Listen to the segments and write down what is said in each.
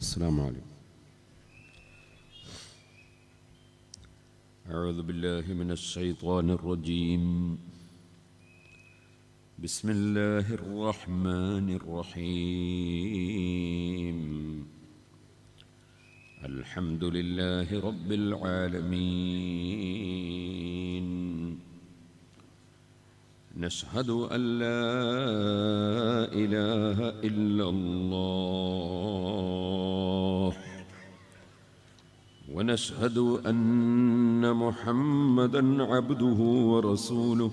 السلام عليكم أعوذ بالله من الشيطان الرجيم بسم الله الرحمن الرحيم الحمد لله رب العالمين نشهد أن لا إله إلا الله ونشهد أن محمدا عبده ورسوله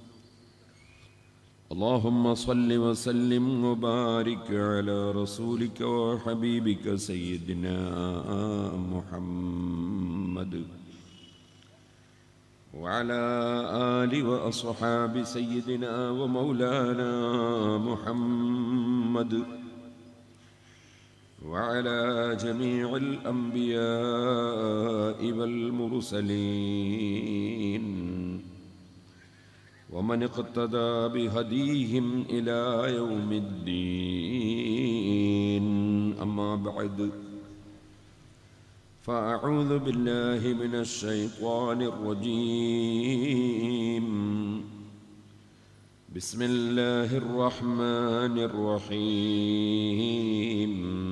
اللهم صل وسلم وبارك على رسولك وحبيبك سيدنا محمد وعلى آل وأصحاب سيدنا ومولانا محمد وعلى جميع الأنبياء والمرسلين ومن اقتدى بهديهم إلى يوم الدين أما بعد فأعوذ بالله من الشيطان الرجيم بسم الله الرحمن الرحيم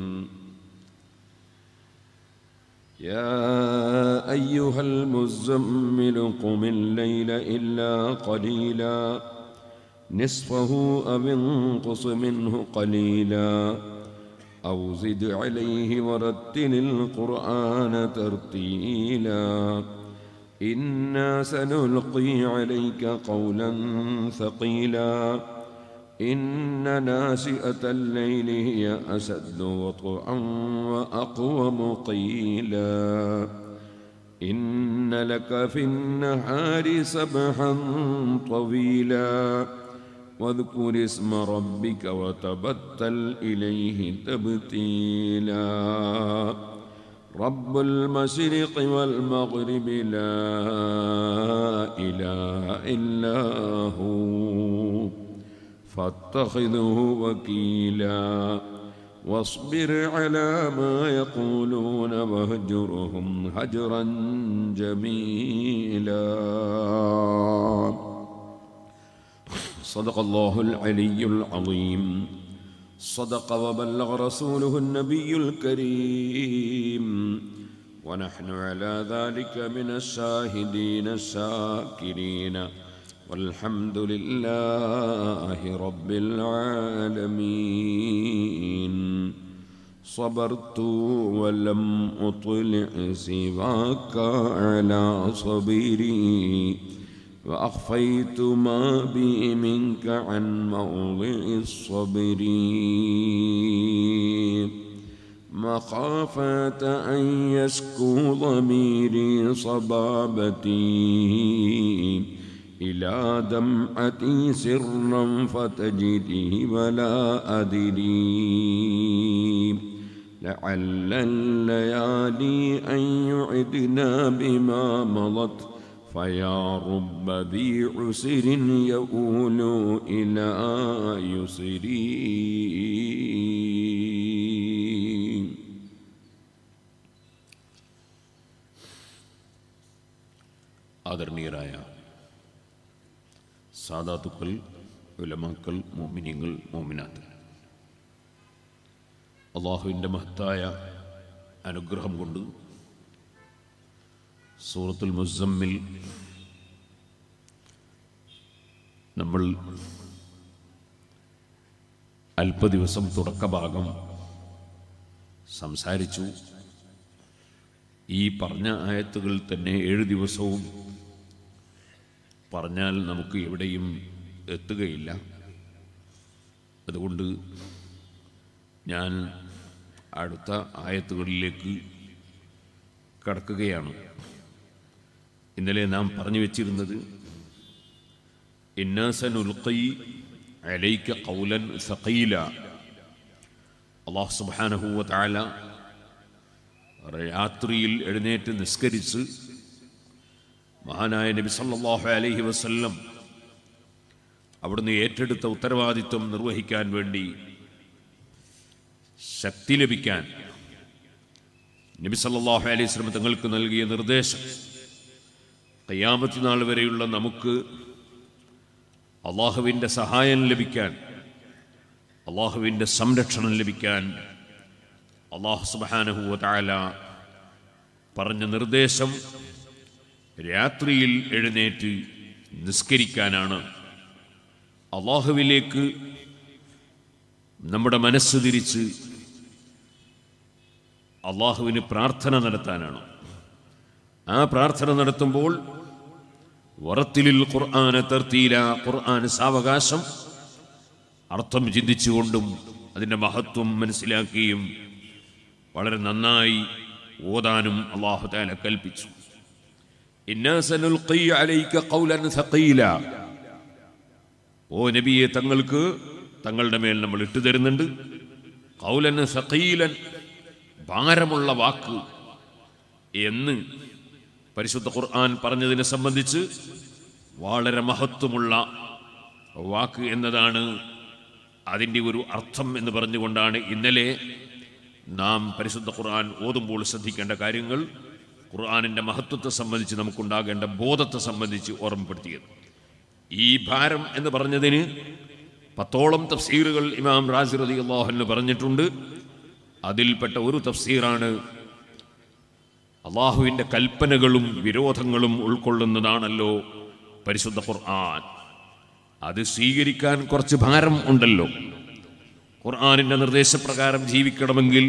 يا أيها المزمل قم الليل إلا قليلا نصفه أو انقص منه قليلا أو زد عليه ورتل القرآن ترتيلا إنا سنلقي عليك قولا ثقيلا إن ناشئة الليل هي أشد وطئا وأقوم قيلا إن لك في النهار سبحا طويلا واذكر اسم ربك وتبتل إليه تبتيلا رب المشرق والمغرب لا إله إلا هو فاتخذه وكيلا واصبر على ما يقولون واهجرهم هجرا جميلا صدق الله العلي العظيم صدق وبلغ رسوله النبي الكريم ونحن على ذلك من الشاهدين الشاكرين والحمد لله رب العالمين صبرت ولم أطلع سواك على صبري وأخفيت ما بي منك عن موضع الصبر مخافة أن يسكو ضميري صبابتي إلى دمعتي سرا فتجدي ولا أدري لعل الليالي أن يعدنا بما مضت فيا رب ذي عسر يؤول إلى يسري ആദരണീയരായ സാദാത്തുക്കൾ ഉലമാക്കൾ മോമിനിയങ്ങൾ മോമിനാത്ത് അള്ളാഹുവിൻ്റെ മഹത്തായ അനുഗ്രഹം കൊണ്ട് സൂറത്തുൽ മുസമ്മിൽ നമ്മൾ അല്പദിവസം തുടക്കഭാഗം സംസാരിച്ചു ഈ പറഞ്ഞ ആയത്തുകൾ തന്നെ ഏഴ് ദിവസവും പറഞ്ഞാൽ നമുക്ക് എവിടെയും എത്തുകയില്ല അതുകൊണ്ട് ഞാൻ അടുത്ത ആയത്തുകളിലേക്ക് കടക്കുകയാണ് ഇന്നലെ നാം പറഞ്ഞു വെച്ചിരുന്നത് ഇന്നാസനുൽഖി അലൈക്ക കൗലൻ സഖീല അള്ളാഹു സുബാനഹുവ താല രാത്രിയിൽ എഴുന്നേറ്റ് നിസ്കരിച്ച് മഹാനായ നബി സല്ലല്ലാഹു അലൈഹി വസല്ലം അവിടുന്ന് ഏറ്റെടുത്ത ഉത്തരവാദിത്വം നിർവഹിക്കാൻ വേണ്ടി ശക്തി ലഭിക്കാൻ നബി സല്ലല്ലാഹു അലൈഹി വസല്ലം തങ്ങൾക്ക് നൽകിയ നിർദ്ദേശം ഖിയാമത്ത് നാൾ വരെയുള്ള നമുക്ക് അള്ളാഹുവിൻ്റെ സഹായം ലഭിക്കാൻ അള്ളാഹുവിൻ്റെ സംരക്ഷണം ലഭിക്കാൻ അള്ളാഹു സുബ്ഹാനഹു തആല പറഞ്ഞ നിർദ്ദേശം രാത്രിയിൽ എഴുന്നേറ്റ് നിസ്കരിക്കാനാണ് അള്ളാഹുവിലേക്ക് നമ്മുടെ മനസ്സ് തിരിച്ച് അള്ളാഹുവിന് പ്രാർത്ഥന നടത്താനാണ് ആ പ്രാർത്ഥന നടത്തുമ്പോൾ വറത്തിലിൽ ഖുർആന തർത്തീല ഖുർആൻ സാവകാശം അർത്ഥം ചിന്തിച്ചുകൊണ്ടും അതിൻ്റെ മഹത്വം മനസ്സിലാക്കിയും വളരെ നന്നായി ഓതാനും അള്ളാഹു താല കൽപ്പിച്ചു ഇന്നാ സനുൽഖി അലൈക ഖൗലൻ സഖീല ഓ നബിയെ തങ്ങൾക്ക് തങ്ങളുടെ മേൽ നമ്മൾ ഇട്ടു തരുന്നുണ്ട് കൗലൻ സഖീലൻ ഭാരമുള്ള വാക്ക് എന്ന് പരിശുദ്ധ ഖുർആൻ പറഞ്ഞതിനെ സംബന്ധിച്ച് വളരെ മഹത്വമുള്ള വാക്ക് എന്നതാണ് അതിൻ്റെ ഒരു അർത്ഥം എന്ന് പറഞ്ഞുകൊണ്ടാണ് ഇന്നലെ നാം പരിശുദ്ധ ഖുർആൻ ഓതുമ്പോൾ ശ്രദ്ധിക്കേണ്ട കാര്യങ്ങൾ ഖുർആനിൻ്റെ മഹത്വത്തെ സംബന്ധിച്ച് നമുക്കുണ്ടാകേണ്ട ബോധത്തെ സംബന്ധിച്ച് ഓർമ്മപ്പെടുത്തിയത് ഈ ഭാരം എന്ന് പറഞ്ഞതിന് പത്തോളം തഫ്സീറുകൾ ഇമാം റാസി റതി അള്ളാഹുന്ന് പറഞ്ഞിട്ടുണ്ട് അതിൽപ്പെട്ട ഒരു തഫ്സീറാണ് അള്ളാഹുവിൻ്റെ കൽപ്പനകളും വിരോധങ്ങളും ഉൾക്കൊള്ളുന്നതാണല്ലോ പരിശുദ്ധ ഖുർആൻ അത് സ്വീകരിക്കാൻ കുറച്ച് ഭാരം ഉണ്ടല്ലോ ഖുർആാനിൻ്റെ നിർദ്ദേശപ്രകാരം ജീവിക്കണമെങ്കിൽ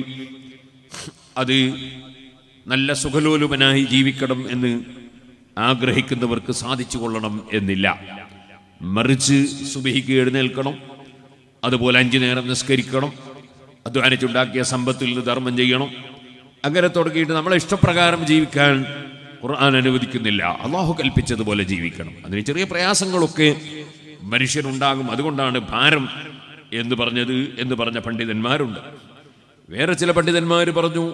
അത് നല്ല സുഖലോലുപനായി ജീവിക്കണം എന്ന് ആഗ്രഹിക്കുന്നവർക്ക് സാധിച്ചു കൊള്ളണം എന്നില്ല മറിച്ച് സുബഹിക്ക് എഴുന്നേൽക്കണം അതുപോലെ അഞ്ചു നേരം നിസ്കരിക്കണം അധ്വാനിച്ചുണ്ടാക്കിയ സമ്പത്തിൽ നിന്ന് ധർമ്മം ചെയ്യണം അങ്ങനെ തുടങ്ങിയിട്ട് നമ്മളെ ഇഷ്ടപ്രകാരം ജീവിക്കാൻ ഖുർആൻ അനുവദിക്കുന്നില്ല അള്ളാഹു കൽപ്പിച്ചതുപോലെ ജീവിക്കണം അതിന് ചെറിയ പ്രയാസങ്ങളൊക്കെ മനുഷ്യനുണ്ടാകും അതുകൊണ്ടാണ് ഭാരം എന്ന് പറഞ്ഞത് എന്ന് പറഞ്ഞ പണ്ഡിതന്മാരുണ്ട് വേറെ ചില പണ്ഡിതന്മാർ പറഞ്ഞു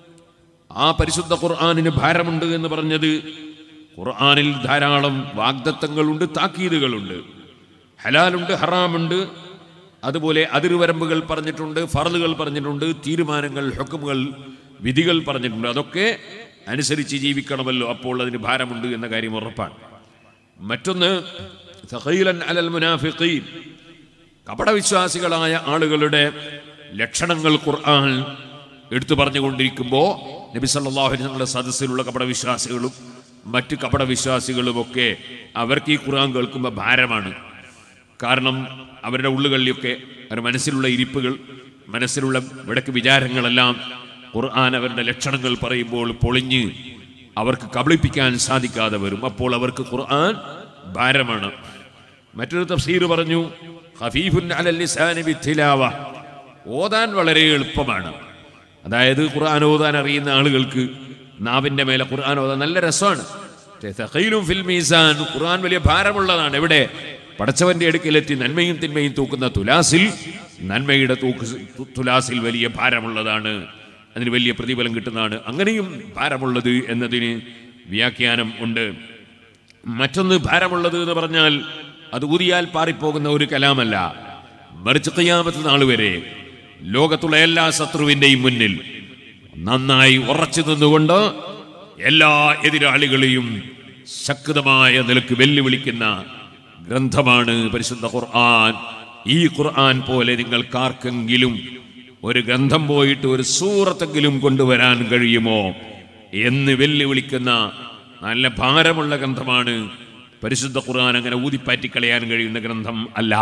ആ പരിശുദ്ധ ഖുർആാനിന് ഭാരമുണ്ട് എന്ന് പറഞ്ഞത് ഖുർആാനിൽ ധാരാളം വാഗ്ദത്തങ്ങളുണ്ട് താക്കീതുകളുണ്ട് ഹലാലുണ്ട് ഹറാമുണ്ട് അതുപോലെ അതിർവരമ്പുകൾ പറഞ്ഞിട്ടുണ്ട് ഫറലുകൾ പറഞ്ഞിട്ടുണ്ട് തീരുമാനങ്ങൾ ഹുക്കുമുകൾ വിധികൾ പറഞ്ഞിട്ടുണ്ട് അതൊക്കെ അനുസരിച്ച് ജീവിക്കണമല്ലോ അപ്പോൾ അതിന് ഭാരമുണ്ട് എന്ന കാര്യം ഉറപ്പാണ് മറ്റൊന്ന് സഖീലൻ അലൽ മുനാഫിഖീൻ കപടവിശ്വാസികളായ ആളുകളുടെ ലക്ഷണങ്ങൾ ഖുർആൻ എടുത്തു പറഞ്ഞുകൊണ്ടിരിക്കുമ്പോൾ നബി സല്ലല്ലാഹു അലൈഹി വസല്ലമയുടെ സദസ്സിലുള്ള കപടവിശ്വാസികളും മറ്റ് കപടവിശ്വാസികളുമൊക്കെ അവർക്ക് ഈ ഖുർആൻ കേൾക്കുമ്പോൾ ഭാരമാണ് കാരണം അവരുടെ ഉള്ളുകളിലൊക്കെ അവരുടെ മനസ്സിലുള്ള ഇരിപ്പുകൾ മനസ്സിലുള്ള വിടക്ക് വിചാരങ്ങളെല്ലാം ഖുർആൻ അവരുടെ ലക്ഷണങ്ങൾ പറയുമ്പോൾ പൊളിഞ്ഞ് അവർക്ക് കബളിപ്പിക്കാൻ സാധിക്കാതെ വരും അപ്പോൾ അവർക്ക് ഖുർആൻ ഭാരമാണ് മറ്റൊരു തഫ്സീർ പറഞ്ഞു ഖഫീഫുൻ അലൽ ലിസാനി ബിത്തിലാവ ഓതാൻ വളരെ എളുപ്പമാണ് അതായത് ഖുർആൻ ഓതാൻ അറിയുന്ന ആളുകൾക്ക് നാവിന്റെ മേലെ ഖുർആൻ ഓതാൻ നല്ല രസമാണ് പക്ഷേ സഖീലും ഫിൽ മീസാൻ ഖുർആൻ വലിയ ഭാരമുള്ളതാണ് എവിടെ പടച്ചവന്റെ അടുക്കലെത്തി നന്മയും തിന്മയും തൂക്കുന്ന തുലാസിൽ നന്മയുടെ തൂക്ക് തു- തുലാസിൽ വലിയ ഭാരമുള്ളതാണ് അതിന് വലിയ പ്രതിഫലം കിട്ടുന്നതാണ് അങ്ങനെയും ഭാരമുള്ളത് എന്നതിന് വ്യാഖ്യാനം ഉണ്ട് മറ്റൊന്ന് ഭാരമുള്ളത് എന്ന് പറഞ്ഞാൽ അത് ഊതിയാൽ പാറിപ്പോകുന്ന ഒരു കലാമല്ല മറിച്ച് കയ്യാമത്ത് നാൾ വരെ ലോകത്തുള്ള എല്ലാ ശത്രുവിൻ്റെയും മുന്നിൽ നന്നായി ഉറച്ചു നിന്നുകൊണ്ട് എല്ലാ എതിരാളികളെയും ശക്തമായ നിലക്ക് വെല്ലുവിളിക്കുന്ന ഗ്രന്ഥമാണ് പരിശുദ്ധ ഖുർആൻ ഈ ഖുർആൻ പോലെ നിങ്ങൾക്കാർക്കെങ്കിലും ഒരു ഗ്രന്ഥം പോയിട്ട് ഒരു സൂറത്തെങ്കിലും കൊണ്ടുവരാൻ കഴിയുമോ എന്ന് വെല്ലുവിളിക്കുന്ന നല്ല ഭാരമുള്ള ഗ്രന്ഥമാണ് പരിശുദ്ധ ഖുർആൻ അങ്ങനെ ഊതിപ്പാറ്റിക്കളയാൻ കഴിയുന്ന ഗ്രന്ഥം അല്ല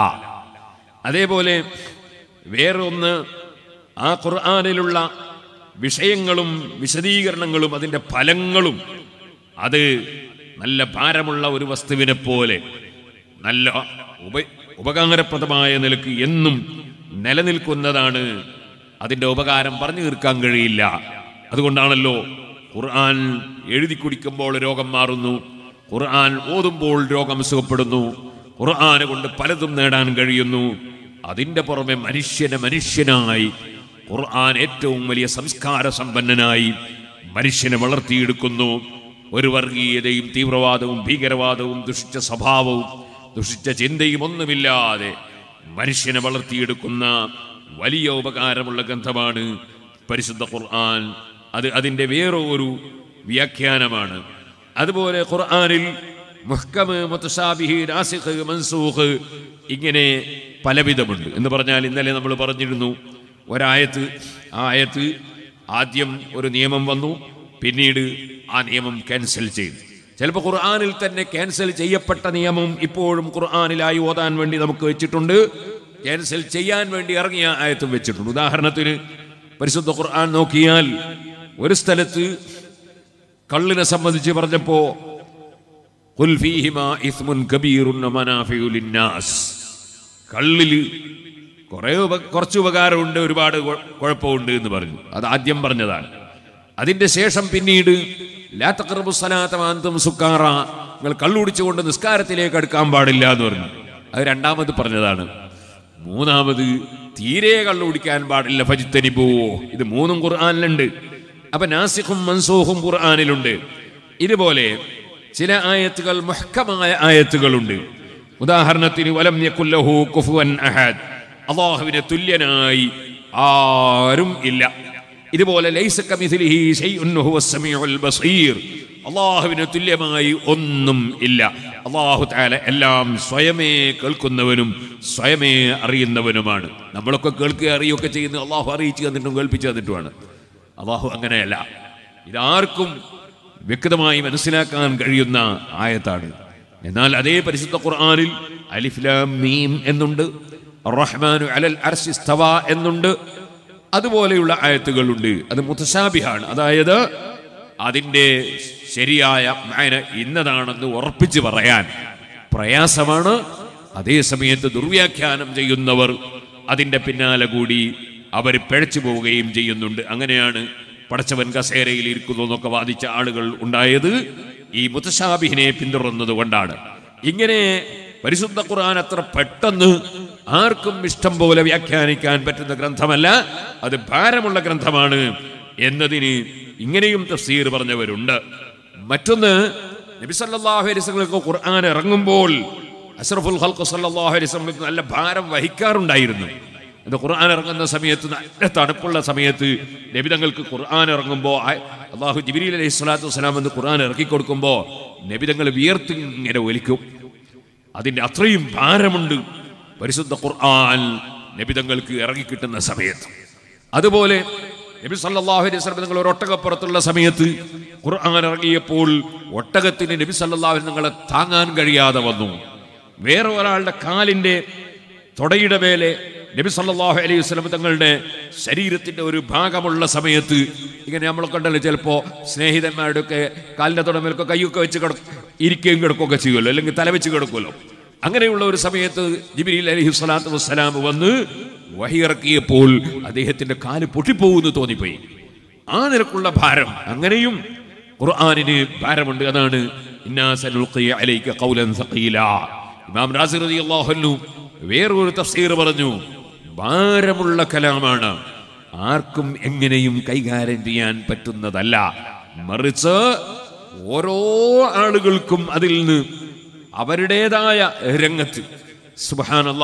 അതേപോലെ വേറെ ഒന്ന് ആ ഖുർആനിലുള്ള വിഷയങ്ങളും വിശദീകരണങ്ങളും അതിൻ്റെ ഫലങ്ങളും അത് നല്ല ഭാരമുള്ള ഒരു വസ്തുവിനെ പോലെ നല്ല ഉപ ഉപകാരപ്രദമായ നിലക്ക് എന്നും നിലനിൽക്കുന്നതാണ് അതിൻ്റെ ഉപകാരം പറഞ്ഞു തീർക്കാൻ കഴിയില്ല അതുകൊണ്ടാണല്ലോ ഖുർആൻ എഴുതി കുടിക്കുമ്പോൾ രോഗം മാറുന്നു ഖുർആൻ ഓതുമ്പോൾ രോഗം സുഖപ്പെടുന്നു ഖുർആനെ കൊണ്ട് പലതും നേടാൻ കഴിയുന്നു അതിൻ്റെ പുറമെ മനുഷ്യനെ മനുഷ്യനായി ഖുർആൻ ഏറ്റവും വലിയ സംസ്കാര സമ്പന്നനായി മനുഷ്യനെ വളർത്തിയെടുക്കുന്നു ഒരു വർഗീയതയും തീവ്രവാദവും ഭീകരവാദവും ദുഷിച്ച സ്വഭാവവും ദുഷിച്ച ചിന്തയും ഒന്നുമില്ലാതെ മനുഷ്യനെ വളർത്തിയെടുക്കുന്ന വലിയ ഉപകാരമുള്ള ഗ്രന്ഥമാണ് പരിശുദ്ധ ഖുർആൻ അത് അതിൻ്റെ വേറെ ഒരു വ്യാഖ്യാനമാണ് അതുപോലെ ഖുർആനിൽ മുഹ്കമ് മുത്തസാബിഹ് നാസിഖ് മൻസൂഖ് ഇങ്ങനെ പലവിധമുണ്ട് എന്ന് പറഞ്ഞാൽ ഇന്നലെ നമ്മൾ പറഞ്ഞിരുന്നു ഒരായത്ത് ആ ആയത്ത് ആദ്യം ഒരു നിയമം വന്നു പിന്നീട് ആ നിയമം ക്യാൻസൽ ചെയ്തു ചിലപ്പോൾ ഖുർആനിൽ തന്നെ ക്യാൻസൽ ചെയ്യപ്പെട്ട നിയമം ഇപ്പോഴും ഖുർആനിലായി ഓതാൻ വേണ്ടി നമുക്ക് വെച്ചിട്ടുണ്ട് ക്യാൻസൽ ചെയ്യാൻ വേണ്ടി ഇറങ്ങിയ ആയത്തും വെച്ചിട്ടുണ്ട് ഉദാഹരണത്തിന് പരിശുദ്ധ ഖുർആൻ നോക്കിയാൽ ഒരു സ്ഥലത്ത് കള്ളിനെ സംബന്ധിച്ച് പറഞ്ഞപ്പോ "ഖുൽ ഫീഹിമാ ഇസ്മുൻ കബീറുൻ വമനാഫിഉ ലിന്നാസ്." കള്ളില് കുറെ ഉപ- കുറച്ച് ഉപകാരമുണ്ട് ഒരുപാട് കുഴ- കുഴപ്പമുണ്ട് എന്ന് പറഞ്ഞു അത് ആദ്യം പറഞ്ഞതാണ് അതിന്റെ ശേഷം പിന്നീട് ലാ തഖറബു സ്വലാത്ത വഅൻതും സുക്കാറ നിങ്ങൾ കള്ളുടിച്ചുകൊണ്ട് നിസ്കാരത്തിലേക്ക് അടുക്കാൻ പാടില്ല എന്ന് പറഞ്ഞു അത് രണ്ടാമത് പറഞ്ഞതാണ് മൂന്നാമത് തീരെ കള്ളുടിക്കാൻ പാടില്ല ഫജിത്തനിബോ ഇത് മൂന്നും ഖുർആനിലുണ്ട് അപ്പൊ നാസിഖും മൻസൂഖും ഖുർആനിലുണ്ട് ഇതുപോലെ ചില ആയത്തുകൾ മുഹ്കമായ ആയത്തുകളുണ്ട് ഉദാഹരണത്തിന് വലം യക്കുല്ലഹു കുഫുവൻ അഹദ് അള്ളാഹുവിന് തുല്യനായി ആരും ഇല്ല ഇതുപോലെ ലൈസ കമിഥിലിഹി ശൈഉൻ ഹുവസ് സമീഉൽ ബസീർ അള്ളാഹുവിന് തുല്യമായി ഒന്നും ഇല്ല അള്ളാഹു താല എല്ലാം സ്വയമേ കേൾക്കുന്നവനും സ്വയമേ അറിയുന്നവനുമാണ് നമ്മളൊക്കെ കേൾക്കുക അറിയുകയൊക്കെ ചെയ്യുന്ന അള്ളാഹു അറിയിച്ചു തന്നിട്ടും കേൾപ്പിച്ചു തന്നിട്ടുമാണ് അള്ളാഹു അങ്ങനെയല്ല ഇതാർക്കും വ്യക്തമായി മനസ്സിലാക്കാൻ കഴിയുന്ന ആയത്താണ് എന്നാൽ അതേ പരിശുദ്ധ ഖുർആനിൽ അലിഫ്ലാം മീം എന്നുണ്ട് റഹ്മാനു അലൽ അർശി സ്തവ എന്നുണ്ട് അതുപോലെയുള്ള ആയത്തുകളുണ്ട് അത് മുത്തശാബിഹാണ് അതായത് അതിൻ്റെ ശരിയായ മാന ഇന്നതാണെന്ന് ഉറപ്പിച്ച് പറയാൻ പ്രയാസമാണ് അതേ സമയത്ത് ദുർവ്യാഖ്യാനം ചെയ്യുന്നവർ അതിൻ്റെ പിന്നാലെ കൂടി അവർ പിഴച്ചു പോവുകയും ചെയ്യുന്നുണ്ട് അങ്ങനെയാണ് പടച്ചവൻ കസേരയിൽ ഇരിക്കുന്നു എന്നൊക്കെ വാദിച്ച ആളുകൾ ഉണ്ടായത് ഈ മുത്തശാബിഹിനെ പിന്തുടർന്നത് കൊണ്ടാണ് ഇങ്ങനെ പരിശുദ്ധ ഖുർആൻ അത്ര പെട്ടെന്ന് ആർക്കും ഇഷ്ടം പോലെ വ്യാഖ്യാനിക്കാൻ പറ്റുന്ന ഗ്രന്ഥമല്ല അത് ഭാരമുള്ള ഗ്രന്ഥമാണ് എന്നതിന് ഇങ്ങനെയും തഫ്സീർ പറഞ്ഞവരുണ്ട് മറ്റൊന്ന് നബി സല്ലല്ലാഹു അലൈഹി വസല്ലമക്ക് ഖുർആൻ ഇറങ്ങുമ്പോൾ അഷ്റഫുൽ ഖൽഖ് സല്ലല്ലാഹു അലൈഹി വസല്ലമക്ക് നല്ല ഭാരം വഹിക്കാറുണ്ടായിരുന്നു ഇത് ഖുർആൻ ഇറങ്ങുന്ന സമയത്ത് നല്ല തണുപ്പുള്ള സമയത്ത് നബിതങ്ങൾക്ക് ഖുർആൻ ഇറങ്ങുമ്പോൾ അള്ളാഹു ജിബിരി അലൈഹി സ്വലാത്തു വസ്സലാം എന്ന് ഖുർആൻ ഇറക്കി കൊടുക്കുമ്പോൾ നബിതങ്ങൾ വിയർത്തി ഇങ്ങനെ ഒലിക്കും അതിൻ്റെ അത്രയും ഭാരമുണ്ട് പരിശുദ്ധ ഖുർആൻ നബിതങ്ങൾക്ക് ഇറങ്ങിക്കിട്ടുന്ന സമയത്ത് അതുപോലെ നബി സല്ലല്ലാഹു അലൈഹി വസല്ലം നിങ്ങൾ ഒരു ഒട്ടകപ്പുറത്തുള്ള സമയത്ത് ഖുർആൻ ഇറങ്ങിയപ്പോൾ ഒട്ടകത്തിന് നബി സല്ലല്ലാഹു അലൈഹി നിങ്ങളെ താങ്ങാൻ കഴിയാതെ വന്നു വേറെ ഒരാളുടെ കാലിന്റെ തൊടയുടെ മേലെ നബി സല്ലല്ലാഹു അലൈഹി വസല്ലം തങ്ങളുടെ ശരീരത്തിന്റെ ഒരു ഭാഗമുള്ള സമയത്ത് ഇങ്ങനെ നമ്മളൊക്കെ ഉണ്ടല്ലോ ചിലപ്പോ സ്നേഹിതന്മാരുടെ ഒക്കെ കാലിന്റെ തുടമേലൊക്കെ കൈയൊക്കെ വെച്ച് കിട ഇരിക്കുകയും കിടക്കുകയൊക്കെ ചെയ്യുമല്ലോ അല്ലെങ്കിൽ തല വെച്ച് കിടക്കുമല്ലോ അങ്ങനെയുള്ള ഒരു സമയത്ത് ജിബിരിൽ അലൈഹി സ്വലാത്തു വസ്സലാം വന്ന് വഹിയിറക്കിയപ്പോൾ അദ്ദേഹത്തിന്റെ കാല് പൊട്ടിപ്പോകുന്നു തോന്നിപ്പോയി ആ നിരക്കുള്ള ഭാരം അങ്ങനെയും ഖുർആനിന് ഭാരമുണ്ട് അതാണ് ഇന്നാ സനുൽഖി അലൈക ഖൗലൻ സഖീല ഇമാം നാസിർ റളിയല്ലാഹു അൻഹു വേറൊരു തഫ്സീർ പറഞ്ഞു ഭാരമുള്ള കലാമാണ് ആർക്കും എങ്ങനെയും കൈകാര്യം ചെയ്യാൻ പറ്റുന്നതല്ല മറിച്ച് ഓരോ ആളുകൾക്കും അതിൽ നിന്ന് അവരുടേതായ രംഗത്ത് സുബാനല്ല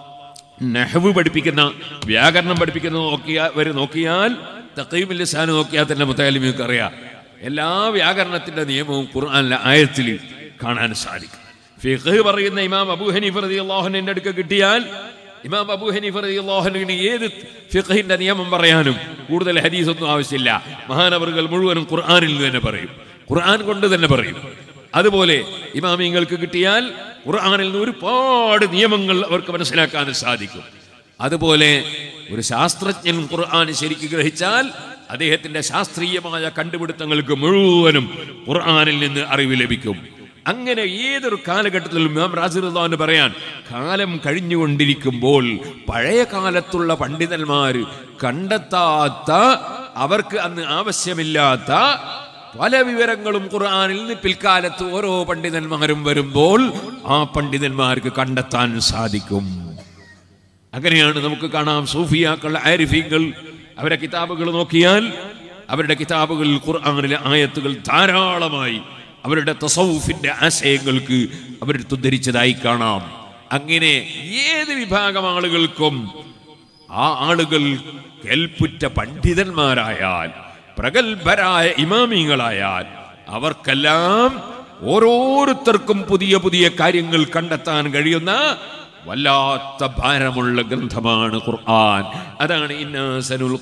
നെഹവ് പഠിപ്പിക്കുന്ന വ്യാകരണം പഠിപ്പിക്കുന്ന നോക്കിയാൽ വരെ നോക്കിയാൽ തക്കീമിൽ ലിസാന് നോക്കിയാൽ തന്നെ മുത്താലിമിയൊക്കെ അറിയാം എല്ലാ വ്യാകരണത്തിന്റെ നിയമവും ഖുർആനിലെ ആയത്തിൽ കാണാൻ സാധിക്കും ഫിഖ് പറയുന്ന ഇമാം അബൂ ഹനീഫ് റളിയല്ലാഹുവിന്റെ അടുക്ക കിട്ടിയാൽ ഇമാം അബൂ ഹനീഫ് റളിയല്ലാഹുവിന് ഏത് ഫിഖഹിന്റെ നിയമം പറയാനും കൂടുതൽ ഹദീസ് ഒന്നും ആവശ്യമില്ല മഹാനവറുകൾ മുഴുവനും ഖുർആനിൽ നിന്ന് തന്നെ പറയും ഖുർആൻ കൊണ്ട് തന്നെ പറയും അതുപോലെ ഇമാമിങ്ങൾക്ക് കിട്ടിയാൽ ഖുർആനിൽ നിന്ന് ഒരുപാട് നിയമങ്ങൾ അവർക്ക് മനസ്സിലാക്കാൻ സാധിക്കും അതുപോലെ ഒരു ശാസ്ത്രജ്ഞൻ ഖുർആൻ ശരിക്ക് ഗ്രഹിച്ചാൽ അദ്ദേഹത്തിന്റെ ശാസ്ത്രീയമായ കണ്ടുപിടുത്തങ്ങൾക്ക് മുഴുവനും ഖുർആനിൽ നിന്ന് അറിവ് ലഭിക്കും അങ്ങനെ ഏതൊരു കാലഘട്ടത്തിലും ഇമാം റാസിറുദ്ദാന് പറയാൻ കാലം കഴിഞ്ഞുകൊണ്ടിരിക്കുമ്പോൾ പഴയ കാലത്തുള്ള പണ്ഡിതന്മാർ കണ്ടെത്താത്ത അവർക്ക് അന്ന് ആവശ്യമില്ലാത്ത പല വിവരങ്ങളും ഖുർആനിൽ നിന്ന് പിൽക്കാലത്ത് ഓരോ പണ്ഡിതന്മാരും വരുമ്പോൾ ആ പണ്ഡിതന്മാർക്ക് കണ്ടെത്താൻ സാധിക്കും അങ്ങനെയാണ് നമുക്ക് കാണാം സൂഫിയാക്കൾ ആരിഫീങ്ങൾ അവരെ കിതാബുകൾ നോക്കിയാൽ അവരുടെ കിതാബുകളിൽ ഖുർആനിലെ ആയത്തുകൾ ധാരാളമായി അവരുടെ തസൗഫിന്റെ ആശയങ്ങൾക്ക് അവരെടുത്ത് ധരിച്ചതായി കാണാം അങ്ങനെ ഏത് വിഭാഗം ആളുകൾക്കും ആ ആളുകൾ കേൾപ്പുറ്റ പണ്ഡിതന്മാരായാൽ പ്രഗത്ഭരായ ഇമാമിങ്ങളായാൽ അവർക്കെല്ലാം ഓരോരുത്തർക്കും പുതിയ പുതിയ കാര്യങ്ങൾ കണ്ടെത്താൻ കഴിയുന്ന വല്ലാത്ത ഭാരമുള്ള ഗ്രന്ഥമാണ് ഖുർആൻ അതാണ് ഇന്നാസനുൽ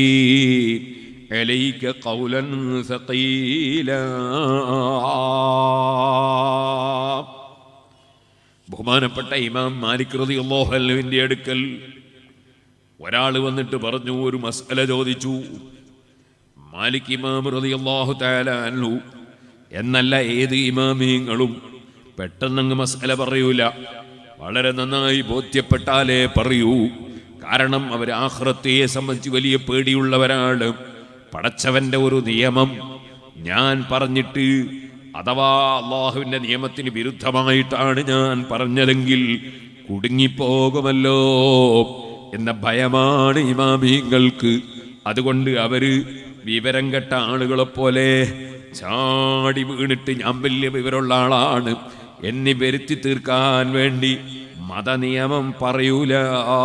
عليك قولا ثقيلا ബഹുമാനപ്പെട്ട ഇമാം മാലിക് റളിയല്ലാഹു അൻഹുവിന്റെ അടുക്കൽ ഒരാൾ വന്നിട്ട് പറഞ്ഞു ഒരു മസ്അല ചോദിച്ചു മാലിക് ഇമാം റളിയല്ലാഹു തആല അൻഹു എന്നല്ല ഏത് ഇമാമീങ്ങളും പെട്ടെന്നങ്ങ് മസ്അല പറയൂല വളരെ നന്നായി ബോധ്യപ്പെട്ടാലേ പറയൂ കാരണം അവർ ആഹ്റത്തെ സംബന്ധിച്ച് വലിയ പേടിയുള്ളവരാണ് പടച്ചവന്റെ ഒരു നിയമം ഞാൻ പറഞ്ഞിട്ട് അഥവാ അള്ളാഹുവിന്റെ നിയമത്തിന് വിരുദ്ധമായിട്ടാണ് ഞാൻ പറഞ്ഞതെങ്കിൽ കുടുങ്ങിപ്പോകുമല്ലോ എന്ന ഭയമാണ് ഇമാമീങ്ങൾക്ക് അതുകൊണ്ട് അവര് വിവരം കെട്ട ആളുകളെ പോലെ ചാടി വീണിട്ട് ഞാൻ വലിയ വിവരമുള്ള ആളാണ് എന്നെ വരുത്തി തീർക്കാൻ വേണ്ടി മതനിയമം പറയൂല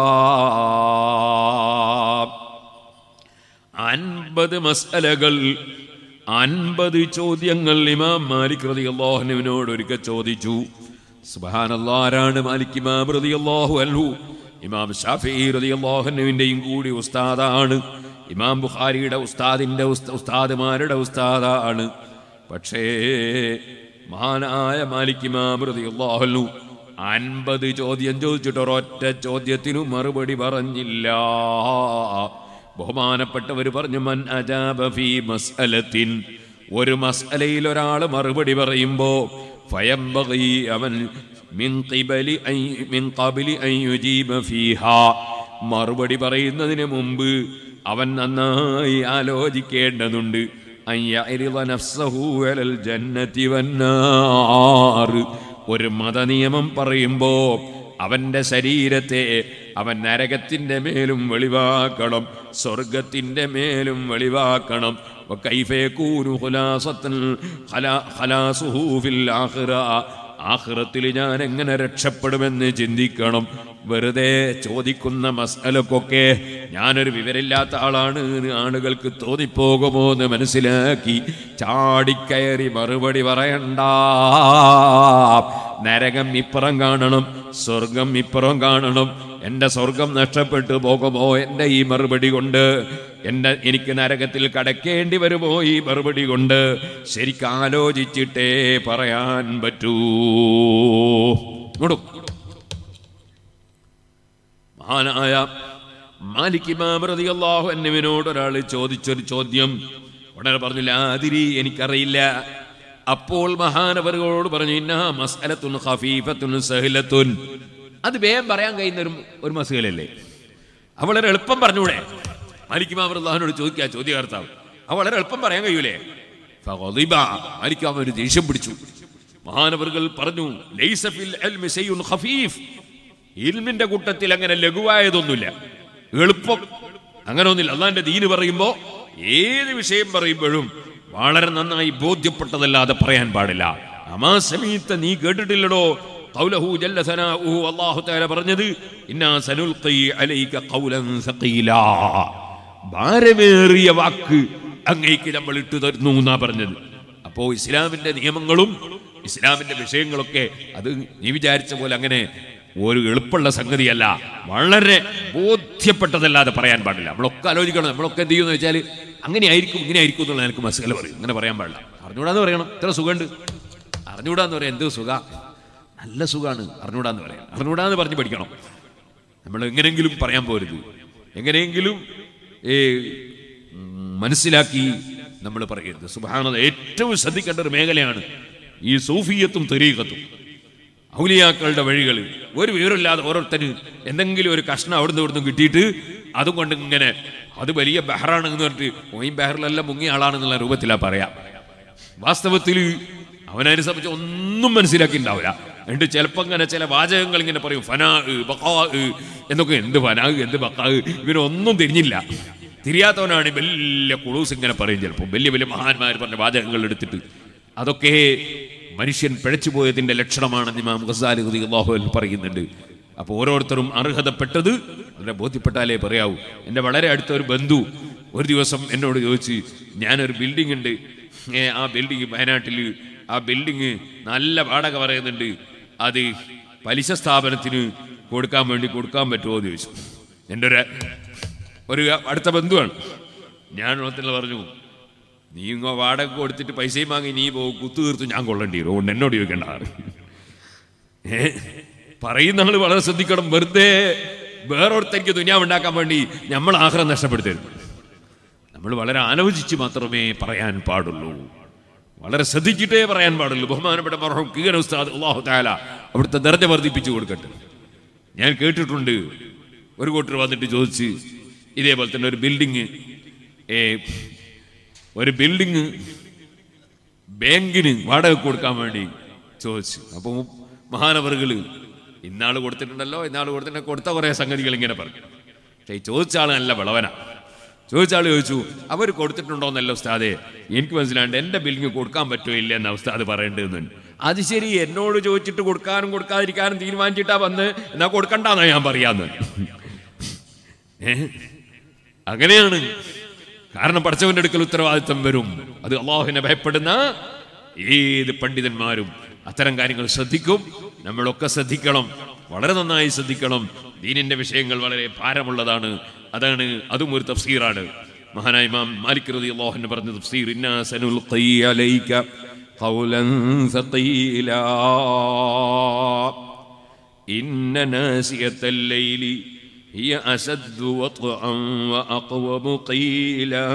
അൻപത് മസലകൾ അൻപത് ചോദ്യങ്ങൾ ഇമാം മാലിക് റതി അള്ളാഹുനുവിനോട് ഒരിക്കൽ ചോദിച്ചു സുബാനല്ലാ ആരാണ് മാലിക് ഇമാം റതി അള്ളാഹു അൽഹു ഇമാം ഷാഫി റതി അള്ളാഹുനുവിൻ്റെയും കൂടി ഉസ്താദാണ് ഇമാം ബുഖാരിയുടെ ഉസ്താദിൻ്റെ ഉസ്ത- ഉസ്താദുമാരുടെ ഉസ്താദാണ് പക്ഷേ മഹാനായ മാലിക് ഇമാം റതി അള്ളാഹു അൻപത് ചോദ്യം ചോദിച്ചിട്ട് ഒരൊറ്റ ചോദ്യത്തിനു മറുപടി പറഞ്ഞില്ല ബഹുമാനപ്പെട്ടവർ പറഞ്ഞു മൻ അജാബ ഫീ മസ്അലത്തിൻ ഒരു മസ്അലയിൽ ഒരാൾ മറുപടി പറയുമ്പോ ഫയംബഗി അവൻ മിൻ ഖിബലി അൻ മിൻ ഖബലി അൻ യുജീബ ഫീഹാ മറുപടി പറയുന്നതിന് മുമ്പ് അവൻ നന്നായി ആലോചിക്കേണ്ടതുണ്ട് അൻ യഅരിദ നഫ്സഹു അലൽ ജന്നതി വന്നാർ ഒരു മതനിയമം പറയുമ്പോ അവന്റെ ശരീരത്തെ അവൻ നരകത്തിന്റെ മേലും വെളിവാക്കണം സ്വർഗത്തിന്റെ മേലും വെളിവാക്കണം وكيف يكون خلاصة خلا- خلاصه في الآخرة ആഖിറത്തിൽ ഞാൻ എങ്ങനെ രക്ഷപ്പെടുമെന്ന് ചിന്തിക്കണം വെറുതെ ചോദിക്കുന്ന മസലക്കൊക്കെ ഞാനൊരു വിവരമില്ലാത്ത ആളാണ് എന്ന് ആളുകൾക്ക് തോന്നിപ്പോകുമോ എന്ന് മനസ്സിലാക്കി ചാടിക്കയറി മറുപടി പറയണ്ട നരകം ഇപ്പുറം കാണണം സ്വർഗം ഇപ്പുറം കാണണം എൻ്റെ സ്വർഗം നഷ്ടപ്പെട്ടു പോകുമോ എൻ്റെ ഈ മറുപടി കൊണ്ട് എൻ്റെ എനിക്ക് നരകത്തിൽ കടക്കേണ്ടി വരുമോ ഈ മറുപടി കൊണ്ട് ശരിക്കും ആലോചിച്ചിട്ടേ പറയാൻ പറ്റൂ ഇങ്ങോട്ടും മഹാനായ മാലിക് ഇമാം റളിയല്ലാഹു അൻഹുവിനോട് ഒരാൾ ചോദിച്ചൊരു ചോദ്യം ഉടനെ പറഞ്ഞില്ല അതിരി എനിക്കറിയില്ല അപ്പോൾ മഹാനവറുകളോട് പറഞ്ഞു ഇന്നാ മസ്അലത്തുൻ ഖഫീഫത്തുൻ സഹലത്തുൻ അത് വേഗം പറയാൻ കഴിയുന്ന ഒരു ഒരു മസുകലല്ലേ അത് വളരെ എളുപ്പം പറഞ്ഞൂടെ മാലിക് ഇമാം റളിയല്ലാഹുവിനോട് ചോദിക്കുക ചോദ്യകർത്താവ് അത് വളരെ എളുപ്പം പറയാൻ കഴിയൂലേ ഫഗളിബ മാലിക് ഇമാം ഒരു ദേഷ്യം പിടിച്ചു മഹാനവറുകൾ പറഞ്ഞു ലൈസ ഫിൽ ഇൽമി ശൈഉൻ ഖഫീഫ് ഇൽമിന്റെ കൂട്ടത്തിൽ അങ്ങനെ ലഘുവായതൊന്നുമില്ല എളുപ്പം അങ്ങനെ ഒന്നുമില്ല അള്ളാന്റെ ദീന് പറയുമ്പോ ഏത് വിഷയം പറയുമ്പോഴും വളരെ നന്നായി ബോധ്യപ്പെട്ടതല്ലാതെ പറയാൻ പാടില്ല അമാ സമീത്ത നീ കേട്ടിട്ടില്ലടോ ഖൗലഹു ജല്ല സനാഉഹു അല്ലാഹു തആല പറഞ്ഞത് ഇന്നാ സനുൽഖി അലൈക ഖൗലൻ സഖീലാ ഭാരമേറിയ വാക്ക് അങ്ങേക്ക് നമ്മൾ ഇട്ടു തരുന്നു എന്നാ പറഞ്ഞത് അപ്പോ ഇസ്ലാമിന്റെ നിയമങ്ങളും ഇസ്ലാമിന്റെ വിഷയങ്ങളൊക്കെ അത് നീ വിചാരിച്ച പോലെ അങ്ങനെ ഒരു എളുപ്പമുള്ള സംഗതിയല്ല വളരെ ബോധ്യപ്പെട്ടതല്ലാതെ പറയാൻ പാടില്ല നമ്മളൊക്കെ ആലോചിക്കണം നമ്മളൊക്കെ എന്ത് ചെയ്യുമെന്ന് വെച്ചാൽ അങ്ങനെ ആയിരിക്കും ഇങ്ങനെ ആയിരിക്കും എന്നുള്ള എനിക്ക് മസകല പറയും അങ്ങനെ പറയാൻ പാടില്ല അറിഞ്ഞൂടാന്ന് പറയണം ഇത്ര സുഖമുണ്ട് അറിഞ്ഞൂടാന്ന് പറയാം എന്ത് സുഖ നല്ല സുഖമാണ് അറിഞ്ഞൂടാന്ന് പറയാം അറിഞ്ഞൂടാന്ന് പറഞ്ഞ് പഠിക്കണം നമ്മൾ എങ്ങനെയെങ്കിലും പറയാൻ പോരുത് എങ്ങനെയെങ്കിലും ഏ, ഉം, മനസ്സിലാക്കി നമ്മൾ പറയരുത് സുബാനത ഏറ്റവും ശ്രദ്ധിക്കേണ്ട ഒരു മേഖലയാണ് ഈ സൂഫിയത്തും തെരീകത്തും ഔലിയാക്കളുടെ വഴികൾ ഒരു വിവരമില്ലാതെ ഓരോരുത്തര് എന്തെങ്കിലും ഒരു കഷ്ണം അവിടുന്ന് ഇവിടുന്ന് കിട്ടിയിട്ട് അതും കൊണ്ട് ഇങ്ങനെ അത് വലിയ ബഹറാണെന്ന് പറഞ്ഞിട്ട് മൊയ്യും ബഹറിലെല്ലാം മുങ്ങിയ ആളാണെന്നുള്ള രൂപത്തിലാ പറയാം വാസ്തവത്തിൽ അവനതിനെ സംബന്ധിച്ച് ഒന്നും മനസ്സിലാക്കിയിട്ടുണ്ടാവില്ല എന്നിട്ട് ചിലപ്പോൾ ഇങ്ങനെ ചില വാചകങ്ങൾ ഇങ്ങനെ പറയും ഫനാ ബക്കാ എന്നൊക്കെ എന്ത് ഫനാ എന്ത് ബക്കാ ഇവനൊന്നും തിരിഞ്ഞില്ല തിരിയാത്തവനാണ് വലിയ കുളൂസ് ഇങ്ങനെ പറയും ചിലപ്പോൾ വലിയ വലിയ മഹാന്മാർ പറഞ്ഞ വാചകങ്ങൾ എടുത്തിട്ട് അതൊക്കെ മനുഷ്യൻ പിഴച്ചു പോയതിന്റെ ലക്ഷണമാണെന്ന് ഇമാം ഗസാലി റളിയല്ലാഹു അൻഹു പറയുന്നുണ്ട് അപ്പോൾ ഓരോരുത്തരും അർഹതപ്പെട്ടത് വളരെ ബോധ്യപ്പെട്ടാലേ പറയാവൂ എൻ്റെ വളരെ അടുത്ത ഒരു ബന്ധു ഒരു ദിവസം എന്നോട് ചോദിച്ച് ഞാനൊരു ബിൽഡിംഗ് ഉണ്ട് ഏ, ആ ബിൽഡിംഗ് വയനാട്ടിൽ ആ ബിൽഡിംഗ് നല്ല വാടക പറയുന്നുണ്ട് അത് പലിശ സ്ഥാപനത്തിന് കൊടുക്കാൻ വേണ്ടി കൊടുക്കാൻ പറ്റുമോ എന്ന് ചോദിച്ചു എൻ്റെ ഒരു ഒരു അടുത്ത ബന്ധുവാണ് ഞാൻ ഉണത്തിൽ പറഞ്ഞു നീ ഇങ്ങോ വാടക കൊടുത്തിട്ട് പൈസയും വാങ്ങി നീ പോകും കുത്തു തീർത്തു ഞാൻ കൊള്ളേണ്ടി വരും അതുകൊണ്ട് എന്നോട് ചോദിക്കണ്ട ഏ? പറയുന്ന ആള് വളരെ ശ്രദ്ധിക്കണം വെറുതെ വേറൊരുത്തർക്ക് ദുനിയാവുണ്ടാക്കാൻ വേണ്ടി നമ്മൾ ആഹാരം നഷ്ടപ്പെടുത്തരുത് നമ്മൾ വളരെ ആലോചിച്ച് മാത്രമേ പറയാൻ പാടുള്ളൂ വളരെ ശ്രദ്ധിച്ചിട്ടേ പറയാൻ പാടുള്ളൂ ബഹുമാനപ്പെട്ട മർഹൂം കീഴ ഉസ്താദ് അള്ളാഹു താല അവിടുത്തെ ദർജ വർദ്ധിപ്പിച്ചു കൊടുക്കട്ടെ ഞാൻ കേട്ടിട്ടുണ്ട് ഒരു കൂട്ടർ വന്നിട്ട് ചോദിച്ച് ഇതേപോലെ തന്നെ ഒരു ബിൽഡിങ് ഏ ഒരു ബിൽഡിങ് ബാങ്കിന് വാടക കൊടുക്കാൻ വേണ്ടി ചോദിച്ചു അപ്പോൾ മഹാനവറുകള് ഇന്നാള് കൊടുത്തിട്ടുണ്ടല്ലോ ഇന്നാള് കൊടുത്തിട്ടുണ്ട് കൊടുത്ത കുറേ സംഗതികൾ ഇങ്ങനെ പറഞ്ഞു പക്ഷേ ഈ ചോദിച്ച ആൾ നല്ല വിളവന ചോദിച്ച ആൾ ചോദിച്ചു അവർ കൊടുത്തിട്ടുണ്ടോന്നല്ല ഉസ്താദെ എനിക്ക് മനസ്സിലാണ്ട് എൻ്റെ ബില്ലിങ് കൊടുക്കാൻ പറ്റുമോ ഇല്ല എന്ന ഉസ്താദ് പറയേണ്ടതെന്ന് അത് ശരി എന്നോട് ചോദിച്ചിട്ട് കൊടുക്കാനും കൊടുക്കാതിരിക്കാനും തീരുമാനിച്ചിട്ടാ വന്ന് എന്നാ കൊടുക്കണ്ടെന്നാ ഞാൻ പറയാന്ന് ഏ അങ്ങനെയാണ് കാരണം പഠിച്ചവന്റെ അടുക്കൽ ഉത്തരവാദിത്വം വരും അത് അള്ളാഹുവിനെ ഭയപ്പെടുന്ന ഏത് പണ്ഡിതന്മാരും അത്തരം കാര്യങ്ങൾ ശ്രദ്ധിക്കും നമ്മളൊക്കെ ശ്രദ്ധിക്കണം വളരെ നന്നായി ശ്രദ്ധിക്കണം ദീനിന്റെ വിഷയങ്ങൾ വളരെ ഭാരമുള്ളതാണ് അതാണ് അതും ഒരു തഫ്സീറാണ് മഹാനായ ഇമാം മാലിക് റതി അള്ളാഹുവിന് പറഞ്ഞ തഫ്സീർ ഇന്നാ സനുൽഖി അലൈക ഖൗലൻ സഖീലാ إن ناسية الليل هي أشد وطئا وأقوم قيلا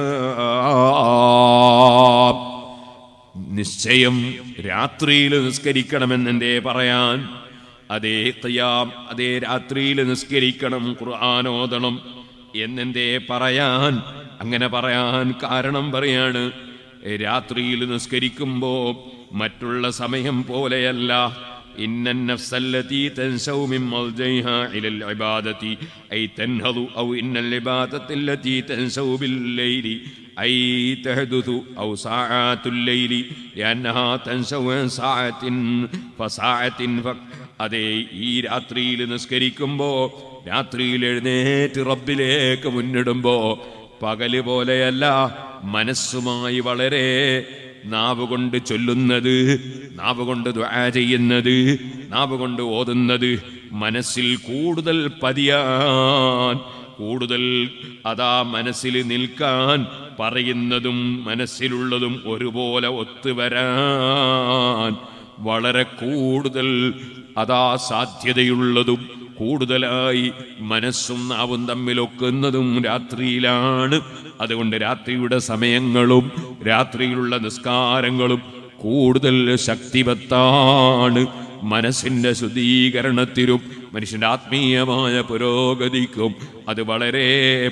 നിശ്ചയം രാത്രിയിൽ നിസ്കരിക്കണമെന്നെന്തേ പറയാൻ അതേ ഖിയാം അതേ രാത്രിയിൽ നിസ്കരിക്കണം ഖുർആാനോദണം എന്നെന്തേ പറയാൻ അങ്ങനെ പറയാൻ കാരണം പറയാണ് രാത്രിയിൽ നിസ്കരിക്കുമ്പോ മറ്റുള്ള സമയം പോലെയല്ല إن النفس التي تنسو من ملجئها إلى العبادة أي تنهض أو إن العبادة التي تنسو بالليل أي تحدث أو ساعات الليل لأنها تنسو عن ساعة فساعة فك അതെ ഈ രാത്രിയിൽ നിസ്കരിക്കുമ്പോ രാത്രിയിൽ എഴുന്നേറ്റ് റബ്ബിലേക്ക് മുന്നിടുമ്പോ പകല് പോലെയല്ല മനസ്സുമായി വളരെ നാവ് കൊണ്ട് ചൊല്ലുന്നത് നാവ് കൊണ്ട് ദുആ ചെയ്യുന്നത് നാവ് കൊണ്ട് ഓതുന്നത് മനസ്സിൽ കൂടുതൽ പതിയാൻ കൂടുതൽ അതാ മനസ്സിൽ നിൽക്കാൻ പറയുന്നതും മനസ്സിലുള്ളതും ഒരുപോലെ ഒത്തുവരാൻ വളരെ കൂടുതൽ അതാ സാധ്യതയുള്ളതും കൂടുതലായി മനസ്സും നാവും തമ്മിലൊക്കുന്നതും രാത്രിയിലാണ് അതുകൊണ്ട് രാത്രിയുടെ സമയങ്ങളും രാത്രിയിലുള്ള നിസ്കാരങ്ങളും കൂടുതൽ ശക്തിവത്താണ് മനസ്സിന്റെ ശുദ്ധീകരണത്തിനും മനുഷ്യന്റെ ആത്മീയമായ പുരോഗതിക്കും അത് വളരെ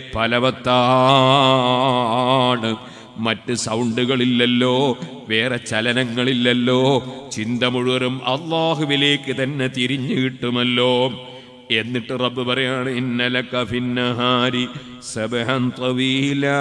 ഫലവത്താണ് മറ്റ് സൗണ്ടുകളില്ലല്ലോ വേറെ ചലനങ്ങളില്ലല്ലോ ചിന്ത മുഴുവനും അള്ളാഹുവിലേക്ക് തന്നെ തിരിഞ്ഞു കിട്ടുമല്ലോ എന്നിട്ട് റബ്ബ് പറയാണ് ഇന്നലക ഫിന്നഹാരി സബഹൻ തവീലാ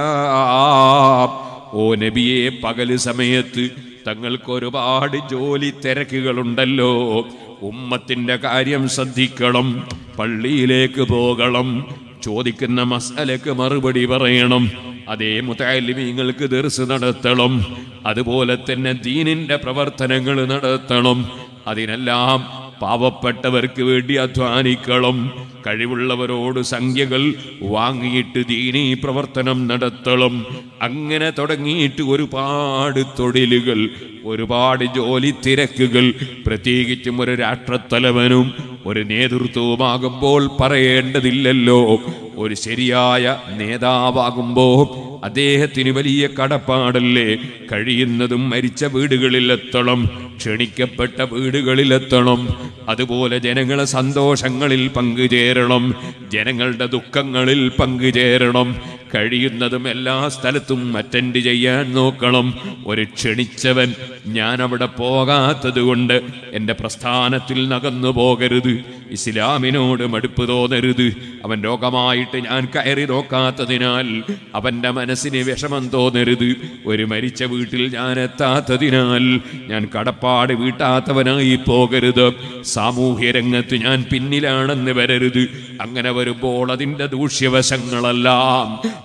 ഓ നബിയെ പകല് സമയത്ത് തങ്ങൾക്ക് ഒരുപാട് ജോലി തിരക്കുകളുണ്ടല്ലോ ഉമ്മത്തിന്റെ കാര്യം ശ്രദ്ധിക്കണം പള്ളിയിലേക്ക് പോകണം ചോദിക്കുന്ന മസാലക്ക് മറുപടി പറയണം അതേ മുത്താലിമീങ്ങൾക്ക് ദർസ് നടത്തണം അതുപോലെ തന്നെ ദീനിന്റെ പ്രവർത്തനങ്ങൾ നടത്തണം അതിനെല്ലാം പാവപ്പെട്ടവർക്ക് വേണ്ടി അധ്വാനിക്കണം കഴിവുള്ളവരോട് സംഖ്യകൾ വാങ്ങിയിട്ട് ദീനീ പ്രവർത്തനം നടത്തണം അങ്ങനെ തുടങ്ങിയിട്ട് ഒരുപാട് തൊഴിലുകൾ ഒരുപാട് ജോലി തിരക്കുകൾ പ്രത്യേകിച്ചും ഒരു രാഷ്ട്രത്തലവനും ഒരു നേതൃത്വവുമാകുമ്പോൾ പറയേണ്ടതില്ലല്ലോ ഒരു ശരിയായ നേതാവാകുമ്പോൾ അദ്ദേഹത്തിന് വലിയ കടപ്പാടല്ലേ കഴിയുന്നതും മരിച്ച വീടുകളിലെത്തണം ക്ഷണിക്കപ്പെട്ട വീടുകളിലെത്തണം അതുപോലെ ജനങ്ങളെ സന്തോഷങ്ങളിൽ പങ്കുചേരണം ജനങ്ങളുടെ ദുഃഖങ്ങളിൽ പങ്കുചേരണം കഴിയുന്നതും എല്ലാ സ്ഥലത്തും അറ്റൻഡ് ചെയ്യാൻ നോക്കണം ഒരു ക്ഷണിച്ചവൻ ഞാൻ അവിടെ പോകാത്തത് കൊണ്ട് എൻ്റെ പ്രസ്ഥാനത്തിൽ നകന്നു പോകരുത് ഇസ്ലാമിനോട് മടുപ്പ് തോന്നരുത് അവൻ രോഗമായിട്ട് ഞാൻ കയറി നോക്കാത്തതിനാൽ അവൻ്റെ മനസ്സിന് വിഷമം തോന്നരുത് ഒരു മരിച്ച വീട്ടിൽ ഞാൻ എത്താത്തതിനാൽ ഞാൻ കടപ്പാട് വീട്ടാത്തവനായി പോകരുത് സാമൂഹ്യ രംഗത്ത് ഞാൻ പിന്നിലാണെന്ന് വരരുത് അങ്ങനെ വരുമ്പോൾ അതിൻ്റെ ദൂഷ്യവശങ്ങളെല്ലാം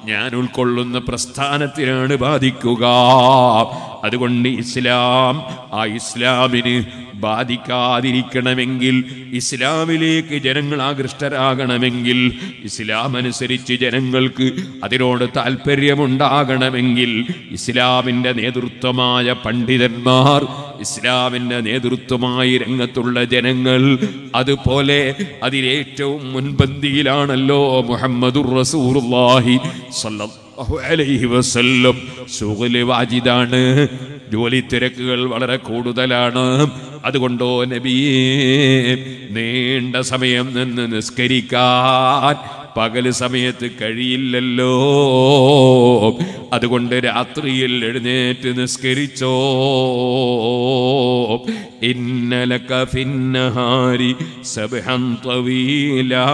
ഞാൻ ഉൾക്കൊള്ളുന്ന പ്രസ്ഥാനത്തിനാണ് ബാധിക്കുക അതുകൊണ്ട് ഇസ്ലാം ആ ഇസ്ലാമിന് ബാധിക്കാതിരിക്കണമെങ്കിൽ ഇസ്ലാമിലേക്ക് ജനങ്ങൾ ആകൃഷ്ടരാകണമെങ്കിൽ ഇസ്ലാം അനുസരിച്ച് ജനങ്ങൾക്ക് അതിനോട് താല്പര്യമുണ്ടാകണമെങ്കിൽ ഇസ്ലാമിൻ്റെ നേതൃത്വമായ പണ്ഡിതന്മാർ ഇസ്ലാമിൻ്റെ നേതൃത്വമായി രംഗത്തുള്ള ജനങ്ങൾ അതുപോലെ അതിലേറ്റവും മുൻപന്തിയിലാണല്ലോ മുഹമ്മദുർ റസൂറുല്ലാഹി സ്വല്ലല്ലാഹു അലൈഹി വസല്ലം സുഗല് വാജിദാണ് ജോലി തിരക്കുകൾ വളരെ കൂടുതലാണ് അതുകൊണ്ടോ നബിയേ നീണ്ട സമയം നിന്ന് നിസ്കരിക്കാൻ പകല് സമയത്ത് കഴിയില്ലല്ലോ അതുകൊണ്ട് രാത്രിയിൽ എഴുന്നേറ്റ് നിസ്കരിച്ചോ ഇന്നലക ഫിന്നഹാരി സബ്ഹൻ തവീലാ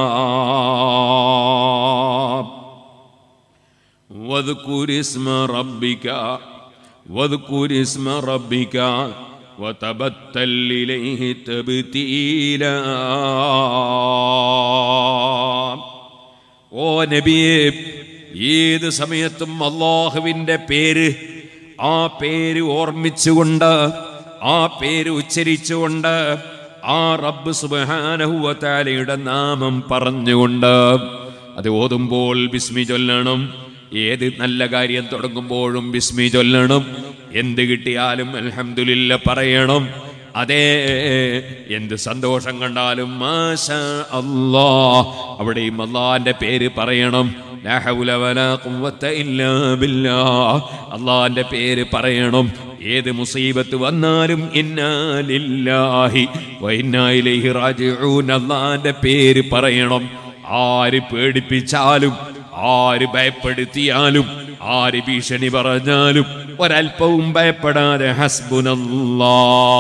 واذكر اسم ربك واذكر اسم ربك وتبتل إليه تبتيلا ഓ നബിയെ ഏത് സമയത്തും അള്ളാഹുവിൻ്റെ പേര് ആ പേര് ഓർമ്മിച്ചുകൊണ്ട് ആ പേര് ഉച്ചരിച്ചുകൊണ്ട് ആ റബ്ബ് സുബാനഹുവത്താലയുടെ നാമം പറഞ്ഞുകൊണ്ട് അത് ഓതുമ്പോൾ ബിസ്മി ചൊല്ലണം ഏത് നല്ല കാര്യം തുടങ്ങുമ്പോഴും ബിസ്മി ചൊല്ലണം എന്ത് കിട്ടിയാലും അൽഹംദുലില്ല പറയണം അതേ എന്ത് സന്തോഷം കണ്ടാലും മാഷാ അല്ലാ അവിടെയും അള്ളാന്റെ പേര് പറയണം ലാ ഹൗല വലാ ഖുവ്വത ഇല്ലാ ബില്ലാ അള്ളാന്റെ പേര് പറയണം ഏത് മുസീബത്ത് വന്നാലും ഇന്നാ ലില്ലാഹി വ ഇന്നാ ഇലൈഹി റാജിഊൻ അള്ളാന്റെ പേര് പറയണം ആര് പേടിപ്പിച്ചാലും ആര് ഭയപ്പെടുത്തിയാലും ആര് ഭീഷണി പറഞ്ഞാലും ഒരല്പവും ഭയപ്പെടാതെ ഹസ്ബുനല്ലാ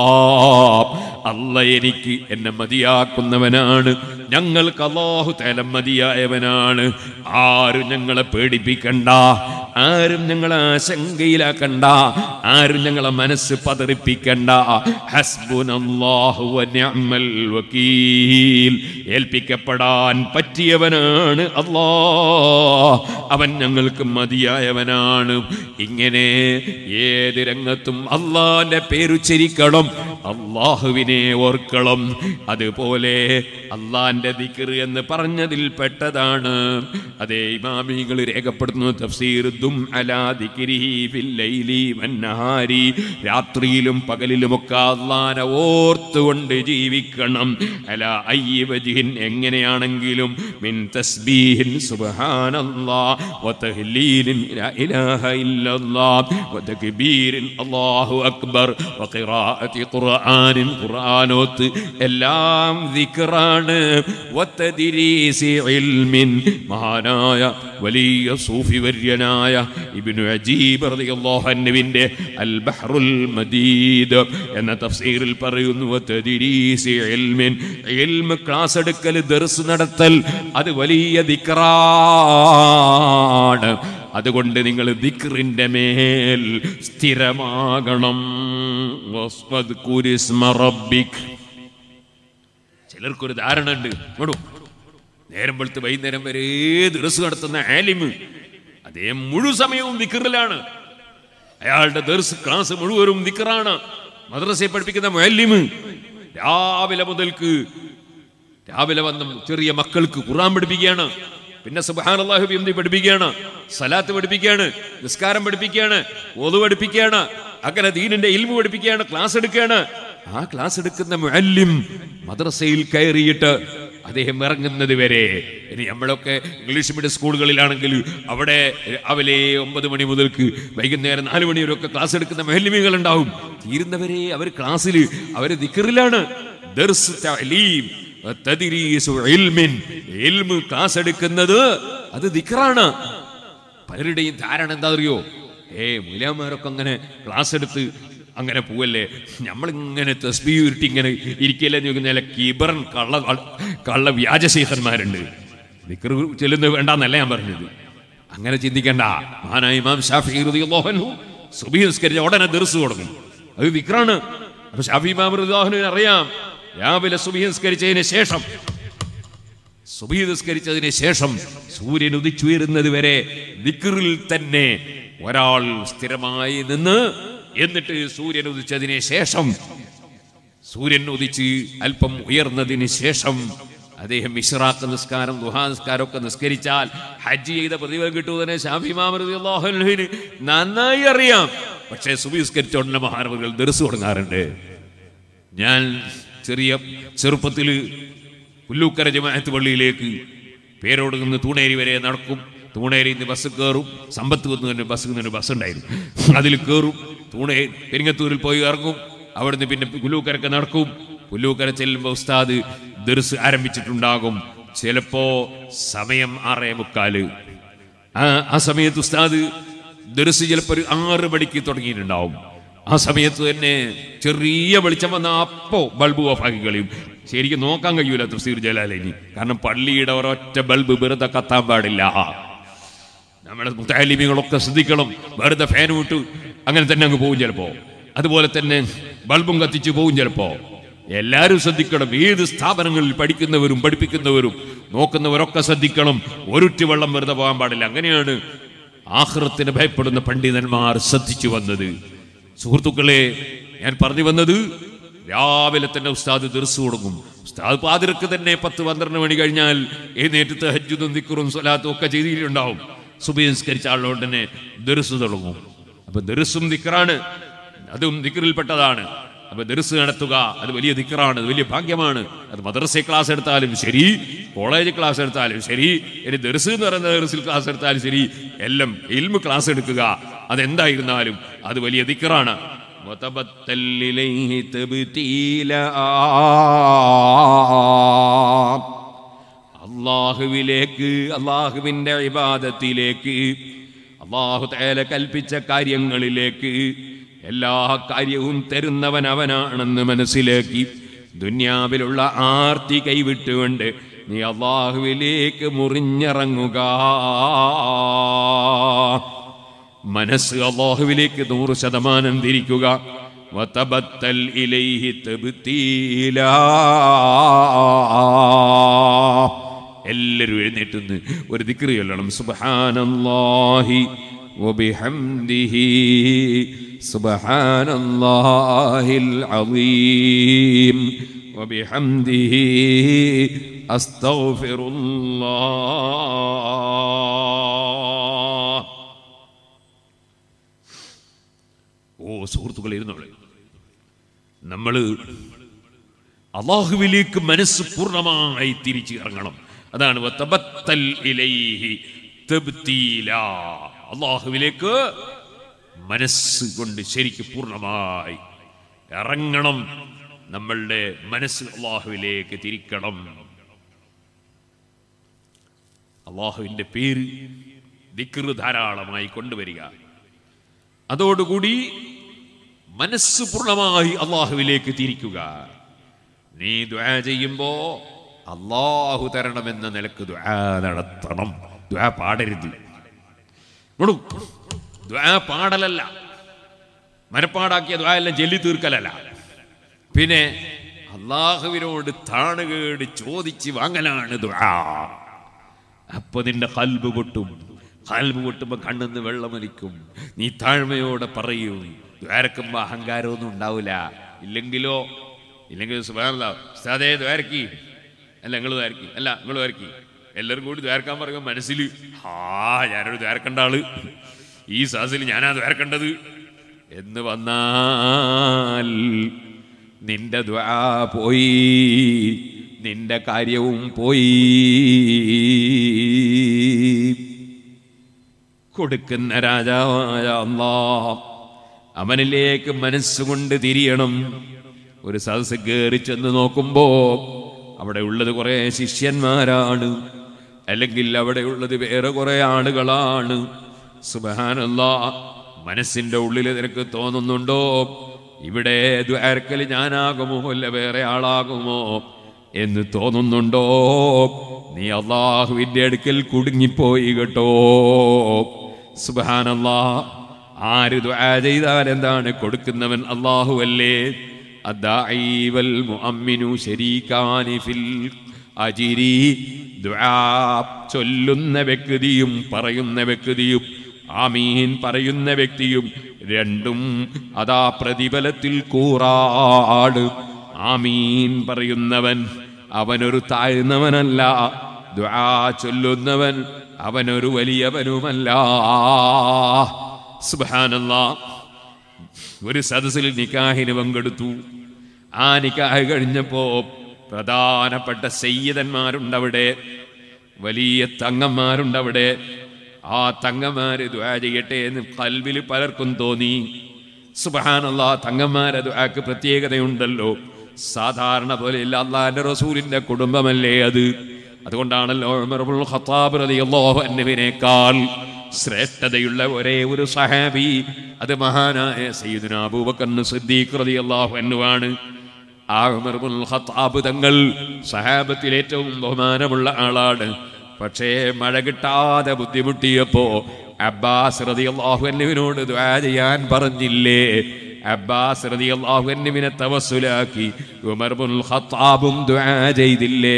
അല്ല എനിക്ക് എന്നെ മതിയാക്കുന്നവനാണ് ഞങ്ങൾക്ക് അള്ളാഹു തലം മതിയായവനാണ് ആരും ഞങ്ങളെ പേടിപ്പിക്കണ്ട ആരും ഞങ്ങളെ ആശങ്കയിലാക്കണ്ട ആരും ഞങ്ങളെ മനസ്സ് പതറിപ്പിക്കണ്ട ഹസ്ബുനല്ലാഹു വ നിഅമൽ വക്കീൽ ഏൽപ്പിക്കപ്പെടാൻ പറ്റിയവനാണ് അല്ലാ അവൻ ഞങ്ങൾക്ക് മതിയായവനാണ് ഇങ്ങനെ ഏത് രംഗത്തും അള്ളാന്റെ പേരുച്ചരിക്കണം അള്ളാഹുവിനെ ഓർക്കണം അതുപോലെ അള്ളാന്റെ ദിക്ർ എന്ന് പറഞ്ഞതിൽ പെട്ടതാണ് അതേ ഇമാമികൾ രേഖപ്പെടുന്നു തഫ്സീറുദ്ദും അലാ ദിക്രിഹി ഫിൽ ലൈലി വന്നഹാരി രാത്രിയിലും പകലിലുമൊക്കെ അള്ളാനെ ഓർത്തുകൊണ്ട് ജീവിക്കണം അല അയ്യവജിൻ എങ്ങനെയാണെങ്കിലും മിൻ തസ്ബീഹിൻ സുബ്ഹാനല്ലാ വതഹ്ലീലിൻ ലാ ഇലാഹ ഇല്ലല്ലാ വതക്ബീരിൻ അല്ലാഹു അക്ബർ വഖിറാഅത്തി ഖുർആനിൻ ഖുർആനോത്ത് എല്ലാം ദിക്റാണ് വതദ്രീസി ഇൽമിൻ മഹാനായ വലിയ സൂഫി വര്യനായ ഇബ്നു അജീബ് റളിയല്ലാഹു അൻഹുവിന്റെ അൽ ബഹ്റുൽ മദീദ് എന്ന തഫ്സീറിൽ പറയുന്നു വതദ്രീസി ഇൽമിൻ ഇൽമ് ക്ലാസ് എടുക്കൽ ദർസ് നടത്തൽ അത് വലിയ ദിക്റാണ് അതുകൊണ്ട് നിങ്ങൾ ദിക്റിന്റെ മേൽ സ്ഥിരമാകണം വസ്വദ്കുരി ഇസ്മ റബ്ബിക്. ചിലർക്കൊരു ധാരണ ഉണ്ട് ഇങ്ങോട്ടു നേരം വെളുത്ത് വൈകുന്നേരം വരെ ദിവസം നടത്തുന്ന ആലിമ് അദ്ദേഹം മുഴു സമയവും ദിക്കറിലാണ് അയാളുടെ ദർസ് ക്ലാസ് മുഴുവനും ദിക്കറാണ് മദ്രസയെ പഠിപ്പിക്കുന്ന മുഅല്ലിമ് രാവിലെ മുതൽക്ക് രാവിലെ വന്ന ചെറിയ മക്കൾക്ക് ഖുർആൻ പഠിപ്പിക്കുകയാണ് പിന്നെ സുബ്ഹാനല്ലാഹു ബിഹംദി പഠിപ്പിക്കുകയാണ് സലാത്ത് പഠിപ്പിക്കുകയാണ് നിസ്കാരം പഠിപ്പിക്കുകയാണ് ഓതു പഠിപ്പിക്കുകയാണ് അങ്ങനെ ദീനിന്റെ ഇൽമു പഠിപ്പിക്കുകയാണ് ക്ലാസ് എടുക്കുകയാണ് ആ ക്ലാസ് എടുക്കുന്ന മുഅല്ലിം മദ്രസയിൽ കയറിയിട്ട് അദ്ദേഹം ഇറങ്ങുന്നത് വരെ ഇനി നമ്മളൊക്കെ ഇംഗ്ലീഷ് മീഡിയം സ്കൂളുകളിലാണെങ്കിൽ അവിടെ രാവിലെ ഒമ്പത് മണി മുതൽക്ക് വൈകുന്നേരം നാല് മണി വരെയൊക്കെ ക്ലാസ് എടുക്കുന്ന മെഹല്ലിമികൾ ഉണ്ടാവും തീരുന്നവരെ അവർ ക്ലാസ്സിൽ അവർ ദിക്കറിലാണ് ദർസ് തഅലീം തദ്രീസു ഇൽമിൻ ഇൽമ് ക്ലാസ് എടുക്കുന്നത് അത് ദിക്റാണ് പലരുടെയും ധാരണ എന്താ അറിയോ ഏ മൂലാമാരൊക്കെ അങ്ങനെ ക്ലാസ് എടുത്ത് അങ്ങനെ പോവല്ലേ നമ്മളിങ്ങനെ തസ്ബീ ഉരുട്ടി ഇങ്ങനെ ഇരിക്കില്ല എന്ന് ചോദിക്കുന്ന കിബറൻ കള്ള കള്ള വ്യാജശീഹന്മാരുണ്ട് ദിക്ർ ചെല്ലുന്നത് വേണ്ടെന്നല്ല ഞാൻ പറഞ്ഞത് അങ്ങനെ ചിന്തിക്കണ്ട മഹാനായ ഇമാം ഷാഫി റളിയല്ലാഹു അൻഹു സുബഹി നിസ്കരിച്ച ഉടനെ ദർസ് തുടങ്ങും അത് ദിക്റാണ് അപ്പൊ ഷാഫി ഇമാം റളിയല്ലാഹുവിന് അറിയാം രാവിലെ സുബഹി നിസ്കരിച്ചതിന് ശേഷം സുബഹി നിസ്കരിച്ചതിന് ശേഷം സൂര്യൻ ഉദിച്ചുയരുന്നത് വരെ ദിക്റിൽ തന്നെ ഒരാൾ സ്ഥിരമായി നിന്ന് എന്നിട്ട് സൂര്യൻ ഉദിച്ചതിന് ശേഷം സൂര്യൻ ഉദിച്ച് അല്പം ഉയർന്നതിന് ശേഷം അദ്ദേഹം ഇഷ്റാഖ് നിസ്കാരം ദുഹാ നിസ്കാരം ഒക്കെ നിസ്കരിച്ചാൽ ഹജ്ജ് ചെയ്ത പ്രതിഫലം കിട്ടുന്നതിന് ഷാഫിമാമൃതിന് നന്നായി അറിയാം പക്ഷേ സുബി നിസ്കരിച്ച ഉടനെ മഹാനവകൾ ദർസ് തുടങ്ങാറുണ്ട് ഞാൻ ചെറിയ ചെറുപ്പത്തിൽ പുല്ലൂക്കര ജമാഅത്ത് പള്ളിയിലേക്ക് പേരോട് നിന്ന് തൂണേരി വരെ നടക്കും തൂണേരിയിൽ നിന്ന് ബസ് കയറും സമ്പത്ത് വന്ന് തന്നെ ബസ് നിന്ന് ബസ് ഉണ്ടായിരുന്നു അതിൽ കയറും തൂണേ പെരിങ്ങത്തൂരിൽ പോയി ഇറങ്ങും അവിടുന്ന് പിന്നെ പുല്ലൂക്കരക്ക് നടക്കും പുല്ലൂക്കര ചെല്ലുമ്പോൾ ഉസ്താദ് ദർസ് ആരംഭിച്ചിട്ടുണ്ടാകും ചിലപ്പോ സമയം ആറേ മുക്കാല് ആ ആ സമയത്ത് ഉസ്താദ് ദർസ് ചിലപ്പോൾ ഒരു ആറ് മണിക്ക് തുടങ്ങിയിട്ടുണ്ടാവും ആ സമയത്ത് തന്നെ ചെറിയ വെളിച്ചം വന്ന അപ്പോ ബൾബ് ഓഫാക്കി കളയും ശരിക്കും നോക്കാൻ കഴിയൂല തൃശ്ശൂർ ജലാലിനി കാരണം പള്ളിയുടെ ഒരൊറ്റ ബൾബ് വെറുതെ കത്താൻ പാടില്ല നമ്മുടെ മുത്താലിമികളൊക്കെ ശ്രദ്ധിക്കണം വെറുതെ ഫാൻ വിട്ടു അങ്ങനെ തന്നെ അങ്ങ് പോകും ചിലപ്പോ അതുപോലെ തന്നെ ബൾബും കത്തിച്ചു പോകും ചിലപ്പോ എല്ലാവരും ശ്രദ്ധിക്കണം ഏത് സ്ഥാപനങ്ങളിൽ പഠിക്കുന്നവരും പഠിപ്പിക്കുന്നവരും നോക്കുന്നവരൊക്കെ ശ്രദ്ധിക്കണം ഒരുറ്റി വെള്ളം വെറുതെ പോകാൻ പാടില്ല അങ്ങനെയാണ് ആഹ്റത്തിന് ഭയപ്പെടുന്ന പണ്ഡിതന്മാർ ശ്രദ്ധിച്ചു വന്നത് സുഹൃത്തുക്കളെ ഞാൻ പറഞ്ഞു വന്നത് രാവിലെ തന്നെ ഉസ്താദ് തീർച്ചു കൊടുക്കും ഉസ്താദ് പാതിരക്ക് തന്നെ പത്ത് പന്ത്രണ്ട് മണി കഴിഞ്ഞാൽ എഴുന്നേറ്റ് ഹജ്ജുദും ദിക്കറും സ്വലാത്തും ഒക്കെ ചെയ്തിട്ടുണ്ടാവും സുബഹിസ്കരിച്ച ആളുകൊണ്ട് തന്നെ ദർസ് തുടങ്ങും അപ്പൊ ദർസും ദിക്കറാണ് അതും ദിക്കറിൽപ്പെട്ടതാണ് അപ്പൊ ദർസ് നടത്തുക അത് വലിയ ദിക്കറാണ് അത് വലിയ ഭാഗ്യമാണ് അത് മദ്രസ ക്ലാസ് എടുത്താലും ശരി കോളേജ് ക്ലാസ് എടുത്താലും ശരി ഇനി ദർസ് എന്ന് പറയുന്ന ദർസിൽ ക്ലാസ് എടുത്താലും ശരി എല്ലാം ഇൽമ ക്ലാസ് എടുക്കുക അതെന്തായിരുന്നാലും അത് വലിയ ദിക്കറാണ് وتبتل إليه تبتيلا അള്ളാഹുവിലേക്ക് അള്ളാഹുവിൻ്റെ ഇബാദത്തിലേക്ക് അള്ളാഹു തേല കൽപ്പിച്ച കാര്യങ്ങളിലേക്ക് എല്ലാ കാര്യവും തരുന്നവൻ അവനാണെന്ന് മനസ്സിലാക്കി ദുന്യാവിലുള്ള ആർത്തി കൈവിട്ടുകൊണ്ട് നീ അള്ളാഹുവിലേക്ക് മുറിഞ്ഞിറങ്ങുക മനസ്സ് അള്ളാഹുവിലേക്ക് നൂറ് ശതമാനം തിരിക്കുക വതബത്തൽ ഇലൈഹി തബ്തീലാ. എല്ലാവരും എഴുന്നേറ്റുന്ന് ഒരു ദിക്റ് ചൊല്ലണം സുബ്ഹാനല്ലാഹി വബിഹംദിഹി സുബ്ഹാനല്ലാഹിൽ അളീം വബിഹംദിഹി അസ്തഗ്ഫിറുല്ലാഹ് ഓ സുഹൃത്തുക്കൾ ഇരുന്നോളെ നമ്മൾ അള്ളാഹുവിലേക്ക് മനസ്സ് പൂർണ്ണമായി തിരിച്ചു ഇറങ്ങണം അതാണ് വതബത്തൽ ഇലൈഹി തബ്തീലാ. അള്ളാഹുവിലേക്ക് മനസ്സ് കൊണ്ട് ശരിക്ക് പൂർണ്ണമായി ഇറങ്ങണം നമ്മളുടെ മനസ്സ് അള്ളാഹുവിലേക്ക് തിരിക്കണം അള്ളാഹുവിന്റെ പേര് ദിക്റ് ധാരാളമായി കൊണ്ടുവരിക അതോടുകൂടി മനസ്സ് പൂർണ്ണമായി അള്ളാഹുവിലേക്ക് തിരിക്കുക നീ ദ്വാ ചെയ്യുമ്പോ അള്ളാഹു തരണമെന്ന നിലക്ക് ദ്വാ നടത്തണം ദ്വാ പാടരുത് ഇങ്ങോട്ട് ദ്വാ പാടലല്ല മനപ്പാടാക്കിയ ദ്വാ എല്ലാം ജല്ലി തീർക്കലല്ല പിന്നെ അള്ളാഹുവിനോട് താണുകേട് ചോദിച്ച് വാങ്ങലാണ് ദ്വാ അപ്പൊ നിന്റെ കൽബ് പൊട്ടും കൽബ് പൊട്ടുമ്പോ കണ്ണിന്ന് വെള്ളമൊലിക്കും നീ താഴ്മയോടെ പറയൂ ദ്വാരക്കുമ്പോ അഹങ്കാരമൊന്നും ഉണ്ടാവില്ല ഇല്ലെങ്കിലോ ഇല്ലെങ്കിൽ സുബാനല്ല ഉസ്താദേ ദ്വാരക്കി അല്ല നിങ്ങൾ ദ്വാരക്കി അല്ല നിങ്ങൾ ദ്വാരക്കി എല്ലാവരും കൂടി ദ്വാരക്കാൻ പറയുമ്പോൾ മനസ്സിൽ ആ ഞാനൊരു ദ്വാരക്കണ്ട ആള് ഈ സാസിൽ ഞാനാ ദ്വാരക്കേണ്ടത് എന്ന് വന്നാൽ നിന്റെ ദ്വാ പോയി നിന്റെ കാര്യവും പോയി കൊടുക്കുന്ന രാജാവായ അല്ലാ അവനിലേക്ക് മനസ്സുകൊണ്ട് തിരിയണം ഒരു സദസ് കയറി ചെന്ന് നോക്കുമ്പോ അവിടെ ഉള്ളത് കുറെ ശിഷ്യന്മാരാണ് അല്ലെങ്കിൽ അവിടെ ഉള്ളത് വേറെ കുറെ ആളുകളാണ് സുബഹാനല്ല മനസ്സിന്റെ ഉള്ളിൽ നിനക്ക് തോന്നുന്നുണ്ടോ ഇവിടെ ദ്വാരക്കൽ ഞാനാകുമോ അല്ല വേറെ ആളാകുമോ എന്ന് തോന്നുന്നുണ്ടോ നീ അള്ളാഹുവിന്റെ അടുക്കൽ കുടുങ്ങിപ്പോയി കേട്ടോ സുബഹാനല്ലാ ആര് ദുആ ചെയ്താൽ എന്താണ് കൊടുക്കുന്നവൻ അല്ലാഹു അല്ലേ അദ്ദാഇ വൽ മുഅമ്മിനു ശരീകാനി ഫിൽ അജിരി ദ്വാ ചൊല്ലുന്ന വ്യക്തിയും പറയുന്ന വ്യക്തിയും ആമീൻ പറയുന്ന വ്യക്തിയും രണ്ടും അതാ പ്രതിഫലത്തിൽ കൂറാട് ആമീൻ പറയുന്നവൻ അവനൊരു താഴ്ന്നവനല്ല ദ്വാ ചൊല്ലുന്നവൻ അവനൊരു വലിയവനുമല്ല സുബാനല്ലാ ഒരു സദസ്സിൽ നിക്കാഹിന് പങ്കെടുത്തു ആ നിക്കാഹ് കഴിഞ്ഞപ്പോ പ്രധാനപ്പെട്ട സയ്യിദന്മാരുണ്ടവിടെ വലിയ തങ്ങന്മാരുണ്ടവിടെ ആ തങ്ങന്മാര് ദ്വാ ചെയ്യട്ടെ എന്ന് കൽവിൽ പലർക്കും തോന്നി സുബഹാനല്ല തങ്ങന്മാരെ ദ്വാക്ക് പ്രത്യേകതയുണ്ടല്ലോ സാധാരണ പോലെ ഇല്ല അള്ളാന്റെ റസൂലിന്റെ കുടുംബമല്ലേ അത് അതുകൊണ്ടാണല്ലോ ഉമറുൽ ഖത്താബ് റളിയല്ലാഹു അൻഹുവിനേക്കാൾ ശ്രേഷ്ഠതയുള്ള ഒരേ ഒരു സഹാബി അത് മഹാനായ സയ്യിദുന അബൂബക്കർ സിദ്ദീഖ് റളിയല്ലാഹു അൻഹുവാണ് ആ ഉമറുൽ ഖത്താബ് തങ്ങൾ സഹാബത്തിൽ ഏറ്റവും ബഹുമാനമുള്ള ആളാണ് പക്ഷേ മഴ കിട്ടാതെ ബുദ്ധിമുട്ടിയപ്പോ അബ്ബാസ് റളിയല്ലാഹു അൻഹുവിനോട് ദുആ ചെയ്യാൻ പറഞ്ഞില്ലേ അബ്ബാസ് റളിയല്ലാഹു അൻഹുവിനെ തവസ്സുലാക്കി ഉമർ ഇബ്നുൽ ഖത്താബും ദുആ ചെയ്തില്ലേ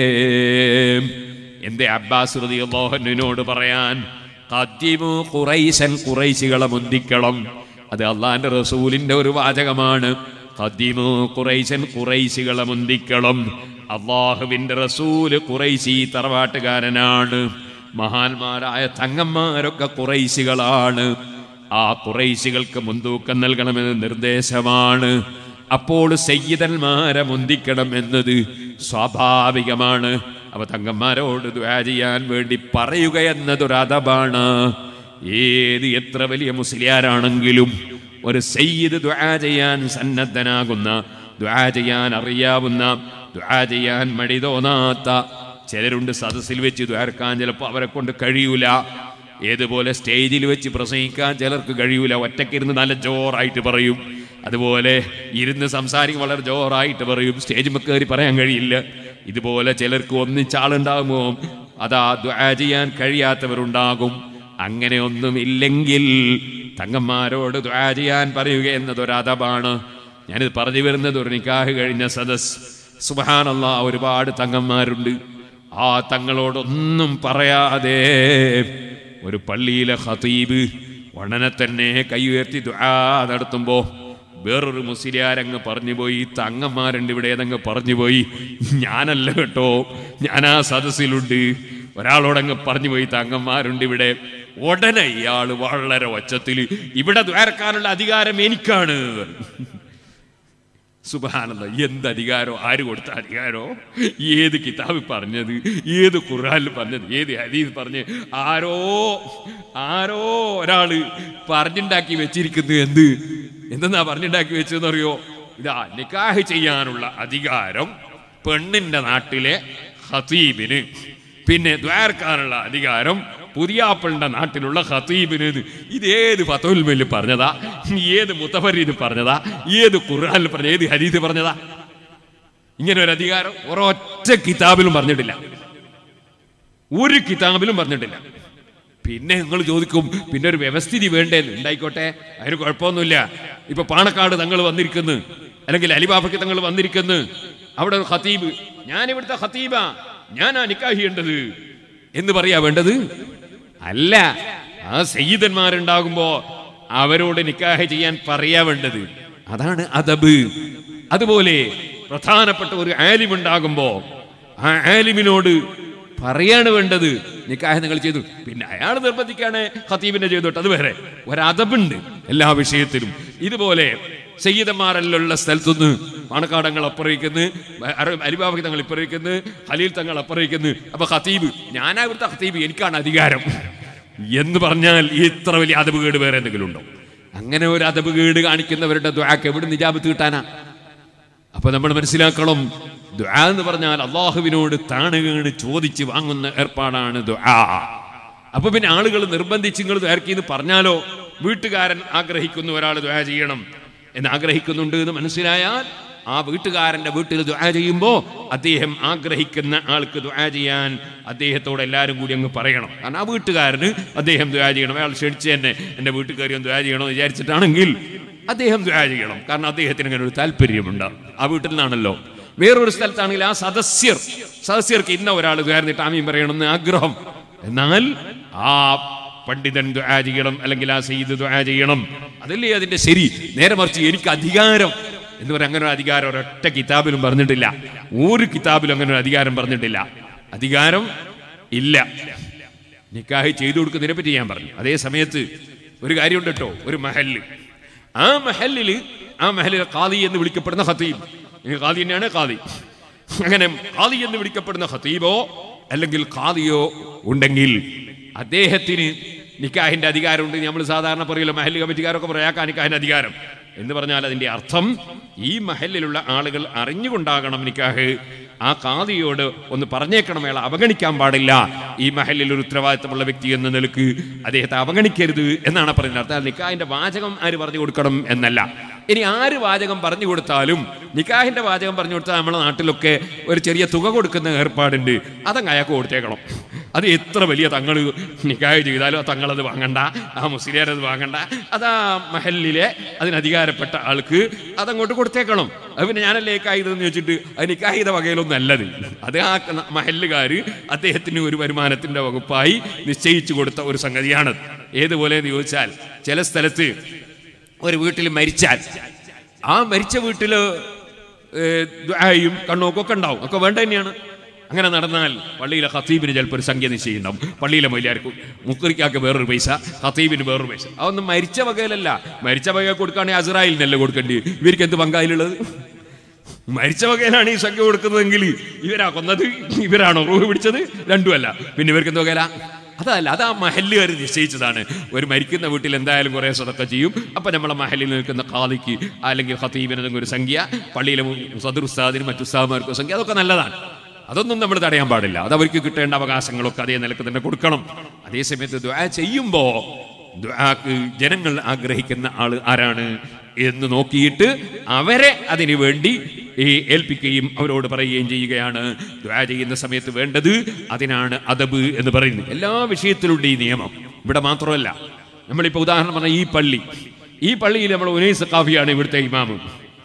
എന്തേ അബ്ബാസ് റളിയല്ലാഹു അൻഹുവിനോട് പറയാൻ ഖദ്ദിമു ഖുറൈശൻ ഖുറൈശികളെ മുന്തിക്കണം അത് അള്ളാന്റെ റസൂലിന്റെ ഒരു വാചകമാണ് ഖദ്ദിമു ഖുറൈശൻ ഖുറൈശികളെ മുന്തിക്കണം അള്ളാഹുവിന്റെ റസൂല് ഖുറൈശി തറവാട്ടുകാരനാണ് മഹാന്മാരായ തങ്ങന്മാരൊക്കെ ഖുറൈശികളാണ് ആ ഖുറൈശികൾക്ക് മുൻതൂക്കം നൽകണമെന്ന് നിർദ്ദേശമാണ് അപ്പോൾ സയ്യിദന്മാരെ മുന്തിക്കണം എന്നത് സ്വാഭാവികമാണ് അവ തങ്ങന്മാരോട് ദ്വാ ചെയ്യാൻ വേണ്ടി പറയുക എന്നതൊരു അതബാണ് ഏത് എത്ര വലിയ മുസ്ലിയാരാണെങ്കിലും ഒരു സയ്യിദ് ദ്വാ ചെയ്യാൻ സന്നദ്ധനാകുന്ന ദ്വാ ചെയ്യാൻ അറിയാവുന്ന ദ്വാ ചെയ്യാൻ മടി തോന്നാത്ത ചിലരുണ്ട് സദസ്സിൽ വെച്ച് ദ്വാരക്കാൻ ചിലപ്പോൾ അവരെ കൊണ്ട് കഴിയൂല ഏതുപോലെ സ്റ്റേജിൽ വെച്ച് പ്രസംഗിക്കാൻ ചിലർക്ക് കഴിയൂല ഒറ്റക്കിരുന്ന് നല്ല ജോറായിട്ട് പറയും അതുപോലെ ഇരുന്ന് സംസാരിക്കും വളരെ ജോറായിട്ട് പറയും സ്റ്റേജ് കയറി പറയാൻ കഴിയില്ല ഇതുപോലെ ചിലർക്ക് ഒന്നിച്ചാളുണ്ടാകുമോ അതാ ദ്വാ ചെയ്യാൻ കഴിയാത്തവരുണ്ടാകും അങ്ങനെ ഒന്നുമില്ലെങ്കിൽ തങ്ങന്മാരോട് ദ്വാ ചെയ്യാൻ പറയുക എന്നതൊരു അതബാണ് ഞാനിത് പറഞ്ഞു വരുന്നത് ഒരു നിക്കാഹ് കഴിഞ്ഞ സദസ് സുബഹാനല്ല ഒരുപാട് തങ്ങന്മാരുണ്ട് ആ തങ്ങളോടൊന്നും പറയാതെ ഒരു പള്ളിയിലെ ഖതീബ് ഉടനെ തന്നെ കൈ ഉയർത്തി ദുആ നടത്തുമ്പോ വേറൊരു മുസ്ലിയാരങ്ങ് പറഞ്ഞു പോയി തങ്ങന്മാരുണ്ട് ഇവിടെ ഏതങ്ങ് പറഞ്ഞു പോയി ഞാനല്ല കേട്ടോ ഞാൻ ആ സദസ്സിലുണ്ട് ഒരാളോടങ്ങ് പറഞ്ഞു പോയി തങ്ങന്മാരുണ്ട് ഇവിടെ ഉടനെ ഇയാള് വളരെ ഒച്ചത്തിൽ ഇവിടെ ദ്വാരക്കാനുള്ള അധികാരം എനിക്കാണ് സുബാനല്ല എന്ത് അധികാരോ ആര് കൊടുത്ത അധികാരോ ഏത് കിതാബ് പറഞ്ഞത് ഏത് ഖുറാനിൽ പറഞ്ഞത് ഏത് ഹദീസ് പറഞ്ഞ് ആരോ ആരോ ഒരാള് പറഞ്ഞുണ്ടാക്കി വെച്ചിരിക്കുന്നു എന്ത് എന്തെന്നാ പറഞ്ഞുണ്ടാക്കി വെച്ചതെന്ന് അറിയോ ഇതാ നിക്കാഹ് ചെയ്യാനുള്ള അധികാരം പെണ്ണിന്റെ നാട്ടിലെ ഹതീബിന് പിന്നെ ദ്വാരക്കാനുള്ള അധികാരം പുതിയാപ്പിളിന്റെ നാട്ടിലുള്ള ഖതീബിന് ഇത് ഇത് ഏത് ഫത്തോൽമേല് പറഞ്ഞതാ ഏത് മുത്തഫരീദ് പറഞ്ഞതാ ഏത് ഖുർആനിൽ പറഞ്ഞ ഏത് ഹരീത് പറഞ്ഞതാ ഇങ്ങനെ ഒരു അധികാരം ഒരൊറ്റ കിതാബിലും പറഞ്ഞിട്ടില്ല ഒരു കിതാബിലും പറഞ്ഞിട്ടില്ല പിന്നെ നിങ്ങൾ ചോദിക്കും പിന്നെ ഒരു വ്യവസ്ഥിതി വേണ്ടേ ഉണ്ടായിക്കോട്ടെ അതിന് കുഴപ്പമൊന്നുമില്ല ഇപ്പൊ പാണക്കാട് തങ്ങൾ വന്നിരിക്കുന്നു അല്ലെങ്കിൽ അലിബാബയ്ക്ക് തങ്ങൾ വന്നിരിക്കുന്നു അവിടെ ഒരു ഖതീബ് ഞാൻ ഇവിടുത്തെ ഖതീബാ ഞാനാ നിക്കാഹ് ചെയ്യേണ്ടത് എന്ന് പറയാ വേണ്ടത് അല്ല ആ സയ്യിദന്മാരുണ്ടാകുമ്പോ അവരോട് നിക്കാഹ് ചെയ്യാൻ പറയാ വേണ്ടത് അതാണ് അദബ് അതുപോലെ പ്രധാനപ്പെട്ട ഒരു ആലിം ഉണ്ടാകുമ്പോ ആ ആലിമിനോട് പറയാണ് വേണ്ടത് നിക്കാഹ് നിങ്ങൾ ചെയ്തു പിന്നെ അയാൾ നിർബന്ധിക്കാണ് ഖത്തീബിനെ ചെയ്തോട്ട് അത് വേറെ ഒരതബുണ്ട് എല്ലാ വിഷയത്തിലും ഇതുപോലെ സയ്യിദന്മാരെല്ലാം സ്ഥലത്തുനിന്ന് പാണക്കാടങ്ങൾ അപ്പുറയിക്കുന്നു അരിബാബി തങ്ങൾ ഇപ്പുറയിക്കുന്നു ഖലീൽ തങ്ങൾ അപ്പുറയിക്കുന്നു അപ്പൊ ഖത്തീബ് ഞാനാ ഇവിടുത്തെ ഖത്തീബ് എനിക്കാണ് അധികാരം എന്ന് പറഞ്ഞാൽ ഇത്ര വലിയ അതബ് കേട് വേറെ എന്തെങ്കിലും ഉണ്ടോ അങ്ങനെ ഒരു അതബ് കേട് കാണിക്കുന്നവരുടെ ദ്വാക്ക് എവിടെ നിജാബത്ത് കിട്ടാനാ അപ്പൊ നമ്മൾ മനസ്സിലാക്കണം ദുആ എന്ന് പറഞ്ഞാൽ അള്ളാഹുവിനോട് താണുകേണ് ചോദിച്ച് വാങ്ങുന്ന ഏർപ്പാടാണ് ദുആ അപ്പൊ പിന്നെ ആളുകൾ നിർബന്ധിച്ച് നിങ്ങൾ ദ്വാരക്കിന്ന് പറഞ്ഞാലോ വീട്ടുകാരൻ ആഗ്രഹിക്കുന്ന ഒരാൾ ദ്വാ ചെയ്യണം എന്ന് ആഗ്രഹിക്കുന്നുണ്ട് എന്ന് മനസ്സിലായാൽ ആ വീട്ടുകാരന്റെ വീട്ടിൽ ദുആ ചെയ്യുമ്പോൾ അദ്ദേഹം ആഗ്രഹിക്കുന്ന ആൾക്ക് ദുആ ചെയ്യാൻ അദ്ദേഹത്തോട് എല്ലാവരും കൂടി അങ്ങ് പറയണം കാരണം ആ വീട്ടുകാരന് അദ്ദേഹം ദുആ ചെയ്യണം അയാൾ ക്ഷണിച്ച് തന്നെ എൻ്റെ വീട്ടിൽ കയറി ഒന്ന് ദുആ ചെയ്യണമെന്ന് വിചാരിച്ചിട്ടാണെങ്കിൽ അദ്ദേഹം ദുആ ചെയ്യണം കാരണം അദ്ദേഹത്തിന് അങ്ങനെ ഒരു താല്പര്യമുണ്ട് ആ വീട്ടിൽ നിന്നാണല്ലോ വേറൊരു സ്ഥലത്താണെങ്കിൽ ആ സദസ്യർ സദസ്യർക്ക് ഇന്ന ഒരാൾ കയറിന്നിട്ട് ആമീൻ പറയണമെന്ന് ആഗ്രഹം എന്നാൽ ആ പണ്ഡിതൻ ദുആ ചെയ്യണം അല്ലെങ്കിൽ ആ സയ്യിദ് ദുആ ചെയ്യണം അതല്ലേ അതിന്റെ ശരി നേരെ മറിച്ച് എനിക്ക് അധികാരം എന്ന് പറയാൻ അങ്ങനെ ഒരു അധികാരം ഒരൊറ്റ കിതാബിലും പറഞ്ഞിട്ടില്ല ഒരു കിതാബിലും അങ്ങനെ ഒരു അധികാരം പറഞ്ഞിട്ടില്ല അധികാരം ഇല്ല നിക്കാഹ് ചെയ്തു കൊടുക്കുന്നതിനെ പറ്റി ഞാൻ പറഞ്ഞു അതേ സമയത്ത് ഒരു കാര്യമുണ്ട് കേട്ടോ ഒരു മഹല്ല് ആ മഹല്ലില് ആ മഹലിലെ ഖാദി എന്ന് വിളിക്കപ്പെടുന്ന ഖത്തീബ് ഈ ഖാദി തന്നെയാണ് ഖാദി അങ്ങനെ ഖാദി എന്ന് വിളിക്കപ്പെടുന്ന ഖത്തീബോ അല്ലെങ്കിൽ ഖാദിയോ ഉണ്ടെങ്കിൽ അദ്ദേഹത്തിന് നിക്കാഹിന്റെ അധികാരമുണ്ട് നമ്മൾ സാധാരണ പറയല്ലോ മഹല്ല് കമ്മിറ്റിക്കാരൊക്കെ പറയാക്കാം നിക്കാഹിന്റെ അധികാരം എന്ന് പറഞ്ഞാൽ അതിന്റെ അർത്ഥം ഈ മഹലിലുള്ള ആളുകൾ അറിഞ്ഞുകൊണ്ടാകണം നിക്കാഹ് ആ കാതിയോട് ഒന്ന് പറഞ്ഞേക്കണം അയാൾ അവഗണിക്കാൻ പാടില്ല ഈ മഹലിൽ ഒരു ഉത്തരവാദിത്തമുള്ള വ്യക്തി എന്ന നിലക്ക് അദ്ദേഹത്തെ അവഗണിക്കരുത് എന്നാണ് പറയുന്നത് അർത്ഥം നിക്കാഹിന്റെ വാചകം ആര് പറഞ്ഞു കൊടുക്കണം എന്നല്ല ഇനി ആര് വാചകം പറഞ്ഞു കൊടുത്താലും നിക്കാഹിന്റെ വാചകം പറഞ്ഞു കൊടുത്താൽ നമ്മുടെ നാട്ടിലൊക്കെ ഒരു ചെറിയ തുക കൊടുക്കുന്ന ഏർപ്പാടുണ്ട് അതങ്ങ് അയാൾക്ക് കൊടുത്തേക്കണം അത് എത്ര വലിയ തങ്ങൾ നിക്കാഹ് ചെയ്താലും ആ തങ്ങളത് വാങ്ങണ്ട ആ മുസ്ലിയാർ അത് വാങ്ങണ്ട അത് ആ മഹലിലെ അതിന് അധികാരപ്പെട്ട ആൾക്ക് അതങ്ങോട്ട് കൊടുത്തേക്കണം അത് പിന്നെ ഞാനല്ലേ കായിതെന്ന് വെച്ചിട്ട് അത് നിക്കാഹ് ചെയ്ത വകയിലൊന്നും അല്ലത് അത് ആ മഹല്ലുകാർ അദ്ദേഹത്തിന് ഒരു വരുമാനത്തിന്റെ വകുപ്പായി നിശ്ചയിച്ചു കൊടുത്ത ഒരു സംഗതിയാണ് ഏതുപോലെ എന്ന് ചോദിച്ചാൽ ചില സ്ഥലത്ത് ഒരു വീട്ടിൽ മരിച്ചാൽ ആ മരിച്ച വീട്ടില് ഏഹ്, ദുആയും കണ്ണോക്കൊക്കെ ഉണ്ടാവും ഒക്കെ വേണ്ട തന്നെയാണ് അങ്ങനെ നടന്നാൽ പള്ളിയിലെ ഖത്തീബിന് ചിലപ്പോൾ ഒരു സംഖ്യ നിശ്ചയുണ്ടാവും പള്ളിയിലെ മൊയിലാർക്ക് മുക്കരിക്കാക്ക് വേറൊരു പൈസ ഖത്തീബിന് വേറൊരു പൈസ അതൊന്നും മരിച്ച വകയിലല്ല മരിച്ച വക കൊടുക്കുകയാണെങ്കിൽ അസ്രായിലിനല്ലേ കൊടുക്കേണ്ടി ഇവർക്ക് എന്ത് പങ്കായിലുള്ളത് മരിച്ച വകയിലാണ് ഈ സംഖ്യ കൊടുക്കുന്നതെങ്കിൽ ഇവരാ കൊന്നത് ഇവരാണോ റൂഹ് പിടിച്ചത് രണ്ടുമല്ല പിന്നെ ഇവർക്ക് എന്ത് വകയില അതല്ല അത് ആ മഹല്ലുകാർ നിശ്ചയിച്ചതാണ് ഒരു മരിക്കുന്ന വീട്ടിൽ എന്തായാലും കുറേ സ്വതക്ക ചെയ്യും അപ്പൊ നമ്മളെ മഹലിൽ നിൽക്കുന്ന ഖാദിക്ക് അല്ലെങ്കിൽ ഖത്തീബിന് എന്തെങ്കിലും ഒരു സംഖ്യ പള്ളിയിലെ സദർ ഉസ്താദിനും മറ്റു ഉസ്താദ്മാർക്കും സംഖ്യ അതൊക്കെ നല്ലതാണ് അതൊന്നും നമ്മൾ തടയാൻ പാടില്ല അത് അവർക്ക് കിട്ടേണ്ട അവകാശങ്ങളൊക്കെ അതേ നിലക്ക് തന്നെ കൊടുക്കണം അതേസമയത്ത് ദ്വാ ചെയ്യുമ്പോ ദ്വാക്ക് ജനങ്ങൾ ആഗ്രഹിക്കുന്ന ആള് ആരാണ് എന്ന് നോക്കിയിട്ട് അവരെ അതിനു വേണ്ടി ഈ ഏൽപ്പിക്കുകയും അവരോട് പറയുകയും ചെയ്യുകയാണ് ദ്വാ ചെയ്യുന്ന സമയത്ത് വേണ്ടത് അതിനാണ് അദബ് എന്ന് പറയുന്നത് എല്ലാ വിഷയത്തിലുണ്ട് ഈ നിയമം ഇവിടെ മാത്രമല്ല നമ്മളിപ്പോ ഉദാഹരണം പറഞ്ഞ ഈ പള്ളി ഈ പള്ളിയിൽ നമ്മൾ ഉനൈസ് കാഫിയാണ് ഇവിടുത്തെ ഇമാമ്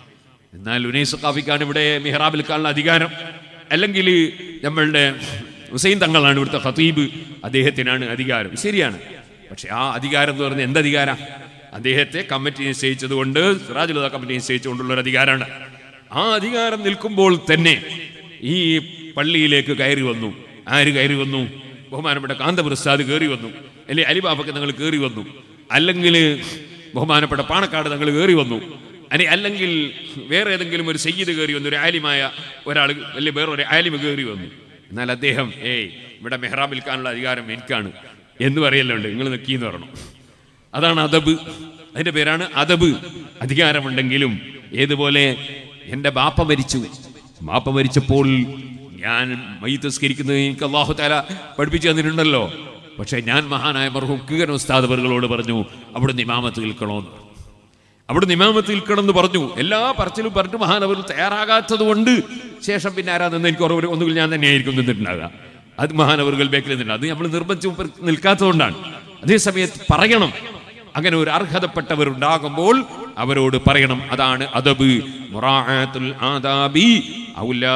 എന്നാൽ ഉനൈസ് കാഫിക്കാണ് ഇവിടെ മിഹ്റാബിൽ കാണുന്ന അധികാരം അല്ലെങ്കിൽ നമ്മളുടെ ഹുസൈൻ തങ്ങളാണ് ഇവിടുത്തെ ഖത്തീബ് അദ്ദേഹത്തിനാണ് അധികാരം ശരിയാണ് പക്ഷെ ആ അധികാരം എന്ന് പറഞ്ഞാൽ എന്ത് അധികാരം അദ്ദേഹത്തെ കമ്മിറ്റി നിശ്ചയിച്ചത് കൊണ്ട് സിറാജുലത കമ്മിറ്റി നിശ്ചയിച്ചുകൊണ്ടുള്ള ഒരു അധികാരമാണ് ആ അധികാരം നിൽക്കുമ്പോൾ തന്നെ ഈ പള്ളിയിലേക്ക് കയറി വന്നു ആര് കയറി വന്നു ബഹുമാനപ്പെട്ട കാന്തപ്രസാദ് കയറി വന്നു അല്ലെ അലിബാബക്ക് നിങ്ങൾ കയറി വന്നു അല്ലെങ്കിൽ ബഹുമാനപ്പെട്ട പാണക്കാട് തങ്ങൾ കയറി വന്നു അല്ലെ അല്ലെങ്കിൽ വേറെ ഏതെങ്കിലും ഒരു സയ്യിദ് കയറി വന്നു ഒരു ആലിമായ ഒരാൾ അല്ലെങ്കിൽ വേറൊരു ആലിമ കയറി വന്നു എന്നാൽ അദ്ദേഹം ഏയ് ഇവിടെ മെഹ്റാബ് വിൽക്കാനുള്ള അധികാരം എനിക്കാണ് എന്ന് പറയല്ലോ ഉണ്ട് നിങ്ങൾ നിൽക്കിയെന്ന് പറയണം അതാണ് അദബ് അതിന്റെ പേരാണ് അദബ് അധികാരമുണ്ടെങ്കിലും ഏതുപോലെ എൻ്റെ ബാപ്പ മരിച്ചു ബാപ്പ മരിച്ചപ്പോൾ ഞാൻ മയ്യത്ത് സ്കരിക്കുന്നത് എനിക്ക് അള്ളാഹു താല പഠിപ്പിച്ചു തന്നിട്ടുണ്ടല്ലോ പക്ഷേ ഞാൻ മഹാനായ മർഹൂം കീകൻ ഉസ്താദ് അവറുകളോട് പറഞ്ഞു അവിടെ നിമാമത്ത് നിൽക്കണമെന്ന് അവിടെ നിമാമത്ത് നിൽക്കണം എന്ന് പറഞ്ഞു എല്ലാ പറച്ചിലും പറഞ്ഞിട്ട് മഹാനവർ തയ്യാറാകാത്തത് കൊണ്ട് ശേഷം പിന്നെ ആരാ നിന്ന് എനിക്ക് ഉറവ് ഒന്നുകിൽ ഞാൻ തന്നെയായിരിക്കും നിന്നിട്ടുണ്ടാകുക അത് മഹാനവറുകൾ ബേക്കിൽ നിന്നിട്ടുണ്ട് അത് നമ്മൾ നിർബന്ധിച്ച് മുമ്പ് നിൽക്കാത്തതുകൊണ്ടാണ് അതേസമയത്ത് പറയണം അങ്ങനെ ഒരു അർഹതപ്പെട്ടവർ ഉണ്ടാകുമ്പോൾ അവരോട് പറയണം അതാണ് അദബ് മുറാഅത്തുൽ ആദാബി ഔലാ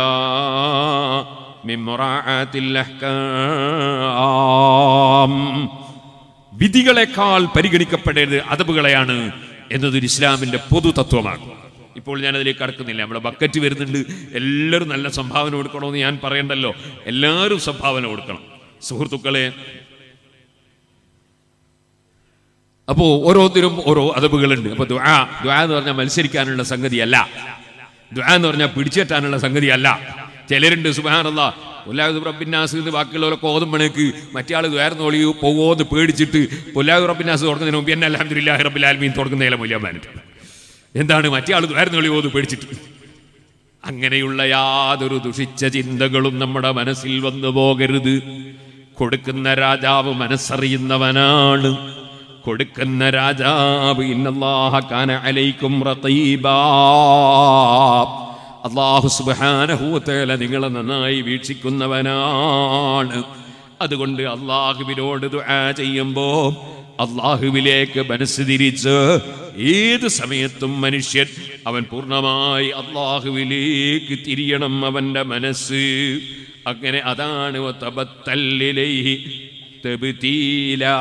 മിൻ മുറാഅത്തിൽ അഹ്കാം വിധികളെക്കാൾ പരിഗണിക്കപ്പെടേണ്ടത് അതബുകളെയാണ് എന്നതൊരു ഇസ്ലാമിന്റെ പൊതു തത്വമാണ് ഇപ്പോൾ ഞാൻ അതിലേക്ക് കടക്കുന്നില്ല നമ്മുടെ ബക്കറ്റ് വരുന്നുണ്ട് എല്ലാവരും നല്ല സംഭാവന കൊടുക്കണമെന്ന് ഞാൻ പറയണ്ടല്ലോ എല്ലാവരും സംഭാവന കൊടുക്കണം സുഹൃത്തുക്കളെ അപ്പോൾ ഓരോന്നിനും ഓരോ അതബുകളുണ്ട് അപ്പൊ ദ്വാ ദ്വാ എന്ന് പറഞ്ഞാൽ മത്സരിക്കാനുള്ള സംഗതിയല്ല ദ്വാ എന്ന് പറഞ്ഞാൽ പിടിച്ചേറ്റാനുള്ള സംഗതിയല്ല ചിലരുണ്ട് സുബാനല്ല പൊല്ലാഹു റബ്ബിന്നാസ് എന്ന് ബാക്കിയുള്ളവരൊക്കെ ഓതുമ്പോഴേക്ക് മറ്റേ ആൾ വേർന്നോളി പോവോന്ന് പേടിച്ചിട്ട് പൊല്ലാഹു റബ്ബിന്നാസ് തുടങ്ങുന്നതിന് മുമ്പ് എന്നെ അലഹദില്ലാഹി റബ്ബിൽ ആൽമീൻ തുടങ്ങുന്നതിലെ മൂല്യമാനിട്ട് എന്താണ് മറ്റേ ആൾ വേർന്നോളി ഓത് പേടിച്ചിട്ട് അങ്ങനെയുള്ള യാതൊരു ദുഷിച്ച ചിന്തകളും നമ്മുടെ മനസ്സിൽ വന്നു പോകരുത് കൊടുക്കുന്ന രാജാവ് മനസ്സറിയുന്നവനാണ് കൊടുക്കുന്ന രാജാവ് ഇന്നല്ലാഹ കാന അലൈക്കും റഖീബാ അള്ളാഹു സുബാനഹൂത്തേല നിങ്ങളെ നന്നായി വീക്ഷിക്കുന്നവനാണ് അതുകൊണ്ട് അള്ളാഹുവിനോട് ദുആ ചെയ്യുമ്പോൾ അള്ളാഹുവിലേക്ക് മനസ്സ് തിരിച്ച് ഏത് സമയത്തും മനുഷ്യൻ അവൻ പൂർണ്ണമായി അള്ളാഹുവിലേക്ക് തിരിയണം അവന്റെ മനസ്സ് അങ്ങനെ അതാണ് വതബത്തല്ലിലൈഹി തബ്തീലാ.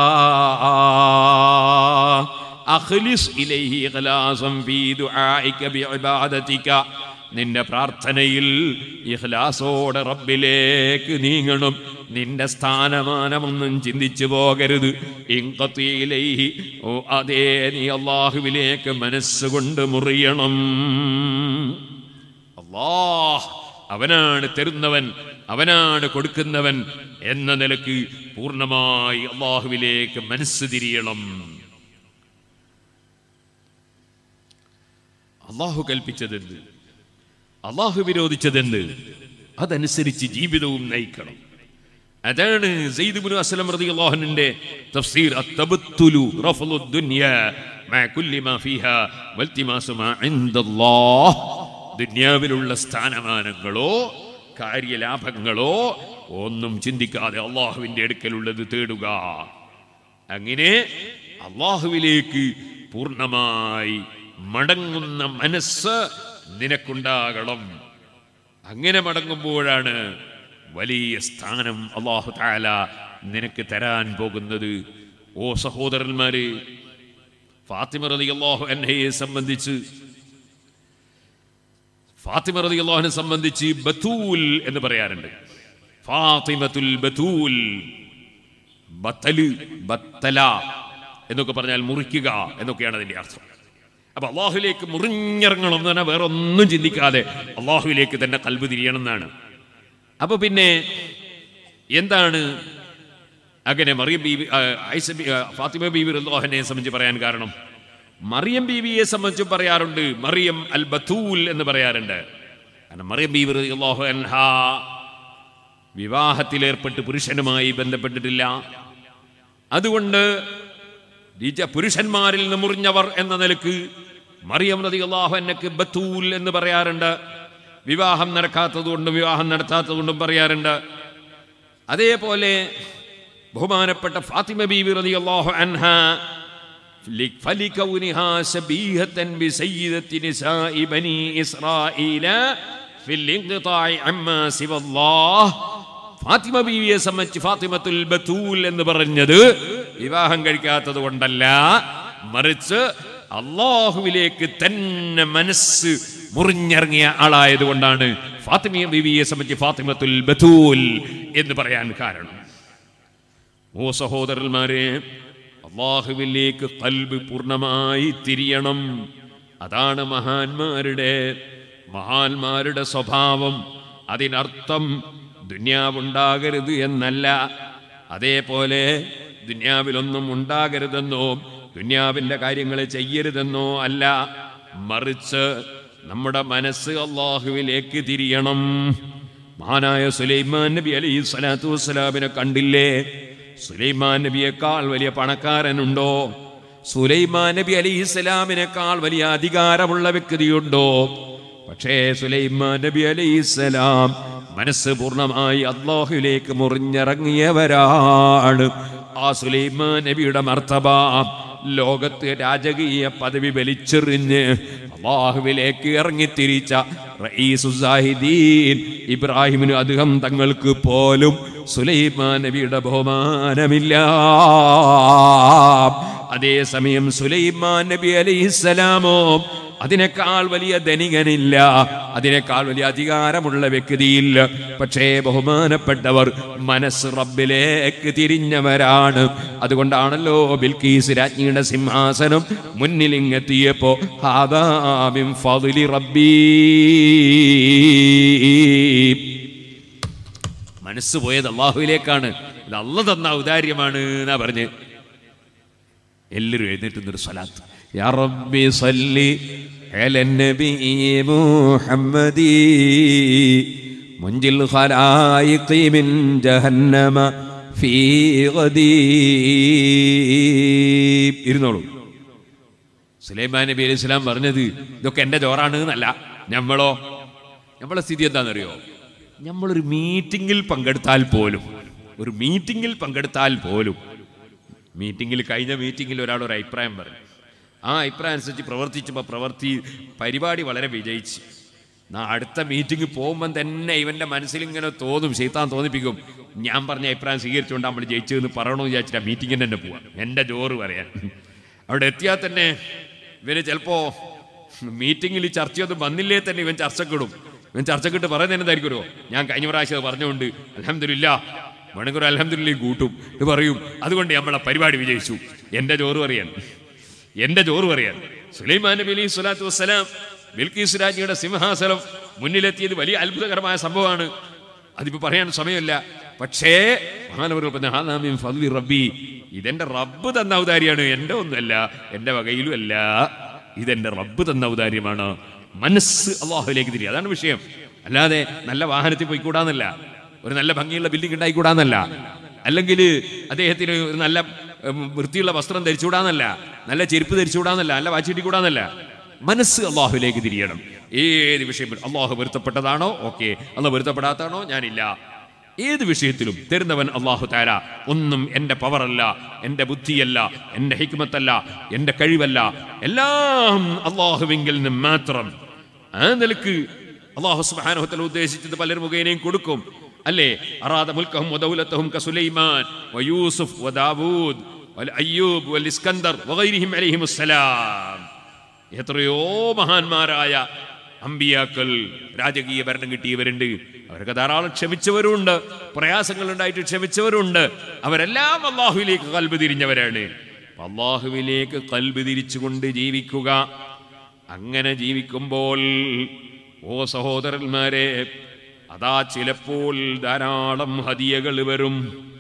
അഖ്ലിസ് ഇലൈഹി ഇഖ്ലാസൻ ഫീ ദുആഇക ബിഇബാദതിക നിന്റെ പ്രാർത്ഥനയിൽ ഇഖ്ലാസോടെ റബ്ബിലേക്ക് നീങ്ങണം നിന്റെ സ്ഥാനമാനമൊന്നും ചിന്തിച്ചു പോകരുത് ഇൻഖത്തിയിലൈഹി ഓ അതേ നീ അള്ളാഹുവിലേക്ക് മനസ്സുകൊണ്ട് മുറിയണം അല്ലാഹ് അവനാണ് തരുന്നവൻ അവനാണ് കൊടുക്കുന്നവൻ എന്ന നിലക്ക് പൂർണ്ണമായി അള്ളാഹുവിലേക്ക് മനസ്സ് തിരിയണം അള്ളാഹു കൽപ്പിച്ചതെന്ത് അള്ളാഹു വിരോധിച്ചതെന്ത് അതനുസരിച്ച് ജീവിതവും നയിക്കണം അതാണ് സെയ്ദ് ബിൻ അസ്ലം റളിയല്ലാഹുവിന്റെ തഫ്സീർ അത്തബത്തുലു റഫ്ലു ദുനിയ മഅ കുല്ലി മാ ഫീഹാ വൽതിമാസു മാ ഇൻദല്ലാഹ് ദുനിയാവിലുള്ള സ്ഥാനമാനങ്ങളോ കാര്യലാഭങ്ങളോ ഒന്നും ചിന്തിക്കാതെ അള്ളാഹുവിന്റെ അടുക്കലുള്ളത് തേടുക അങ്ങനെ അള്ളാഹുവിലേക്ക് പൂർണ്ണമായി മടങ്ങുന്ന മനസ്സ് നിനക്കുണ്ടാകണം അങ്ങനെ മടങ്ങുമ്പോഴാണ് വലിയ സ്ഥാനം അള്ളാഹു താല നിനക്ക് തരാൻ പോകുന്നത് ഓ സഹോദരന്മാരെ ഫാത്തിമ റതി അള്ളാഹു എന്നെ സംബന്ധിച്ച് ഫാത്തിമ റതി അള്ളാഹുനെ സംബന്ധിച്ച് ബത്തൂൽ എന്ന് പറയാറുണ്ട് ഫാത്തിമത്തുൽ ബത്തൂൽ ബത്തല് ബത്തല എന്നൊക്കെ പറഞ്ഞാൽ മുറിക്കുക എന്നൊക്കെയാണ് അതിന്റെ അർത്ഥം അപ്പൊ അള്ളാഹുലേക്ക് മുറിഞ്ഞിറങ്ങണം എന്ന് പറഞ്ഞാൽ വേറെ ഒന്നും ചിന്തിക്കാതെ അള്ളാഹുവിലേക്ക് തന്നെ കൽബ് തിരിയണം എന്നാണ് അപ്പൊ പിന്നെ എന്താണ് അങ്ങനെ മറിയം ബീവി ആ, ഐസ ബി- ആ, ഫാത്തിമ ബീവി അള്ളാഹുനെ സംബന്ധിച്ച് പറയാൻ കാരണം മറിയം ബീവിയെ സംബന്ധിച്ച് പറയാറുണ്ട് മറിയം അൽ ബത്തൂൽ എന്ന് പറയാറുണ്ട് കാരണം മറിയം ബീവി അള്ളാഹു അൻഹാ വിവാഹത്തിലേർപ്പെട്ട് പുരുഷനുമായി ബന്ധപ്പെട്ടിട്ടില്ല അതുകൊണ്ട് നിജ പുരുഷന്മാരിൽ നിന്ന് മുറിഞ്ഞവർ എന്ന നിലക്ക് മറിയം നദി അള്ളാഹുനക്ക് ബത്തൂൽ എന്ന് പറയാറുണ്ട് വിവാഹം നടക്കാത്തത് കൊണ്ടും വിവാഹം നടത്താത്തത് കൊണ്ടും പറയാറുണ്ട് അതേപോലെ ബഹുമാനപ്പെട്ട ഫാത്തിമ ബീവി റതി അള്ളാഹു അൻഹ فلكونها شبيهة بسيدة نساء بني إسرائيل في الانقطاع عما سوى الله ഫാത്തിമ ബീവിയെ സംബന്ധിച്ച് ഫാത്തിമത്തുൽ ബത്തൂൽ എന്ന് പറഞ്ഞത് വിവാഹം കഴിക്കാത്തത് കൊണ്ടല്ല മറിച്ച് അള്ളാഹുവിലേക്ക് തന്നെ മനസ്സ് മുറിഞ്ഞിറങ്ങിയ ആളായത് കൊണ്ടാണ് ഫാത്തിമ ബീവിയെ സംബന്ധിച്ച് ഫാത്തിമത്തുൽ ബത്തൂൽ എന്ന് പറയാൻ കാരണം ഓ സഹോദരന്മാരെ അള്ളാഹുവിലേക്ക് കൽബ് പൂർണ്ണമായി തിരിയണം അതാണ് മഹാന്മാരുടെ മഹാന്മാരുടെ സ്വഭാവം അതിനർത്ഥം ദുന്യാവുണ്ടാകരുത് എന്നല്ല അതേപോലെ ദുന്യാവിലൊന്നും ഉണ്ടാകരുതെന്നോ ദുന്യാവിൻ്റെ കാര്യങ്ങൾ ചെയ്യരുതെന്നോ അല്ല മറിച്ച് നമ്മുടെ മനസ്സ് അള്ളാഹുവിലേക്ക് തിരിയണം മഹാനായ സുലൈമാൻ നബി അലൈഹി സ്വലാത്തു വസ്സലാമിനെ കണ്ടില്ലേ സുലൈമാൻ നബിയേക്കാൾ വലിയ പണക്കാരനുണ്ടോ സുലൈമാൻ നബി അലൈഹി സ്വലാമിനേക്കാൾ വലിയ അധികാരമുള്ള വ്യക്തിയുണ്ടോ പക്ഷേ സുലൈമാൻ നബി അലൈഹി സ്വലാം മനസ്സ് പൂർണ്ണമായി അള്ളാഹുലേക്ക് മുറിഞ്ഞിറങ്ങിയവരാണ് ആ സുലൈമാൻ നബിയുടെ മർത്തബ ലോകത്ത് രാജകീയ പദവി വലിച്ചെറിഞ്ഞ് അള്ളാഹുവിലേക്ക് ഇറങ്ങിത്തിരിച്ച റഈസുസാഹിദീൻ ഇബ്രാഹിമിന് അധികം തങ്ങൾക്ക് പോലും സുലൈമാൻ നബിയുടെ ബഹുമാനമില്ല അതേസമയം സുലൈമാൻ നബി അലൈഹിസ്സലാമോ അതിനേക്കാൾ വലിയ ധനികനില്ല അതിനേക്കാൾ വലിയ അധികാരമുള്ള വ്യക്തിയില്ല പക്ഷേ ബഹുമാനപ്പെട്ടവർ മനസ്സ് റബ്ബിലേക്ക് തിരിഞ്ഞവരാണ് അതുകൊണ്ടാണല്ലോ ബിൽക്കീസ് രാജ്ഞിയുടെ സിംഹാസനം മുന്നിലിങ്ങെത്തിയപ്പോ ഹാദാമിൻ ഫദ്ലി റബ്ബീ മനസ്സ് പോയത് അള്ളാഹുവിലേക്കാണ് ഇത് അള്ള തന്ന ഔദാര്യമാണ് എന്നാ പറഞ്ഞ് എല്ലാവരും എഴുന്നേറ്റുന്നൊരു സ്വലാത്ത് യാ റബ്ബി സല്ലി അല നബി മുഹമ്മദി മുഞ്ചിൽ ഖലായിഖി മിൻ ജഹന്നമ ഫീ ഗദീ ഇരുന്നോളൂ സുലൈമാൻ നബി അലൈഹി സ്വലാം പറഞ്ഞത് ഇതൊക്കെ എൻ്റെ ചോറാണ് എന്നല്ല നമ്മളോ നമ്മളെ സ്ഥിതി എന്താണെന്നറിയോ നമ്മളൊരു മീറ്റിങ്ങിൽ പങ്കെടുത്താൽ പോലും ഒരു മീറ്റിങ്ങിൽ പങ്കെടുത്താൽ പോലും മീറ്റിങ്ങിൽ കഴിഞ്ഞ മീറ്റിങ്ങിൽ ഒരാൾ ഒരു അഭിപ്രായം പറഞ്ഞു ആ അഭിപ്രായം അനുസരിച്ച് പ്രവർത്തിച്ചപ്പോൾ പ്രവർത്തി പരിപാടി വളരെ വിജയിച്ച് നാ അടുത്ത മീറ്റിംഗ് പോകുമ്പം തന്നെ ഇവൻ്റെ മനസ്സിൽ ഇങ്ങനെ തോന്നും ചെയ്താൻ തോന്നിപ്പിക്കും ഞാൻ പറഞ്ഞ അഭിപ്രായം സ്വീകരിച്ചുകൊണ്ട് നമ്മൾ ജയിച്ചതെന്ന് പറയണമെന്ന് വിചാരിച്ചിട്ട് മീറ്റിങ്ങിന് തന്നെ പോവാം എൻ്റെ ജോറ് പറയാൻ അവിടെ എത്തിയാൽ തന്നെ ഇവന് ചിലപ്പോൾ മീറ്റിങ്ങിൽ ചർച്ചയൊന്നും വന്നില്ലേ തന്നെ ഇവൻ ചർച്ചക്കിടും ഇവൻ ചർച്ചക്കിട്ട് പറയുന്നത് എന്തായിരിക്കുമല്ലോ ഞാൻ കഴിഞ്ഞ പ്രാവശ്യം അത് പറഞ്ഞുകൊണ്ട് അലഹമില്ല മണിക്കൂർ അലഹമില്ലയും കൂട്ടും ഇത് പറയും അതുകൊണ്ട് നമ്മളെ പരിപാടി വിജയിച്ചു എൻ്റെ ചോറ് പറയാൻ എൻ്റെ ചോറ് പറയാൻ സുലൈമാൻ നബി അലൈഹി സ്വലാത്തു വസ്സലാം ബിൽക്കീസ് രാജ്ഞിയുടെ സിംഹാസനം മുന്നിലെത്തിയത് വലിയ അത്ഭുതകരമായ സംഭവമാണ് അതിപ്പോ പറയാൻ സമയമില്ല പക്ഷേ മഹാനവർ പറഞ്ഞ ഹാനാമിൻ ഫദ്ലി റബ്ബി ഇതെന്റെ റബ്ബ് തന്ന ഔദാര്യാണ് എൻ്റെ ഒന്നുമല്ല എൻ്റെ വകയിലും അല്ല ഇതെന്റെ റബ്ബ് തന്ന ഔദാര്യമാണ് മനസ്സ് അള്ളാഹുലേക്ക് തിരികെ അതാണ് വിഷയം അല്ലാതെ നല്ല വാഹനത്തിൽ പോയിക്കൂടാന്നല്ല ഒരു നല്ല ഭംഗിയുള്ള ബിൽഡിംഗ് ഉണ്ടായിക്കൂടാന്നല്ല അല്ലെങ്കിൽ അദ്ദേഹത്തിന് ഒരു നല്ല ഉം, വൃത്തിയുള്ള വസ്ത്രം ധരിച്ചുകൂടാന്നല്ല നല്ല ചെരുപ്പ് ധരിച്ചുകൂടാന്നല്ല നല്ല വാച്ചിട്ടിക്കൂടാന്നല്ല മനസ്സ് അള്ളാഹുലേക്ക് തിരിയണം ഏത് വിഷയം അള്ളാഹു പൊരുത്തപ്പെട്ടതാണോ ഓക്കെ അള്ളാഹ് പൊരുത്തപ്പെടാത്താണോ ഞാനില്ല ഏത് വിഷയത്തിലും തരുന്നവൻ അള്ളാഹു താര ഒന്നും എൻ്റെ പവറല്ല എൻ്റെ ബുദ്ധിയല്ല എൻ്റെ ഹിക്മത്തല്ല എൻ്റെ കഴിവല്ല എല്ലാം അള്ളാഹുവിങ്കിൽ നിന്ന് മാത്രം ആ നിലക്ക് അള്ളാഹു സുബ്ഹാനഹു ഉദ്ദേശിച്ചത് പലരും മുഖേനയും കൊടുക്കും അല്ലേ അറാദ മുൽക്കഹും വദൗലത്തഹും കസുലൈമാൻ വയൂസുഫ് വദാവൂദ് വൽ അയ്യൂബ് വൽ ഇസ്കന്ദർ വഗൈരിഹിം അലൈഹിമുസ്സലാം എത്രയോ മഹാന്മാരായ അമ്പിയാക്കൾ രാജകീയ ഭരണം കിട്ടിയവരുണ്ട് അവരൊക്കെ ധാരാളം ക്ഷമിച്ചവരുണ്ട് പ്രയാസങ്ങൾ ഉണ്ടായിട്ട് ക്ഷമിച്ചവരുണ്ട് അവരെല്ലാം അള്ളാഹുവിലേക്ക് കൽബ് തിരിഞ്ഞവരാണ് അപ്പൊ അള്ളാഹുവിലേക്ക് കൽബ് തിരിച്ചുകൊണ്ട് ജീവിക്കുക അങ്ങനെ ജീവിക്കുമ്പോൾ ഓ സഹോദരന്മാരെ അതാ ചിലപ്പോൾ ധാരാളം ഹദിയകൾ വരും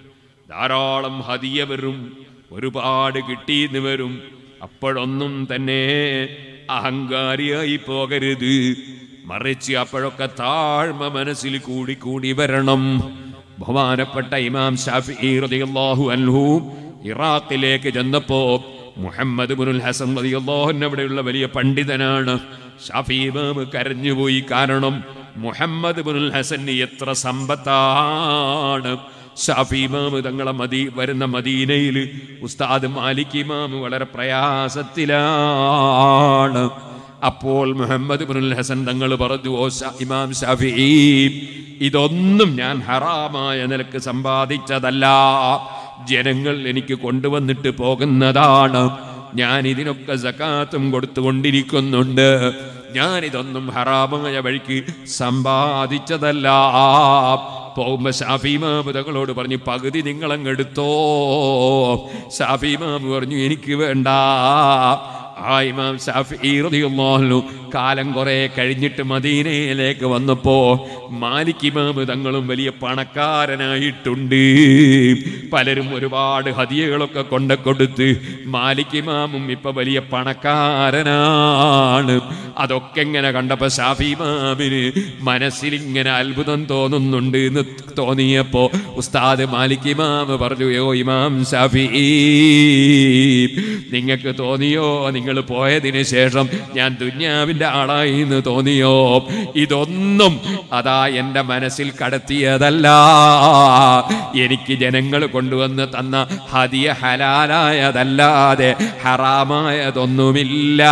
ധാരാളം ഹദിയ വരും ഒരുപാട് കിട്ടിയെന്ന് വരും അപ്പോഴൊന്നും തന്നെ അഹങ്കാരിയായി പോകരുത് മറിച്ച് അപ്പോഴൊക്കെ താഴ്മ മനസ്സിൽ കൂടി കൂടി വരണം ബഹുമാനപ്പെട്ട ഇമാം ഷാഫി റളിയല്ലാഹു അൻഹു ഇറാഖിലേക്ക് ചെന്നപ്പോ മുഹമ്മദ് ബുനുൽ ഹസൻ റളിയല്ലാഹു അവിടെയുള്ള വലിയ പണ്ഡിതനാണ് ഷാഫി ഇമാം കരഞ്ഞുപോയി കാരണം മുഹമ്മദ് ബുനുൽ ഹസന് എത്ര സമ്പത്താണ് ഷാഫി ഇമാമ് തങ്ങളെ മദീ വരുന്ന മദീനയിൽ ഉസ്താദ് മാലിക് ഇമാമ് വളരെ പ്രയാസത്തിലാണ് അപ്പോൾ മുഹമ്മദ് ബിനുൽ ഹസൻ തങ്ങൾ പറഞ്ഞു ഓ ഷാ- ഇമാം ഷാഫി ഇതൊന്നും ഞാൻ ഹറാമായ നിലക്ക് സമ്പാദിച്ചതല്ല ജനങ്ങൾ എനിക്ക് കൊണ്ടുവന്നിട്ട് പോകുന്നതാണ് ഞാൻ ഇതിനൊക്കെ സക്കാത്തും കൊടുത്തുകൊണ്ടിരിക്കുന്നുണ്ട് ഞാൻ ഇതൊന്നും ഹറാമായ വഴിക്ക് സമ്പാദിച്ചതല്ല പോകുമ്പോ ഷാഫിമാമ് തങ്ങളോട് പറഞ്ഞു പകുതി നിങ്ങളങ്ങ് എടുത്തോ ഷാഫിമാമ് പറഞ്ഞു എനിക്ക് വേണ്ട ആ ഇമാം ഷാഫി റളിയല്ലാഹു അൻഹു കാലം കുറെ കഴിഞ്ഞിട്ട് മദീനയിലേക്ക് വന്നപ്പോ മാലിക് ഇമാം തങ്ങളും വലിയ പണക്കാരനായിട്ടുണ്ട് പലരും ഒരുപാട് ഹദിയകളൊക്കെ കൊണ്ട കൊടുത്ത് മാലിക് ഇമാമും ഇപ്പൊ വലിയ പണക്കാരനാണ് അതൊക്കെ ഇങ്ങനെ കണ്ടപ്പോ ഷാഫി ഇമാമിന് മനസ്സിൽ ഇങ്ങനെ അത്ഭുതം തോന്നുന്നുണ്ട് എന്ന് തോന്നിയപ്പോ ഉസ്താദ് മാലിക് ഇമാം പറഞ്ഞു യോ ഇമാം ഷാഫി നിങ്ങൾക്ക് തോന്നിയോ നിങ്ങൾ പോയതിന് ശേഷം ഞാൻ ദുന്യാവിന്റെ ആളായി എന്ന് തോന്നിയോ ഇതൊന്നും അതാ എൻ്റെ മനസ്സിൽ കടത്തിയതല്ല എനിക്ക് ജനങ്ങൾ കൊണ്ടുവന്ന് തന്ന ഹദിയ ഹലാലായതല്ലാതെ ഹറാമായതൊന്നുമില്ല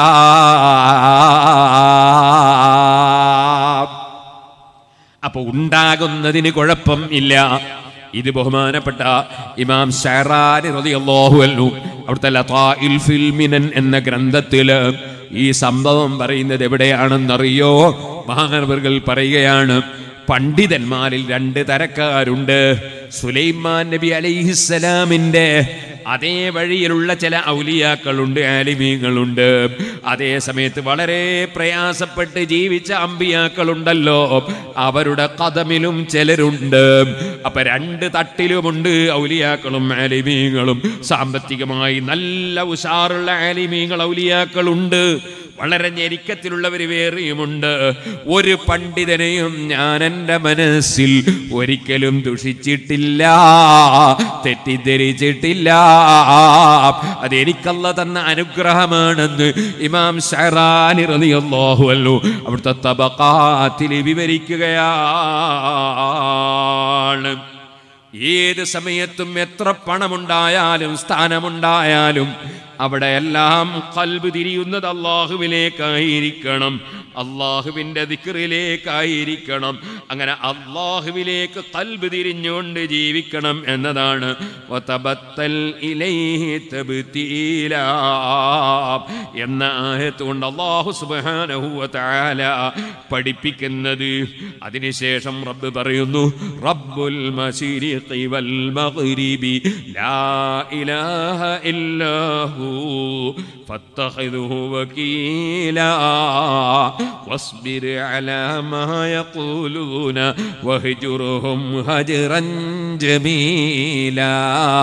അപ്പൊ ഉണ്ടാകുന്നതിന് കുഴപ്പം ഇല്ല ഇത് ബഹുമാനപ്പെട്ട ഇമാം ഷഹറാനി റളിയല്ലാഹു അൻഹു അവിടുത്തെ ലതാഇൽ ഫിൽ മിനൻ എന്ന ഗ്രന്ഥത്തില് ഈ സംഭവം പറയുന്നത് എവിടെയാണെന്നറിയോ മഹാനവർകൾ പറയുകയാണ് പണ്ഡിതന്മാരിൽ രണ്ട് തരക്കാരുണ്ട് സുലൈമാൻ നബി അലൈഹിസ്സലാമിന്റെ അതേ വഴിയിലുള്ള ചില ഔലിയാക്കളുണ്ട് ആലിമീങ്ങളുണ്ട് അതേ സമയത്ത് വളരെ പ്രയാസപ്പെട്ട് ജീവിച്ച അമ്പിയാക്കളുണ്ടല്ലോ അവരുടെ കഥമിലും ചിലരുണ്ട് അപ്പൊ രണ്ട് തട്ടിലുമുണ്ട് ഔലിയാക്കളും ആലിമീങ്ങളും സാമ്പത്തികമായി നല്ല ഉഷാറുള്ള ആലിമീങ്ങൾ ഔലിയാക്കളുണ്ട് വളരെ ഞെരുക്കത്തിലുള്ളവർ വേറെയുമുണ്ട് ഒരു പണ്ഡിതനെയും ഞാൻ എൻ്റെ മനസ്സിൽ ഒരിക്കലും ദുഷിച്ചിട്ടില്ല തെറ്റിദ്ധരിച്ചിട്ടില്ല അത് എനിക്കല്ല തന്ന അനുഗ്രഹമാണെന്ന് ഇമാം ഷഹറാനി റളിയല്ലാഹു അൻഹു അവിടുത്തെ തബഖാത്തിൽ വിവരിക്കുകയാണ് ഏത് സമയത്തും എത്ര പണമുണ്ടായാലും സ്ഥാനമുണ്ടായാലും അവിടെ എല്ലാം കൽബ് തിരിയുന്നത് അള്ളാഹുവിലേക്കായിരിക്കണം അള്ളാഹുവിൻ്റെ ദിക്റിലേക്കായിരിക്കണം അങ്ങനെ അള്ളാഹുവിലേക്ക് കൽബ് തിരിഞ്ഞുകൊണ്ട് ജീവിക്കണം എന്നതാണ് വതബത്തൽ ഇലൈഹി തബ്തീലാ എന്ന ആയത്തുകൊണ്ട് അള്ളാഹു സുബ്ഹാനഹു വതആല പഠിപ്പിക്കുന്നത് അതിനുശേഷം റബ്ബ് പറയുന്നു റബ്ബുൽ മശരിഖി വൽ മഗ്രിബി ലാ ഇലാഹ ഇല്ലാഹു فاتخذه وكيلا واصبر على ما يقولون واهجرهم هجرا جميلا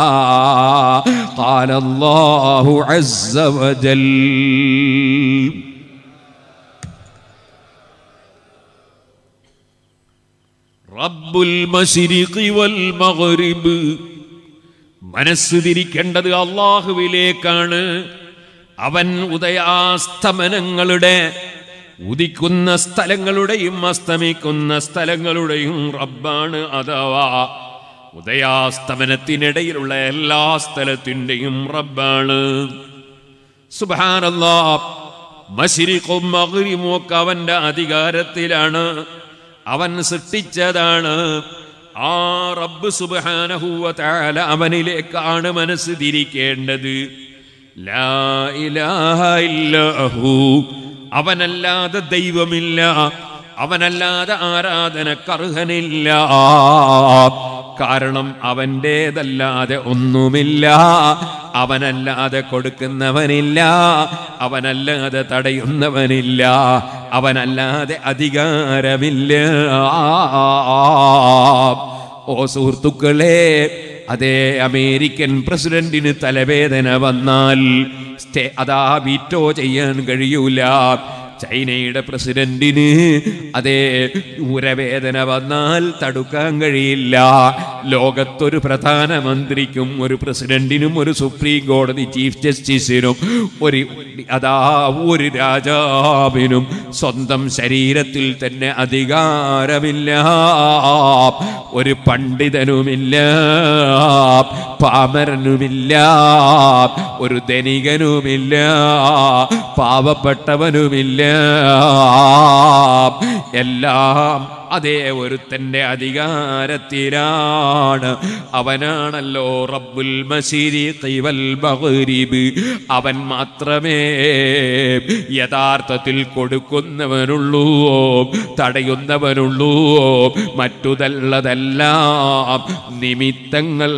قال الله عز وجل റബ്ബുൽ മശരിഖി വൽ മഗ്രിബ് മനസ്സ് തിരിക്കേണ്ടത് അള്ളാഹുവിലേക്കാണ് അവൻ ഉദയാസ്തമനങ്ങളുടെ ഉദിക്കുന്ന സ്ഥലങ്ങളുടെയും അസ്തമിക്കുന്ന സ്ഥലങ്ങളുടെയും റബ്ബാണ് അഥവാ ഉദയാസ്തമനത്തിനിടയിലുള്ള എല്ലാ സ്ഥലത്തിൻ്റെയും റബ്ബാണ് സുബാനല്ലാ മശരിഖും മഗ്രിബും ഒക്കെ അവന്റെ അധികാരത്തിലാണ് അവൻ സൃഷ്ടിച്ചതാണ് ആ റബ്ബ് സുബ്ഹാനഹു തആല അവനിലേക്കാണ് മനസ്സ് തിരിക്കേണ്ടത് ലാ ഇലാഹ ഇല്ലഹു അവനല്ലാതെ ദൈവമില്ല അവനല്ലാതെ ആരാധനക്കർഹനില്ല കാരണം അവൻ്റേതല്ലാതെ ഒന്നുമില്ല അവനല്ലാതെ കൊടുക്കുന്നവനില്ല അവനല്ലാതെ തടയുന്നവനില്ല അവനല്ലാതെ അധികാരമില്ല ഓ സുഹൃത്തുക്കളെ അതേ അമേരിക്കൻ പ്രസിഡന്റിന് തലവേദന വന്നാൽ സ്റ്റേ അതാ വീറ്റോ ചെയ്യാൻ കഴിയൂല ചൈനയുടെ പ്രസിഡന്റിന് അതേ ഉരവേദന വന്നാൽ തടുക്കാൻ കഴിയില്ല ലോകത്തൊരു പ്രധാനമന്ത്രിക്കും ഒരു പ്രസിഡന്റിനും ഒരു സുപ്രീം കോടതി ചീഫ് ജസ്റ്റിസിനും ഒരു അതാ ഒരു രാജാവിനും സ്വന്തം ശരീരത്തിൽ തന്നെ അധികാരമില്ല ഒരു പണ്ഡിതനുമില്ല പാമരനുമില്ല ഒരു ധനികനുമില്ല പാവപ്പെട്ടവനുമില്ല എല്ലാം അതേ ഒരുത്തന്റെ അധികാരത്തിലാണ് അവനാണല്ലോ റബ്ബുൽ മശരിഖി വൽ മഗ്രിബ് അവൻ മാത്രമേ യഥാർത്ഥത്തിൽ കൊടുക്കുന്നവനുള്ളൂ തടയുന്നവനുള്ളൂ മറ്റുതല്ലതെല്ലാം നിമിത്തങ്ങൾ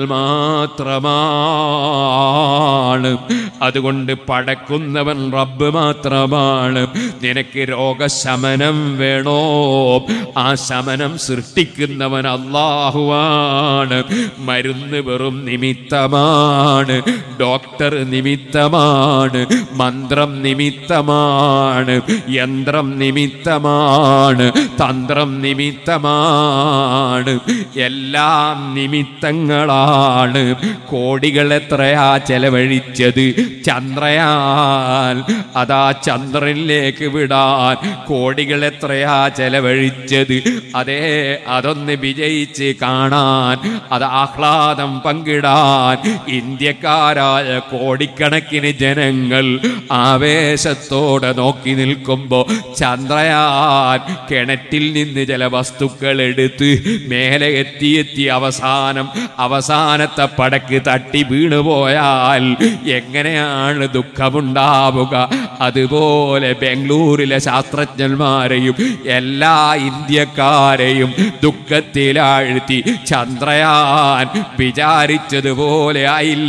മാത്രമാണ് അതുകൊണ്ട് പടക്കുന്നവൻ റബ്ബ് മാത്രമാണ് നിനക്ക് രോഗശമനം വേണോ ആ ശമനം സൃഷ്ടിക്കുന്നവൻ അള്ളാഹുവാണ് മരുന്ന് വെറും നിമിത്തമാണ് ഡോക്ടർ നിമിത്തമാണ് മന്ത്രം നിമിത്തമാണ് യന്ത്രം നിമിത്തമാണ് തന്ത്രം നിമിത്തമാണ് എല്ലാം നിമിത്തങ്ങളാണ് കോടികൾ എത്രയാ ചെലവഴിച്ചത് ചന്ദ്രയാൻ അതാ ചന്ദ്രനിലേക്ക് വിടാൻ കോടികൾ എത്രയാ ചെലവഴിച്ചത് അതേ അതൊന്ന് വിജയിച്ച് കാണാൻ അത് ആഹ്ലാദം പങ്കിടാൻ ഇന്ത്യക്കാരായ കോടിക്കണക്കിന് ജനങ്ങൾ ആവേശത്തോടെ നോക്കി നിൽക്കുമ്പോ ചന്ദ്രയാൻ കിണറ്റിൽ നിന്ന് ചില വസ്തുക്കൾ എടുത്ത് മേലെ എത്തി എത്തി അവസാനം അവസാനത്തെ പടക്ക് തട്ടി വീണുപോയാൽ എങ്ങനെയാണ് ദുഃഖമുണ്ടാവുക അതുപോലെ ബാംഗ്ലൂരിലെ ശാസ്ത്രജ്ഞന്മാരെയും എല്ലാ ഇന്ത്യക്കാരെയും ദുഃഖത്തിലാഴ്ത്തി ചന്ദ്രയാൻ വിചാരിച്ചതുപോലെ ആയില്ല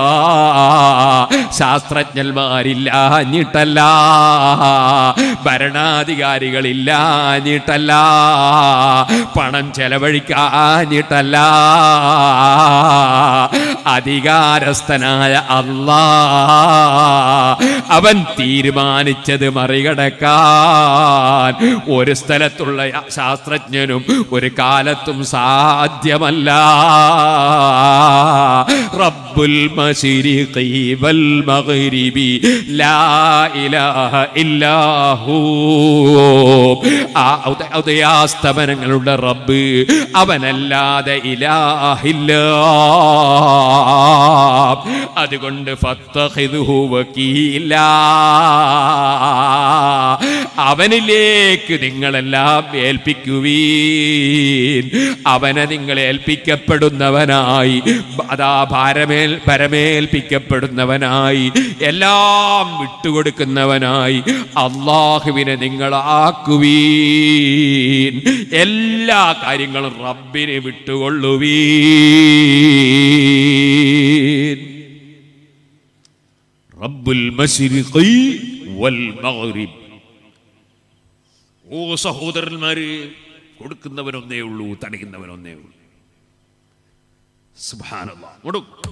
ശാസ്ത്രജ്ഞന്മാരില്ലാഞ്ഞിട്ടല്ല ഭരണാധികാരികളില്ലാഞ്ഞിട്ടല്ല പണം ചെലവഴിക്കാഞ്ഞിട്ടല്ല അധികാരസ്ഥനായ അല്ലാ അവൻ തീരുമാനിച്ചത് മറികടക്കാൻ ഒരു സ്ഥലത്തുള്ള ശാസ്ത്രജ്ഞനും ഒരു കാലത്തും സാധ്യമല്ല റബ്ബ് റബ്ബുൽ മശരിഖി വൽ മഗ്രിബി ലാ ഇലാഹ ഇല്ലാഹു ആ ഉദ- ഉദയാസ്തമനങ്ങളുടെ റബ്ബ് അവനല്ലാതെ ഇലാഹില്ല അതുകൊണ്ട് ഫത്തഖിദ്ഹു വക്കീലാ അവനിലേക്ക് നിങ്ങളെല്ലാം ഏൽപ്പിക്കുവീൻ അവനെ നിങ്ങൾ ഏൽപ്പിക്കപ്പെടുന്നവനായി അതാ ഭാരമേൽ പരമേൽപ്പിക്കപ്പെടുന്നവനായി എല്ലാം വിട്ടുകൊടുക്കുന്നവനായി അള്ളാഹുവിനെ നിങ്ങളാക്കുവീൻ എല്ലാ കാര്യങ്ങളും റബ്ബിനെ വിട്ടുകൊള്ളുവീൻ റബ്ബുൽ മശ്രിഖി വൽ മഗ്രിബ് ഓ സഹോദരന്മാര് കൊടുക്കുന്നവനൊന്നേ ഉള്ളൂ തടയുന്നവനൊന്നേ ഉള്ളൂ സുബ്ഹാനല്ലാഹ് കൊടുക്കും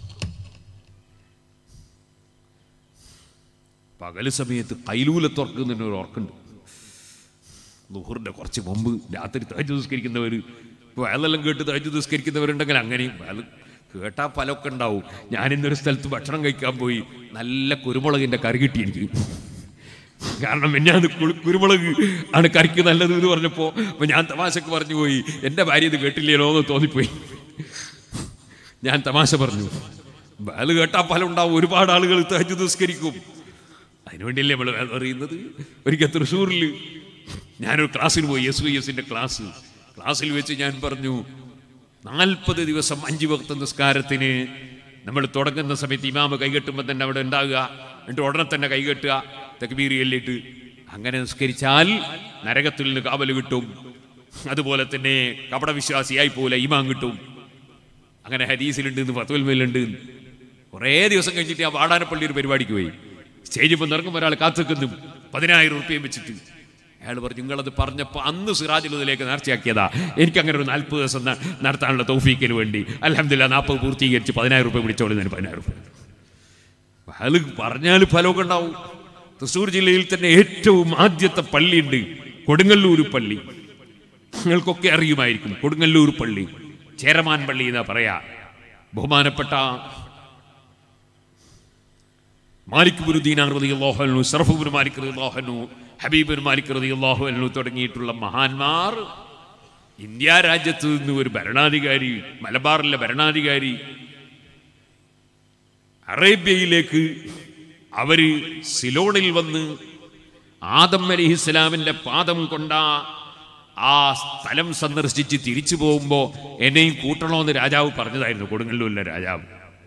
പകല് സമയത്ത് കൈലൂല തുറക്കുന്നതിന് ഒരു ഓർക്കുണ്ട് ലുഹറിന്റെ കുറച്ച് മുമ്പ് രാത്രി തഹജ് നിസ്കരിക്കുന്നവർ വയലെല്ലാം കേട്ട് തഹജ് നിസ്കരിക്കുന്നവരുണ്ടെങ്കിൽ അങ്ങനെയും വയൽ കേട്ടാ പലൊക്കെ ഉണ്ടാവും ഞാൻ ഇന്നൊരു സ്ഥലത്ത് ഭക്ഷണം കഴിക്കാൻ പോയി നല്ല കുരുമുളകിന്റെ കറി കിട്ടി എനിക്ക് കാരണം ഞാൻ കുരുമുളക് ആണ് കറിക്ക് നല്ലത് എന്ന് പറഞ്ഞപ്പോ അപ്പൊ ഞാൻ തമാശക്ക് പറഞ്ഞു പോയി എന്റെ ഭാര്യ ഇത് കേട്ടില്ലല്ലോ എന്ന് തോന്നിപ്പോയി ഞാൻ തമാശ പറഞ്ഞു വയൽ കേട്ടാ പല ഉണ്ടാവും ഒരുപാട് ആളുകൾ തഹജ് നിസ്കരിക്കും അതിനുവേണ്ടിയല്ലേ നമ്മൾ വേദം അറിയുന്നത് ഒരിക്കൽ തൃശ്ശൂരിൽ ഞാനൊരു ക്ലാസ്സിന് പോയി എസ് വി എസിന്റെ ക്ലാസ് ക്ലാസ്സിൽ വെച്ച് ഞാൻ പറഞ്ഞു നാൽപ്പത് ദിവസം അഞ്ച് ഭക്ത നിസ്കാരത്തിന് നമ്മൾ തുടങ്ങുന്ന സമയത്ത് ഇമാമ് കൈകെട്ടുമ്പോൾ തന്നെ അവിടെ ഉണ്ടാകുക എന്നിട്ട് ഉടനെ തന്നെ കൈകെട്ടുക തക്ബീർ എല്ലിട്ട് അങ്ങനെ നിസ്കരിച്ചാൽ നരകത്തിൽ നിന്ന് കാവൽ കിട്ടും അതുപോലെ തന്നെ കപടവിശ്വാസിയായി പോലെ ഇമാം കിട്ടും അങ്ങനെ ഹദീസിലുണ്ട് ഇന്ന് ഫത്തുവൽമയിലുണ്ട് കുറേ ദിവസം കഴിഞ്ഞിട്ട് ആ വാടാനപ്പള്ളി ഒരു പരിപാടിക്ക് പോയി സ്റ്റേജിൽ നിന്ന് ഇറങ്ങുമ്പോൾ ഒരാൾ കാത്തുക്കുന്നു പതിനായിരം റുപ്യയും വെച്ചിട്ട് അയാൾ പറഞ്ഞു നിങ്ങളത് പറഞ്ഞപ്പോൾ അന്ന് സിറാജുലതിലേക്ക് നേർച്ചയാക്കിയതാ എനിക്ക് അങ്ങനെ ഒരു നാൽപ്പത് ദിവസം ന- നടത്താനുള്ള തൗഫീക്കിന് വേണ്ടി അലഹമില്ല നാൽപ്പത് പൂർത്തീകരിച്ച് പതിനായിരം റുപ്യ പിടിച്ചോളി ഞാൻ പതിനായിരം റുപ്യ അയാൾ പറഞ്ഞാൽ ഫലമൊക്കെ ഉണ്ടാവും തൃശ്ശൂർ ജില്ലയിൽ തന്നെ ഏറ്റവും ആദ്യത്തെ പള്ളിയുണ്ട് കൊടുങ്ങല്ലൂർ പള്ളി നിങ്ങൾക്കൊക്കെ അറിയുമായിരിക്കും കൊടുങ്ങല്ലൂർ പള്ളി ചേരമാൻ പള്ളി എന്നാ പറയാ ബഹുമാനപ്പെട്ട മാലിക് ബുരുദ്ദീൻ റളിയല്ലാഹു സർഫുബുൻ മാലിക് റളിയല്ലാഹു ഹബീബുൻ മാലിക് റളിയല്ലാഹു തുടങ്ങിയിട്ടുള്ള മഹാന്മാർ ഇന്ത്യ രാജ്യത്ത് നിന്ന് ഒരു ഭരണാധികാരി മലബാറിലെ ഭരണാധികാരി അറേബ്യയിലേക്ക് അവര് സിലോണിൽ വന്ന് ആദം അലി ഇസ്ലാമിന്റെ പാദം കൊണ്ട ആ സ്ഥലം സന്ദർശിച്ച് തിരിച്ചു പോകുമ്പോൾ എന്നെയും കൂട്ടണമെന്ന് രാജാവ് പറഞ്ഞതായിരുന്നു കൊടുങ്ങല്ലൂരിലെ രാജാവ്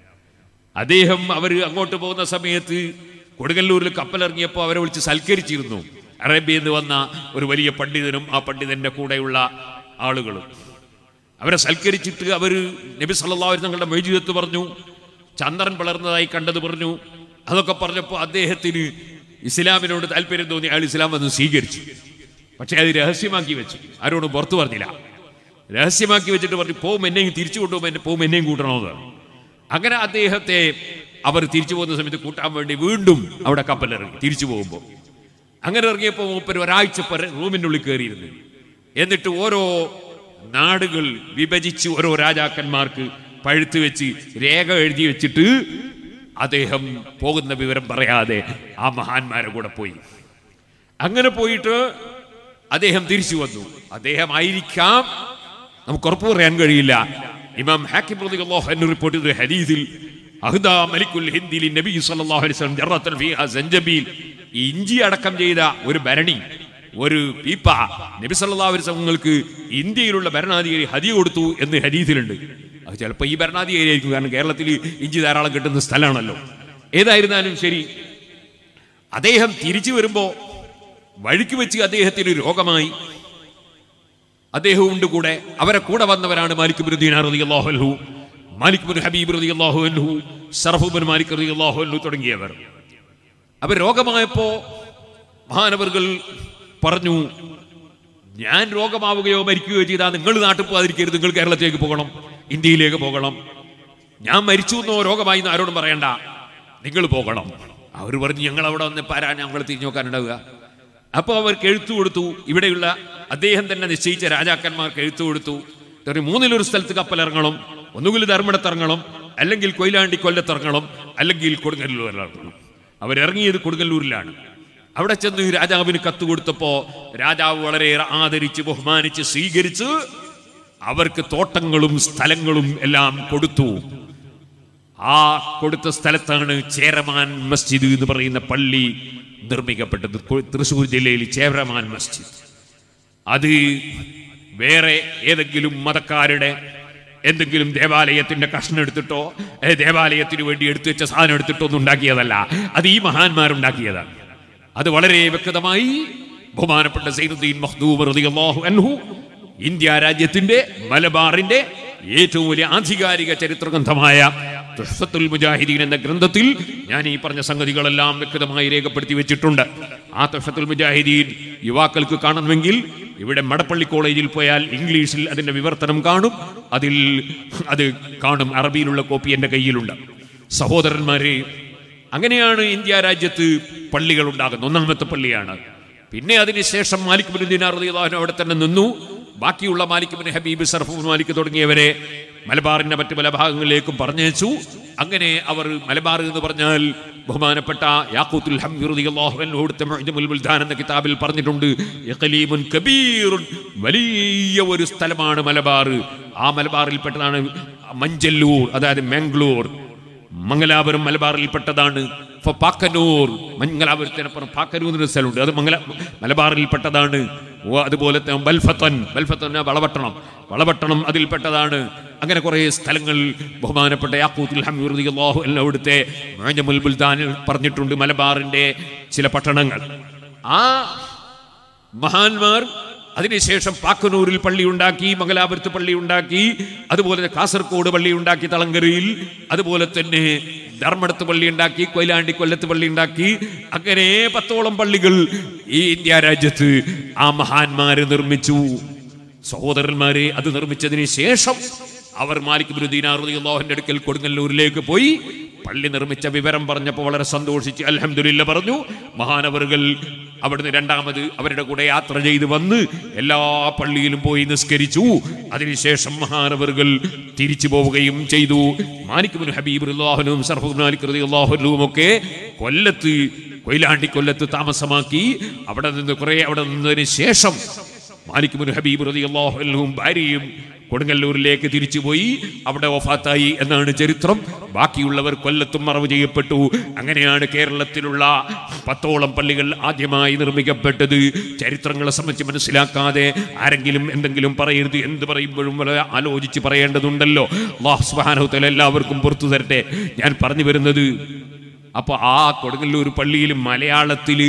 അദ്ദേഹം അവർ അങ്ങോട്ട് പോകുന്ന സമയത്ത് കൊടുങ്ങല്ലൂരിൽ കപ്പലിറങ്ങിയപ്പോൾ അവരെ വിളിച്ച് സൽക്കരിച്ചിരുന്നു അറേബ്യയിൽ നിന്ന് വന്ന ഒരു വലിയ പണ്ഡിതനും ആ പണ്ഡിതന്റെ കൂടെയുള്ള ആളുകളും അവരെ സൽക്കരിച്ചിട്ട് അവർ നബി സല്ലല്ലാഹു അലൈഹി തങ്ങളുടെ മൊയ്ജീദത്ത് പറഞ്ഞു ചന്ദ്രൻ വളർന്നതായി കണ്ടത് പറഞ്ഞു അതൊക്കെ പറഞ്ഞപ്പോൾ അദ്ദേഹത്തിന് ഇസ്ലാമിനോട് താല്പര്യം തോന്നി അയാൾ ഇസ്ലാം വന്ന് സ്വീകരിച്ചു പക്ഷേ അത് രഹസ്യമാക്കി വെച്ചു ആരോടും പുറത്തു പറഞ്ഞില്ല രഹസ്യമാക്കി വെച്ചിട്ട് പറഞ്ഞു പോവും എന്നെയും തിരിച്ചു കൊണ്ടുപോകും എന്നെ പോവും എന്നെയും കൂട്ടണമെന്ന് പറഞ്ഞു. അങ്ങനെ അദ്ദേഹത്തെ അവർ തിരിച്ചു പോകുന്ന സമയത്ത് കൂട്ടാൻ വേണ്ടി വീണ്ടും അവിടെ കപ്പലിറങ്ങി തിരിച്ചു പോകുമ്പോൾ അങ്ങനെ ഇറങ്ങിയപ്പോൾ മൂപ്പര് ഒരാഴ്ച പര റൂമിൻ്റെ ഉള്ളിൽ കയറിയിരുന്നു എന്നിട്ട് ഓരോ നാടുകൾ വിഭജിച്ച് ഓരോ രാജാക്കന്മാർക്ക് പഴുത്ത് വെച്ച് രേഖ എഴുതി വെച്ചിട്ട് അദ്ദേഹം പോകുന്ന വിവരം പറയാതെ ആ മഹാന്മാരെ കൂടെ പോയി അങ്ങനെ പോയിട്ട് അദ്ദേഹം തിരിച്ചു വന്നു അദ്ദേഹം ആയിരിക്കാം നമുക്ക് ഉറപ്പ് പറയാൻ കഴിയില്ല ഇമാം ഹാക്കിം റളിയല്ലാഹു അൻഹു റിപ്പോർട്ട് ചെയ്ത ഹദീസിൽ അഹ്ദാ മലിക്കുൽ ഹിന്ദിലി നബി സല്ലല്ലാഹു അലൈഹി വസല്ലം ജറത്തൻ ഫീഹാ സഞ്ചബീൽ ഇഞ്ചി അടക്കം ചെയ്ത ഒരു ഭരണി ഒരു പീപ്പ നബി സല്ലല്ലാഹു അലൈഹി വസല്ലങ്ങൾക്ക് ഇന്ത്യയിലുള്ള ഭരണാധികാരി ഹദിയ കൊടുത്തു എന്ന് ഹദീസിലുണ്ട് അത് ചിലപ്പോൾ ഈ ഭരണാധികാരി ആയിരിക്കും കാരണം കേരളത്തിൽ ഇഞ്ചി ധാരാളം കിട്ടുന്ന സ്ഥലമാണല്ലോ ഏതായിരുന്നാലും ശരി അദ്ദേഹം തിരിച്ചു വരുമ്പോ വഴിക്ക് വെച്ച് അദ്ദേഹത്തിന് രോഗമായി അദ്ദേഹവും ഉണ്ട് കൂടെ അവരെ കൂടെ വന്നവരാണ് മാലിക് ബിൻ ദീനാർ റളിയല്ലാഹു അൻഹു മാലിക് ബിൻ ഹബീബ് റളിയല്ലാഹു അൻഹു സർഫു ബിൻ മാലിക് റളിയല്ലാഹു അൻഹു തുടങ്ങിയവർ അവർ രോഗമായപ്പോ മഹാനവറുകൾ പറഞ്ഞു ഞാൻ രോഗമാവുകയോ മരിക്കുകയോ ചെയ്താൽ നിങ്ങൾ നാട്ടിൽ പോകാതിരിക്കരുത് നിങ്ങൾ കേരളത്തിലേക്ക് പോകണം ഇന്ത്യയിലേക്ക് പോകണം ഞാൻ മരിച്ചു എന്നോ രോഗമായി എന്ന് ആരോടും പറയണ്ട നിങ്ങൾ പോകണം അവർ പറഞ്ഞു ഞങ്ങൾ അവിടെ വന്നപ്പോൾ ആരാ ഞങ്ങൾ തിരിഞ്ഞു നോക്കാനുണ്ടാവുക അപ്പോൾ അവർക്ക് എഴുത്തു കൊടുത്തു ഇവിടെയുള്ള അദ്ദേഹം തന്നെ നിശ്ചയിച്ച രാജാക്കന്മാർക്ക് എഴുത്തു കൊടുത്തു ഒരു മൂന്നിലൊരു സ്ഥലത്ത് കപ്പലിറങ്ങണം ഒന്നുകിൽ ധർമ്മടത്ത് ഇറങ്ങണം അല്ലെങ്കിൽ കൊയിലാണ്ടി കൊല്ലത്തിറങ്ങണം അല്ലെങ്കിൽ കൊടുങ്ങല്ലൂർ ഇറങ്ങണം അവരിറങ്ങിയത് കൊടുങ്ങല്ലൂരിലാണ് അവിടെ ചെന്ന് രാജാവിന് കത്ത് കൊടുത്തപ്പോ രാജാവ് വളരെയേറെ ആദരിച്ച് ബഹുമാനിച്ച് സ്വീകരിച്ച് അവർക്ക് തോട്ടങ്ങളും സ്ഥലങ്ങളും എല്ലാം കൊടുത്തു ആ കൊടുത്ത സ്ഥലത്താണ് ചേരമാൻ മസ്ജിദ് എന്ന് പറയുന്ന പള്ളി നിർമ്മിക്കപ്പെട്ടത് കൊ- തൃശ്ശൂർ ജില്ലയിൽ ചേരമാൻ മസ്ജിദ് അത് വേറെ ഏതെങ്കിലും മതക്കാരുടെ എന്തെങ്കിലും ദേവാലയത്തിന്റെ കഷ്ണം എടുത്തിട്ടോ ഏ, ദേവാലയത്തിന് വേണ്ടി എടുത്തു വെച്ച സാധനം എടുത്തിട്ടോ ഒന്നും ഉണ്ടാക്കിയതല്ല അത് ഈ മഹാന്മാരുണ്ടാക്കിയതാണ് അത് വളരെ വ്യക്തമായി ബഹുമാനപ്പെട്ട സൈനുദ്ദീൻ മഖ്ദൂം റളിയല്ലാഹു അൻഹു ഇന്ത്യ രാജ്യത്തിന്റെ മലബാറിന്റെ ഏറ്റവും വലിയ ആധികാരിക ചരിത്ര ഗ്രന്ഥമായ തുഹ്ഫത്തുൽ മുജാഹിദീൻ എന്ന ഗ്രന്ഥത്തിൽ ഞാൻ ഈ പറഞ്ഞ സംഗതികളെല്ലാം വ്യക്തമായി രേഖപ്പെടുത്തി വെച്ചിട്ടുണ്ട് ആ തുഹ്ഫത്തുൽ മുജാഹിദീൻ യുവാക്കൾക്ക് കാണണമെങ്കിൽ ഇവിടെ മടപ്പള്ളി കോളേജിൽ പോയാൽ ഇംഗ്ലീഷിൽ അതിന്റെ വിവർത്തനം കാണും അതിൽ അത് കാണും അറബിയിലുള്ള കോപ്പി എൻ്റെ കയ്യിലുണ്ട് സഹോദരന്മാരെ അങ്ങനെയാണ് ഇന്ത്യ രാജ്യത്ത് പള്ളികൾ ഉണ്ടാകുന്നത് ഒന്നാമത്തെ പള്ളിയാണ് പിന്നെ അതിനുശേഷം മാലിക് ബിൻ ദിനാർ റളിയല്ലാഹു അവിടെ തന്നെ നിന്നു ബാക്കിയുള്ള മാലിക് ബിൻ ഹബീബ് സർഫു മാലിക് തുടങ്ങിയവരെ മലബാറിന്റെ മറ്റു പല ഭാഗങ്ങളിലേക്കും പറഞ്ഞയച്ചു അങ്ങനെ അവർ മലബാർ എന്ന് പറഞ്ഞാൽ ബഹുമാനപ്പെട്ട യാക്കൂത്തുൽ ഹംദ് റളിയല്ലാഹു അൻഹു അവിടുത്തെ മുഅ്ജമുൽ ബുൽദാൻ എന്ന കിതാബിൽ പറഞ്ഞിട്ടുണ്ട് ഇഖ്ലീമുൻ കബീറുൻ വലിയ ഒരു സ്ഥലമാണ് മലബാർ ആ മലബാറിൽപ്പെട്ടതാണ് മഞ്ചല്ലൂർ അതായത് മാംഗ്ലൂർ മംഗലാപുരം മലബാറിൽപ്പെട്ടതാണ് ഇപ്പൊ പാക്കന്നൂർ മംഗലാപുരത്തിനപ്പുറം പാക്കന്നൂർ എന്നൊരു സ്ഥലമുണ്ട് അത് മംഗല മലബാറിൽപ്പെട്ടതാണ് ഓ, അതുപോലെ തന്നെ ബൽഫത്തൻ ബൽഫത്തൻ വളപട്ടണം വളപട്ടണം അതിൽപ്പെട്ടതാണ് അങ്ങനെ കുറേ സ്ഥലങ്ങൾ ബഹുമാനപ്പെട്ട യാക്കൂത്തുൽ ഹമീർ അള്ളാഹു എല്ലാം അവിടുത്തെ മുഅ്ജമുൽ ബുൽദാനിൽ പറഞ്ഞിട്ടുണ്ട് മലബാറിന്റെ ചില പട്ടണങ്ങൾ ആ മഹാന്മാർ അതിനുശേഷം പാക്കനൂരിൽ പള്ളി ഉണ്ടാക്കി മംഗലാപുരത്ത് പള്ളി ഉണ്ടാക്കി അതുപോലെ കാസർഗോഡ് പള്ളി ഉണ്ടാക്കി തളങ്കരയിൽ അതുപോലെ തന്നെ ധർമ്മടത്ത് പള്ളി ഉണ്ടാക്കി കൊയിലാണ്ടി കൊല്ലത്ത് പള്ളി ഉണ്ടാക്കി അങ്ങനെ പത്തോളം പള്ളികൾ ഈ ഇന്ത്യ രാജ്യത്ത് ആ മഹാന്മാര് നിർമ്മിച്ചു സഹോദരന്മാരെ അത് നിർമ്മിച്ചതിന് ശേഷം അവർ മാലിക് ബിൻ ദീനാർ റളിയല്ലാഹുവിന്റെ അടുക്കൽ കൊടുങ്ങല്ലൂരിലേക്ക് പോയി പള്ളി നിർമ്മിച്ച വിവരം പറഞ്ഞപ്പോൾ വളരെ സന്തോഷിച്ച് അൽഹംദുലില്ല പറഞ്ഞു മഹാനവറുകൾ അവിടുന്ന് രണ്ടാമത് അവരുടെ കൂടെ യാത്ര ചെയ്ത് വന്ന് എല്ലാ പള്ളിയിലും പോയി നിസ്കരിച്ചു അതിനുശേഷം മഹാനവറുകൾ തിരിച്ചു പോവുകയും ചെയ്തു മാലിക് ബിൻ ഹബീബ് റളിയല്ലാഹുനും സർഫു മാലിക് റളിയല്ലാഹുനും ഒക്കെ കൊല്ലത്ത് കൊയിലാണ്ടി കൊല്ലത്ത് താമസമാക്കി അവിടെ നിന്ന് കുറെ അവിടെ നിന്നതിന് ശേഷം മാലിക് ബിൻ ഹബീബ് റളിയല്ലാഹു അൻഹുവും ഭാര്യയും കൊടുങ്ങല്ലൂരിലേക്ക് തിരിച്ചുപോയി അവിടെ വഫാത്തായി എന്നാണ് ചരിത്രം ബാക്കിയുള്ളവർ കൊല്ലത്തും മറവ് ചെയ്യപ്പെട്ടു അങ്ങനെയാണ് കേരളത്തിലുള്ള പത്തോളം പള്ളികൾ ആദ്യമായി നിർമ്മിക്കപ്പെട്ടത് ചരിത്രങ്ങളെ സംബന്ധിച്ച് മനസ്സിലാക്കാതെ ആരെങ്കിലും എന്തെങ്കിലും പറയരുത് എന്ത് പറയുമ്പോഴും വളരെ ആലോചിച്ച് പറയേണ്ടതുണ്ടല്ലോ അല്ലാഹു സുബ്ഹാനഹു വതആല എല്ലാവർക്കും പുറത്തു തരട്ടെ ഞാൻ പറഞ്ഞു വരുന്നത് അപ്പൊ ആ കൊടുങ്ങല്ലൂർ പള്ളിയിൽ മലയാളത്തില്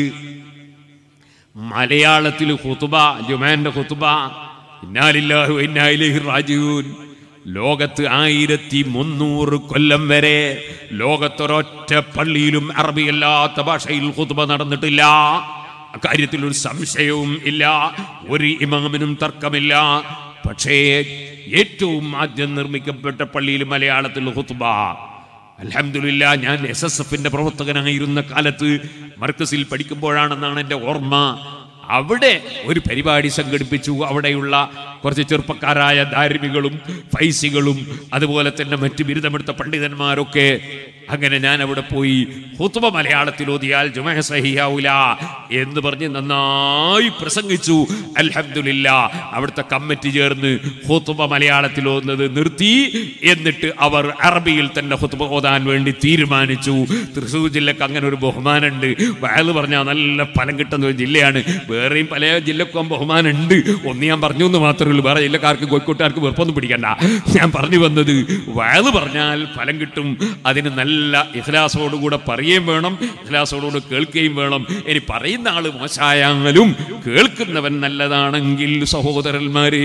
മലയാളത്തിൽ ഖുതുബ ജുമാന്റെ ഖുതുബ ഇന്നാലില്ലാഹു ഇന്നാ ഇലൈഹി റാജിഊൻ ലോകത്ത് ആയിരത്തി മുന്നൂറ് കൊല്ലം വരെ ലോകത്തൊരൊറ്റ പള്ളിയിലും അറബിയല്ലാത്ത ഭാഷയിൽ ഖുതുബ നടന്നിട്ടില്ല അക്കാര്യത്തിൽ ഒരു സംശയവും ഇല്ല ഒരു ഇമാമിനും തർക്കമില്ല പക്ഷേ ഏറ്റവും ആദ്യം നിർമ്മിക്കപ്പെട്ട പള്ളിയിൽ മലയാളത്തിൽ ഖുതുബ അലഹമില്ല ഞാൻ എസ് എസ് എഫിന്റെ പ്രവർത്തകനായിരുന്ന കാലത്ത് മർക്കസിൽ പഠിക്കുമ്പോഴാണെന്നാണ് എൻ്റെ ഓർമ്മ അവിടെ ഒരു പരിപാടി സംഘടിപ്പിച്ചു അവിടെയുള്ള കുറച്ച് ചെറുപ്പക്കാരായ ധാർമ്മികളും ഫൈസികളും അതുപോലെ തന്നെ മറ്റ് ബിരുദമെടുത്ത പണ്ഡിതന്മാരൊക്കെ അങ്ങനെ ഞാൻ അവിടെ പോയി ഹുത്തുബ മലയാളത്തിൽ ഓതിയാൽ ജുമഹ സഹിയാവൂല എന്ന് പറഞ്ഞ് നന്നായി പ്രസംഗിച്ചു അൽഹംദുലില്ല അവിടുത്തെ കമ്മിറ്റി ചേർന്ന് ഹുത്തുബ മലയാളത്തിൽ ഓതുന്നത് നിർത്തി എന്നിട്ട് അവർ അറബിയിൽ തന്നെ ഹുത്തുബ ഓതാൻ വേണ്ടി തീരുമാനിച്ചു തൃശ്ശൂർ ജില്ലക്ക് അങ്ങനെ ഒരു ബഹുമാനമുണ്ട് വയല് പറഞ്ഞാൽ നല്ല ഫലം കിട്ടുന്ന ഒരു ജില്ലയാണ് വേറെയും പല ജില്ലക്കും ബഹുമാനമുണ്ട് ഒന്ന് ഞാൻ പറഞ്ഞു എന്ന് മാത്രമേ ഉള്ളൂ വേറെ ജില്ലക്കാർക്ക് കോഴിക്കോട്ടുകാർക്ക് വെറുപ്പൊന്നും പിടിക്കണ്ട ഞാൻ പറഞ്ഞു വന്നത് വയല് പറഞ്ഞാൽ ഫലം കിട്ടും അതിന് നല്ല ഇഖ്ലാസോടുകൂടെ പറയുകയും വേണം ഇഖ്ലാസോടുകൂടെ കേൾക്കുകയും വേണം ഇനി പറയുന്ന ആള് മോശമായാലും കേൾക്കുന്നവൻ നല്ലതാണെങ്കിൽ സഹോദരന്മാരെ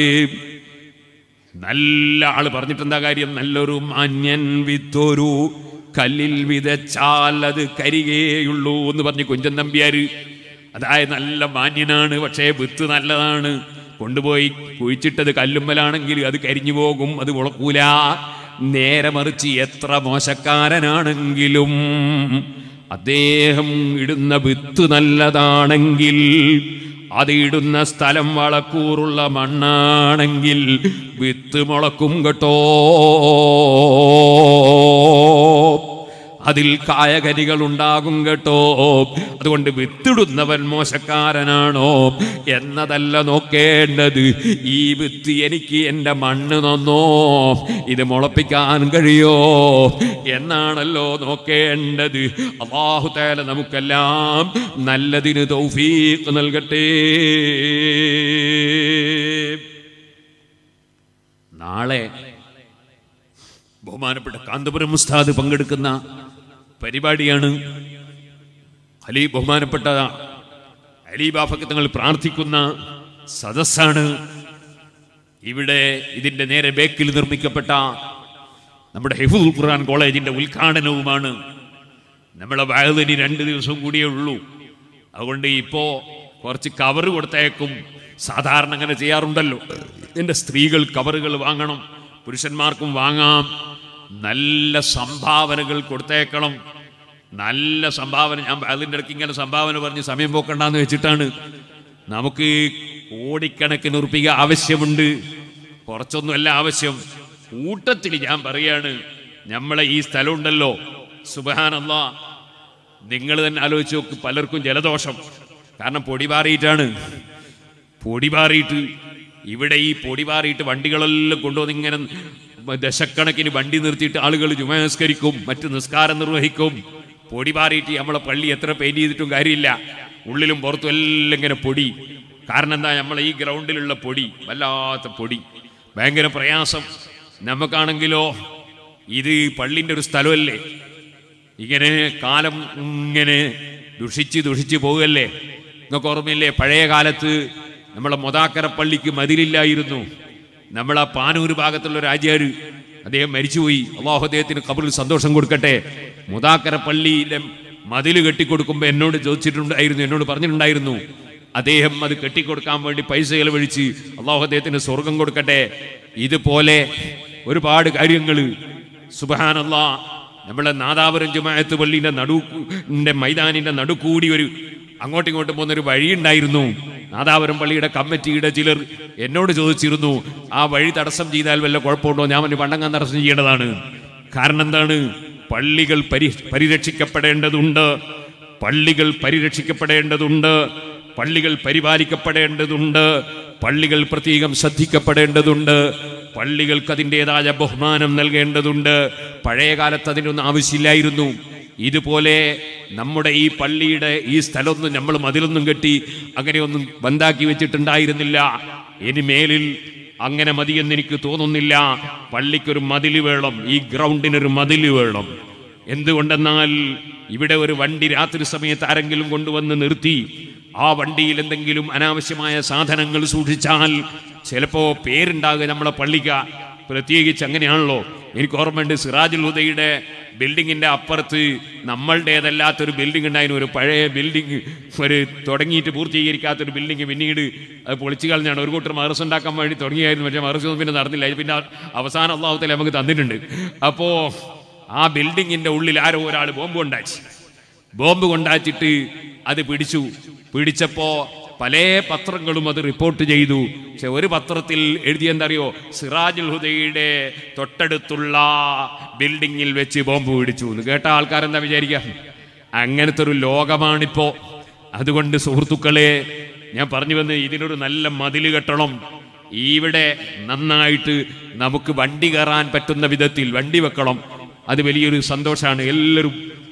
നല്ല ആള് പറഞ്ഞിട്ടെന്താ കാര്യം നല്ലൊരു മാന്യൻ വിത്തൊരു കല്ലിൽ വിതച്ചാൽ അത് കരികേയുള്ളൂ എന്ന് പറഞ്ഞ് കുഞ്ചൻ നമ്പ്യാര് അതായത് നല്ല മാന്യനാണ് പക്ഷേ വിത്ത് നല്ലതാണ് കൊണ്ടുപോയി കുഴിച്ചിട്ടത് കല്ലുമ്മലാണെങ്കിൽ അത് കരിഞ്ഞു പോകും അത് മുളക്കൂല നേരെ മറിച്ച് എത്ര മോശക്കാരനാണെങ്കിലും അദ്ദേഹം ഇടുന്ന വിത്ത് നല്ലതാണെങ്കിൽ അത് ഇടുന്ന സ്ഥലം വളക്കൂറുള്ള മണ്ണാണെങ്കിൽ വിത്ത് മുളക്കും കേട്ടോ അതിൽ കായകരികൾ ഉണ്ടാകും കേട്ടോ അതുകൊണ്ട് വിത്തിടുന്നവൻ മോശക്കാരനാണോ എന്നതല്ല നോക്കേണ്ടത് ഈ വിത്ത് എനിക്ക് എൻ്റെ മണ്ണ് നന്നോ ഇത് മുളപ്പിക്കാൻ കഴിയോ എന്നാണല്ലോ നോക്കേണ്ടത് അള്ളാഹു തേല നമുക്കെല്ലാം നല്ലതിന് തൗഫീഖ് നൽകട്ടെ നാളെ ബഹുമാനപ്പെട്ട കാന്തപുരം ഉസ്താദ് പങ്കെടുക്കുന്ന പരിപാടിയാണ് അലി ബഹുമാനപ്പെട്ട അലി ബാഫക്ക് തങ്ങൾ പ്രാർത്ഥിക്കുന്ന സദസ്സാണ് ഇവിടെ ഇതിന്റെ നേരെ ബേക്കിൽ നിർമ്മിക്കപ്പെട്ട നമ്മുടെ ഹിഫുൽ ഖുർആൻ കോളേജിന്റെ ഉദ്ഘാടനവുമാണ് നമ്മളെ വയലിന് രണ്ട് ദിവസം കൂടിയേ ഉള്ളൂ അതുകൊണ്ട് ഇപ്പോ കുറച്ച് കവർ കൊടുത്തേക്കും സാധാരണ അങ്ങനെ ചെയ്യാറുണ്ടല്ലോ എൻ്റെ സ്ത്രീകൾ കവറുകൾ വാങ്ങണം പുരുഷന്മാർക്കും വാങ്ങാം നല്ല സംഭാവനകൾ കൊടുത്തേക്കണം നല്ല സംഭാവന ഞാൻ അതിൻ്റെ ഇടയ്ക്ക് ഇങ്ങനെ സംഭാവന പറഞ്ഞ് സമയം പോക്കണ്ടെന്ന് വെച്ചിട്ടാണ് നമുക്ക് കോടിക്കണക്കിന് ഉറപ്പിക ആവശ്യമുണ്ട് കുറച്ചൊന്നുമല്ല ആവശ്യം കൂട്ടത്തിൽ ഞാൻ പറയാണ് നമ്മളെ ഈ സ്ഥലം ഉണ്ടല്ലോ സുബഹാനല്ല നിങ്ങൾ തന്നെ ആലോചിച്ച് നോക്ക് പലർക്കും ജലദോഷം കാരണം പൊടി പാറിയിട്ടാണ് പൊടി പാറിയിട്ട് ഇവിടെ ഈ പൊടി പാറിയിട്ട് വണ്ടികളെല്ലാം കൊണ്ടുവന്ന് ഇങ്ങനെ ദശക്കണക്കിന് വണ്ടി നിർത്തിയിട്ട് ആളുകൾ ജുമസ്കരിക്കും മറ്റ് നിസ്കാരം നിർവഹിക്കും പൊടി പാറിയിട്ട് നമ്മളെ പള്ളി എത്ര പെയിന്റ് ചെയ്തിട്ടും കാര്യമില്ല ഉള്ളിലും പുറത്തും എല്ലാം ഇങ്ങനെ പൊടി കാരണം എന്താ നമ്മളെ ഈ ഗ്രൗണ്ടിലുള്ള പൊടി വല്ലാത്ത പൊടി ഭയങ്കര പ്രയാസം നമുക്കാണെങ്കിലോ ഇത് പള്ളിൻ്റെ ഒരു സ്ഥലമല്ലേ ഇങ്ങനെ കാലം ഇങ്ങനെ ദുഷിച്ച് ദുഷിച്ച് പോവുകയല്ലേ നിങ്ങൾക്ക് ഓർമ്മയില്ലേ പഴയ കാലത്ത് നമ്മളെ മൊതാക്കര പള്ളിക്ക് മതിലില്ലായിരുന്നു നമ്മളെ പാനൂർ ഭാഗത്തുള്ള രാജ്യാര് അദ്ദേഹം മരിച്ചുപോയി അള്ളാഹു അദ്ദേഹത്തിന് കബറിൽ സന്തോഷം കൊടുക്കട്ടെ മുതാക്കര പള്ളിയിലെ മതിൽ കെട്ടിക്കൊടുക്കുമ്പോൾ എന്നോട് ചോദിച്ചിട്ടുണ്ടായിരുന്നു എന്നോട് പറഞ്ഞിട്ടുണ്ടായിരുന്നു അദ്ദേഹം അത് കെട്ടിക്കൊടുക്കാൻ വേണ്ടി പൈസ ചെലവഴിച്ച് അള്ളാഹു അദ്ദേഹത്തിന് സ്വർഗം കൊടുക്കട്ടെ ഇതുപോലെ ഒരുപാട് കാര്യങ്ങൾ സുബഹാനല്ലാ നമ്മളെ നാദാപുരം ജുമായത്ത് പള്ളിന്റെ നടുവിന്റെ മൈതാനിന്റെ നടുക്കൂടി ഒരു അങ്ങോട്ടും ഇങ്ങോട്ടും പോകുന്ന ഒരു വഴിയുണ്ടായിരുന്നു നാദാപുരം പള്ളിയുടെ കമ്മിറ്റിയുടെ ചിലർ എന്നോട് ചോദിച്ചിരുന്നു ആ വഴി തടസ്സം ചെയ്താൽ വല്ല കുഴപ്പമുണ്ടോ ഞാൻ പറഞ്ഞു പണ്ടങ്ങാൻ തടസ്സം ചെയ്യേണ്ടതാണ് കാരണം എന്താണ് പള്ളികൾ പരി പരിരക്ഷിക്കപ്പെടേണ്ടതുണ്ട് പള്ളികൾ പരിരക്ഷിക്കപ്പെടേണ്ടതുണ്ട് പള്ളികൾ പരിപാലിക്കപ്പെടേണ്ടതുണ്ട് പള്ളികൾ പ്രത്യേകം ശ്രദ്ധിക്കപ്പെടേണ്ടതുണ്ട് പള്ളികൾക്ക് അതിൻ്റെതായ ബഹുമാനം നൽകേണ്ടതുണ്ട് പഴയ കാലത്ത് അതിനൊന്നും ആവശ്യമില്ലായിരുന്നു ഇതുപോലെ നമ്മുടെ ഈ പള്ളിയുടെ ഈ സ്ഥലമൊന്നും നമ്മൾ മതിലൊന്നും കെട്ടി അങ്ങനെയൊന്നും ബന്ധാക്കി വെച്ചിട്ടുണ്ടായിരുന്നില്ല ഇനി മേലിൽ അങ്ങനെ മതിയെന്ന് എനിക്ക് തോന്നുന്നില്ല പള്ളിക്കൊരു മതില് വേണം ഈ ഗ്രൗണ്ടിനൊരു മതില് വേണം എന്തുകൊണ്ടെന്നാൽ ഇവിടെ ഒരു വണ്ടി രാത്രി സമയത്ത് ആരെങ്കിലും കൊണ്ടുവന്ന് നിർത്തി ആ വണ്ടിയിൽ എന്തെങ്കിലും അനാവശ്യമായ സാധനങ്ങൾ സൂക്ഷിച്ചാൽ ചിലപ്പോ പേരുണ്ടാകുക നമ്മളെ പള്ളിക്ക പ്രത്യേകിച്ച് അങ്ങനെയാണല്ലോ എനിക്ക് ഓർമ്മയുണ്ട് സിറാജുൽ ഹുദയുടെ ബിൽഡിങ്ങിന്റെ അപ്പുറത്ത് നമ്മളുടേതല്ലാത്തൊരു ബിൽഡിംഗ് ഉണ്ടായിരുന്നു ഒരു പഴയ ബിൽഡിംഗ് ഒരു തുടങ്ങിയിട്ട് പൂർത്തീകരിക്കാത്തൊരു ബിൽഡിംഗ് പിന്നീട് അത് പൊളിച്ചു കളഞ്ഞാണ് ഒരു കൂട്ടർ മദ്രസ ഉണ്ടാക്കാൻ വേണ്ടി തുടങ്ങിയായിരുന്നു പക്ഷേ മദ്രസ ഒന്നും പിന്നെ നടന്നില്ല ഇത് പിന്നെ അവസാന അള്ളാഹുത്തല നമുക്ക് തന്നിട്ടുണ്ട് അപ്പോൾ ആ ബിൽഡിങ്ങിന്റെ ഉള്ളിൽ ആരോ ഒരാൾ ബോംബ് ഉണ്ടാക്കി ബോംബ് കൊണ്ടാച്ചിട്ട് അത് പിടിച്ചു പിടിച്ചപ്പോ പല പത്രങ്ങളും അത് റിപ്പോർട്ട് ചെയ്തു പക്ഷെ ഒരു പത്രത്തിൽ എഴുതിയെന്തറിയോ സിറാജുൽ ഹുദയുടെ തൊട്ടടുത്തുള്ള ബിൽഡിങ്ങിൽ വെച്ച് ബോംബ് പിടിച്ചു എന്ന് കേട്ട ആൾക്കാരെന്താ വിചാരിക്കുക അങ്ങനത്തെ ഒരു ലോകമാണിപ്പോ അതുകൊണ്ട് സുഹൃത്തുക്കളെ ഞാൻ പറഞ്ഞു വന്ന് ഇതിനൊരു നല്ല മതില് കെട്ടണം ഇവിടെ നന്നായിട്ട് നമുക്ക് വണ്ടി കയറാൻ പറ്റുന്ന വിധത്തിൽ വണ്ടി വെക്കണം അത് വലിയൊരു സന്തോഷമാണ് എല്ലാവരും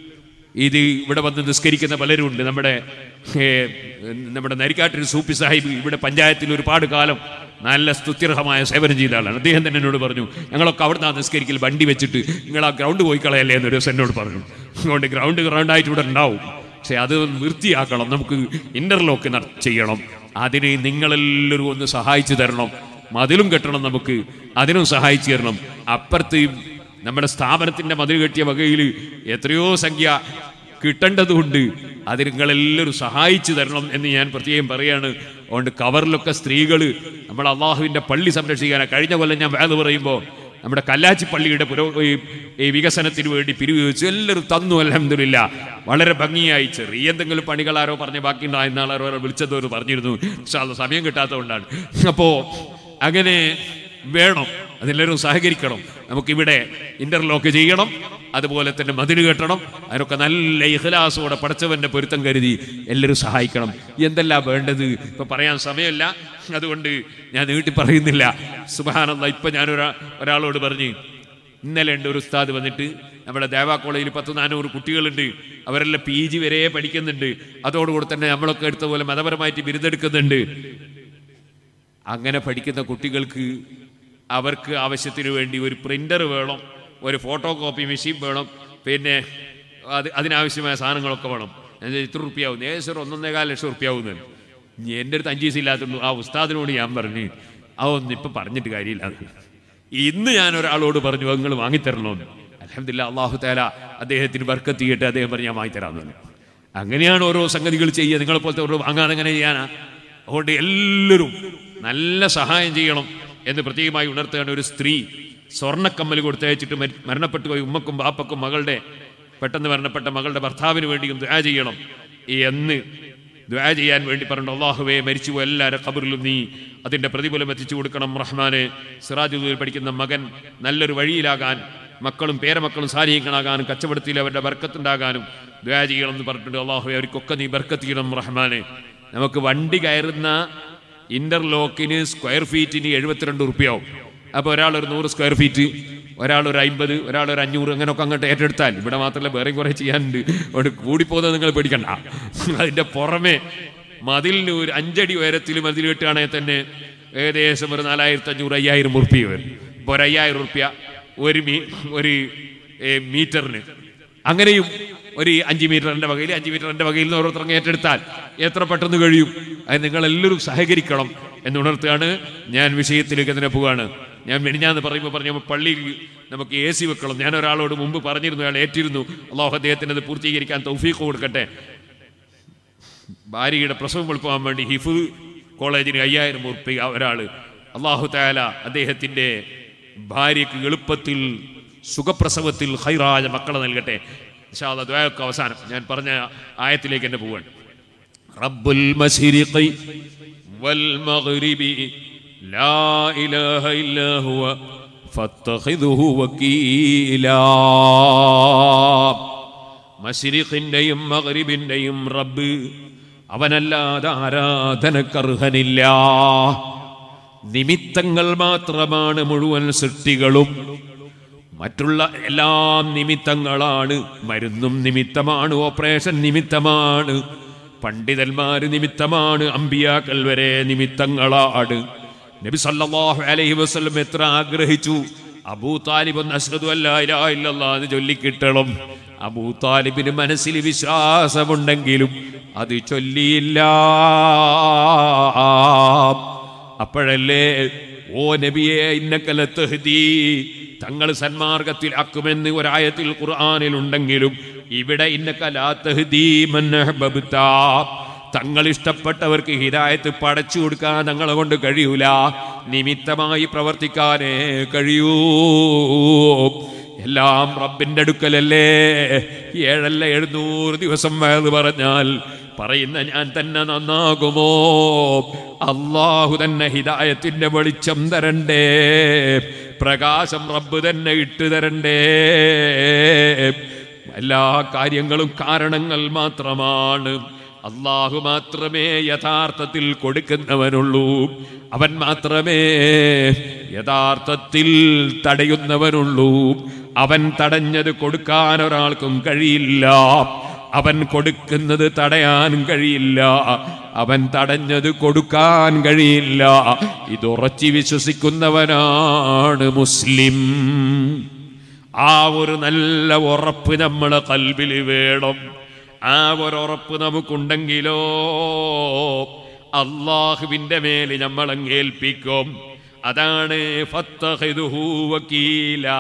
ഇത് ഇവിടെ വന്ന് നിസ്കരിക്കുന്ന പലരും ഉണ്ട് നമ്മുടെ ഏ, നമ്മുടെ നരിക്കാട്ടിൽ സൂപ്പി സാഹിബ് ഇവിടെ പഞ്ചായത്തിൽ ഒരുപാട് കാലം നല്ല സ്തുത്യർഹമായ സേവനം ചെയ്ത ആളാണ് അദ്ദേഹം തന്നെ എന്നോട് പറഞ്ഞു ഞങ്ങളൊക്കെ അവിടെ നിന്ന് നിസ്കരിക്കൽ വണ്ടി വെച്ചിട്ട് നിങ്ങൾ ആ ഗ്രൗണ്ട് പോയി കളയല്ലേ എന്നൊരു ദിവസം എന്നോട് പറഞ്ഞു അതുകൊണ്ട് ഗ്രൗണ്ട് ഗ്രൗണ്ടായിട്ട് ഇവിടെ ഉണ്ടാവും പക്ഷെ അത് വൃത്തിയാക്കണം നമുക്ക് ഇന്റർലോക്ക് നട- ചെയ്യണം അതിന് നിങ്ങളെല്ലാവരും ഒന്ന് സഹായിച്ചു തരണം മതിലും കെട്ടണം നമുക്ക് അതിനും സഹായിച്ചു തരണം അപ്പുറത്ത് നമ്മുടെ സ്ഥാപനത്തിന്റെ മതിൽ കെട്ടിയ വകയിൽ എത്രയോ സംഖ്യ കിട്ടേണ്ടതുണ്ട് അത് നിങ്ങളെല്ലാവരും സഹായിച്ചു തരണം എന്ന് ഞാൻ പ്രത്യേകം പറയാണ് അതുകൊണ്ട് കവറിലൊക്കെ സ്ത്രീകൾ നമ്മൾ അള്ളാഹുവിൻ്റെ പള്ളി സംരക്ഷിക്കാനാണ് കഴിഞ്ഞ കൊല്ലം ഞാൻ വേദ പറയുമ്പോൾ നമ്മുടെ കല്ലാച്ചി പള്ളിയുടെ പുരോ ഈ ഈ വികസനത്തിന് വേണ്ടി പിരിവ് വെച്ചു എല്ലാവരും തന്നു അലഹമില്ല വളരെ ഭംഗിയായി ചെറിയ എന്തെങ്കിലും പണികൾ ആരോ പറഞ്ഞ് ബാക്കിയുണ്ടോ എന്നാൾ ആരോ വിളിച്ചതോര് പറഞ്ഞിരുന്നു പക്ഷെ അത് സമയം കിട്ടാത്തതുകൊണ്ടാണ് അപ്പോൾ അങ്ങനെ വേണം അതെല്ലാവരും സഹകരിക്കണം നമുക്കിവിടെ ഇന്റർലോക്ക് ചെയ്യണം അതുപോലെ തന്നെ മതിൽ കെട്ടണം അതിനൊക്കെ നല്ല ഇഹ്ലാസോടെ പടച്ചവന്റെ പൊരുത്തം കരുതി എല്ലാവരും സഹായിക്കണം എന്തെല്ലാം വേണ്ടത് ഇപ്പൊ പറയാൻ സമയമില്ല അതുകൊണ്ട് ഞാൻ നീട്ടി പറയുന്നില്ല സുബാനന്ദ ഇപ്പൊ ഞാൻ ഒരാ ഒരാളോട് പറഞ്ഞ് ഇന്നലെ ഉണ്ട് ഒരു ഉസ്താദ് വന്നിട്ട് നമ്മുടെ ദേവാ കോളേജിൽ പത്ത് നാനൂറ് കുട്ടികളുണ്ട് അവരെല്ലാം പി ജി വരെ പഠിക്കുന്നുണ്ട് അതോടുകൂടി തന്നെ നമ്മളൊക്കെ എടുത്ത പോലെ മതപരമായിട്ട് ബിരുദെടുക്കുന്നുണ്ട് അങ്ങനെ പഠിക്കുന്ന കുട്ടികൾക്ക് അവർക്ക് ആവശ്യത്തിന് വേണ്ടി ഒരു പ്രിന്റർ വേണം ഒരു ഫോട്ടോ കോപ്പി മെഷീൻ വേണം പിന്നെ അത് അതിനാവശ്യമായ സാധനങ്ങളൊക്കെ വേണം ഞാൻ ചോദിച്ചു, ഇത്ര റുപ്യാവും ഏകദേശം ഒന്നൊന്നേകാൽ ലക്ഷം റുപ്യാവുന്നു എൻ്റെ അടുത്ത് അഞ്ച് പൈസ ഇല്ലാത്തുള്ളൂ ആ ഉസ്താദിനോട് ഞാൻ പറഞ്ഞു അതൊന്നും ഇപ്പം പറഞ്ഞിട്ട് കാര്യമില്ല ഇന്ന് ഞാൻ ഒരാളോട് പറഞ്ഞു നിങ്ങൾ വാങ്ങിത്തരണമെന്ന് അലഹമില്ല അള്ളാഹു താല അദ്ദേഹത്തിന് ബർക്കത്ത് ചെയ്യട്ടെ അദ്ദേഹം പറഞ്ഞു ഞാൻ വാങ്ങിത്തരാമെന്ന് പറഞ്ഞു അങ്ങനെയാണ് ഓരോ സംഗതികൾ ചെയ്യുക നിങ്ങളെ പോലത്തെ ഓരോ വാങ്ങാതെ എങ്ങനെ ചെയ്യാനാ അതുകൊണ്ട് എല്ലാവരും നല്ല സഹായം ചെയ്യണം എന്ന് പ്രത്യേകമായി ഉണർത്തുകയാണ് ഒരു സ്ത്രീ സ്വർണ്ണക്കമ്മൽ കൊടുത്തയച്ചിട്ട് മരി- മരണപ്പെട്ടു പോയി ഉമ്മക്കും ബാപ്പക്കും മകളുടെ പെട്ടെന്ന് മരണപ്പെട്ട മകളുടെ ഭർത്താവിന് വേണ്ടിയും ദുആ ചെയ്യണം എന്ന് ദുആ ചെയ്യാൻ വേണ്ടി പറഞ്ഞു അള്ളാഹുവെ മരിച്ചു പോയ എല്ലാവരുടെ ഖബറിലും നീ അതിന്റെ പ്രതിഫലം എത്തിച്ചു കൊടുക്കണം റഹ്മാനെ സിറാജുദ്ദീൽ പഠിക്കുന്ന മകൻ നല്ലൊരു വഴിയിലാകാൻ മക്കളും പേരമക്കളും സാരീഹങ്ങളാകാനും കച്ചവടത്തിൽ അവരുടെ ബർക്കത്തുണ്ടാകാനും ദുആ ചെയ്യണം എന്ന് പറഞ്ഞിട്ടുണ്ട് അള്ളാഹുവെ അവർക്കൊക്കെ നീ ബർക്കത്ത് ചെയ്യണം റഹ്മാനെ നമുക്ക് വണ്ടി കയറുന്ന ഇന്റർലോക്കിന് സ്ക്വയർ ഫീറ്റിന് എഴുപത്തിരണ്ട് റുപ്യാവും അപ്പോൾ ഒരാൾ ഒരു നൂറ് സ്ക്വയർ ഫീറ്റ് ഒരാൾ ഒരു അമ്പത് ഒരാൾ ഒരു അഞ്ഞൂറ് അങ്ങനെയൊക്കെ അങ്ങോട്ട് ഏറ്റെടുത്താൽ ഇവിടെ മാത്രമല്ല വേറെയും കുറേ ചെയ്യാനുണ്ട് അതുകൊണ്ട് കൂടിപ്പോകുന്നത് നിങ്ങൾ പേടിക്കണ്ട അതിൻ്റെ പുറമെ മതിലിന് ഒരു അഞ്ചടി ഉയരത്തിൽ മതിൽ കെട്ടുകയാണെങ്കിൽ തന്നെ ഏകദേശം ഒരു നാലായിരത്തി അഞ്ഞൂറ് അയ്യായിരം ഉറുപ്പ്യ വരും ഇപ്പോൾ ഒരു അയ്യായിരം ഉറുപ്പ്യ ഒരു മീ ഒരു ഏ, മീറ്ററിന് അങ്ങനെയും ഒരു അഞ്ച് മീറ്ററിന്റെ വകയിൽ അഞ്ച് മീറ്ററിന്റെ വകയിൽ നിന്ന് ഓരോരുത്തർ അങ്ങ് ഏറ്റെടുത്താൽ എത്ര പെട്ടെന്ന് കഴിയും അത് നിങ്ങൾ എല്ലാവരും സഹകരിക്കണം എന്ന് ഉണർത്തുകയാണ് ഞാൻ വിഷയത്തിലേക്ക് അതിനെ പോവാണ് ഞാൻ മെനിഞ്ഞാന്ന് പറയുമ്പോൾ പറഞ്ഞു പള്ളിയിൽ നമുക്ക് എ സി വെക്കണം ഞാൻ ഒരാളോട് മുമ്പ് പറഞ്ഞിരുന്നു അയാൾ ഏറ്റിരുന്നു അള്ളാഹു അദ്ദേഹത്തിന് അത് പൂർത്തീകരിക്കാൻ തൗഫീഖ് കൊടുക്കട്ടെ ഭാര്യയുടെ പ്രസവം എളുപ്പമാകാൻ വേണ്ടി ഹിഫു കോളേജിന് അയ്യായിരം ഉറുപ്പിക ഒരാൾ അള്ളാഹു താല അദ്ദേഹത്തിൻ്റെ ഭാര്യയ്ക്ക് എളുപ്പത്തിൽ സുഖപ്രസവത്തിൽ ഹൈറായ മക്കളെ നൽകട്ടെ ഇൻഷാ അല്ലാ ദ്വായൊക്കെ അവസാനം ഞാൻ പറഞ്ഞ ആയത്തിലേക്ക് എന്നെ പോവാൻ റബ്ബുൽ മശരിഖി വൽ മഗ്രിബി ലാ ഇലാഹ ഇല്ലാ ഹുവ ഫത്തഖിദുഹു വക്കീലാ മശരിഖിന്റെയും മഗ്രിബിന്റെയും റബ്ബ് അവനല്ലാതെ ആരാധനക്കർഹനില്ല നിമിത്തങ്ങൾ മാത്രമാണ് മുഴുവൻ സൃഷ്ടികളും മറ്റുള്ള എല്ലാം നിമിത്തങ്ങളാണ് മരുന്നും നിമിത്തമാണ് ഓപ്പറേഷൻ നിമിത്തമാണ് പണ്ഡിതന്മാര് നിമിത്തമാണ് അമ്പിയാക്കൾ വരെ നിമിത്തങ്ങളാണ് നബി സല്ലല്ലാഹു അലൈഹി വസല്ലം എത്ര ആഗ്രഹിച്ചു അബൂ താലിബ് ഒന്ന് അഷ്ഹദു അല്ലാ ഇലാഹ ഇല്ലല്ലാഹ് എന്ന് ചൊല്ലിക്കിട്ടണം അബൂ താലിബിന് മനസ്സിൽ വിശ്വാസമുണ്ടെങ്കിലും അത് ചൊല്ലിയില്ല അപ്പോഴല്ലേ ഓ നബിയെ ഇന്നക്കല തഹ്ദീ തങ്ങൾ സന്മാർഗത്തിലാക്കുമെന്ന് ഒരായത്തിൽ ഖുർആനിൽ ഉണ്ടെങ്കിലും ഇവിടെ ഇന്നക്കലാ തഹ്ദീ മൻ അഹ്ബബ്ത തങ്ങൾ ഇഷ്ടപ്പെട്ടവർക്ക് ഹിദായത്ത് പടച്ചു കൊടുക്കാൻ തങ്ങളെ കൊണ്ട് കഴിയൂല നിമിത്തമായി പ്രവർത്തിക്കാനേ കഴിയൂ എല്ലാം റബ്ബിന്റെ അടുക്കലല്ലേ ഏഴല്ല എഴുന്നൂറ് ദിവസം വേത് പറഞ്ഞാൽ പറയുന്ന ഞാൻ തന്നെ നന്നാകുമോ അള്ളാഹു തന്നെ ഹിദായത്തിന്റെ വെളിച്ചം തരണ്ടേ പ്രകാശം റബ്ബ് തന്നെ ഇട്ടു തരണ്ടേ എല്ലാ കാര്യങ്ങളും കാരണങ്ങൾ മാത്രമാണ് അള്ളാഹു മാത്രമേ യഥാർത്ഥത്തിൽ കൊടുക്കുന്നവനുള്ളൂ അവൻ മാത്രമേ യഥാർത്ഥത്തിൽ തടയുന്നവനുള്ളൂ അവൻ തടഞ്ഞത് കൊടുക്കാൻ ഒരാൾക്കും കഴിയില്ല അവൻ കൊടുക്കുന്നത് തടയാൻ കഴിയില്ല അവൻ തടഞ്ഞത് കൊടുക്കാൻ കഴിയില്ല ഇതുറച്ചു വിശ്വസിക്കുന്നവനാണ് മുസ്ലിം ആ ഒരു നല്ല ഉറപ്പ് നമ്മളെ കൽബിൽ വേണം ആ ഒരു ഉറപ്പ് നമുക്കുണ്ടെങ്കിലോ അള്ളാഹുവിന്റെ മേൽ നമ്മൾ അങ്ങേൽപ്പിക്കും അതാണ് ഫത്തഹിദുഹു വക്കീലാ.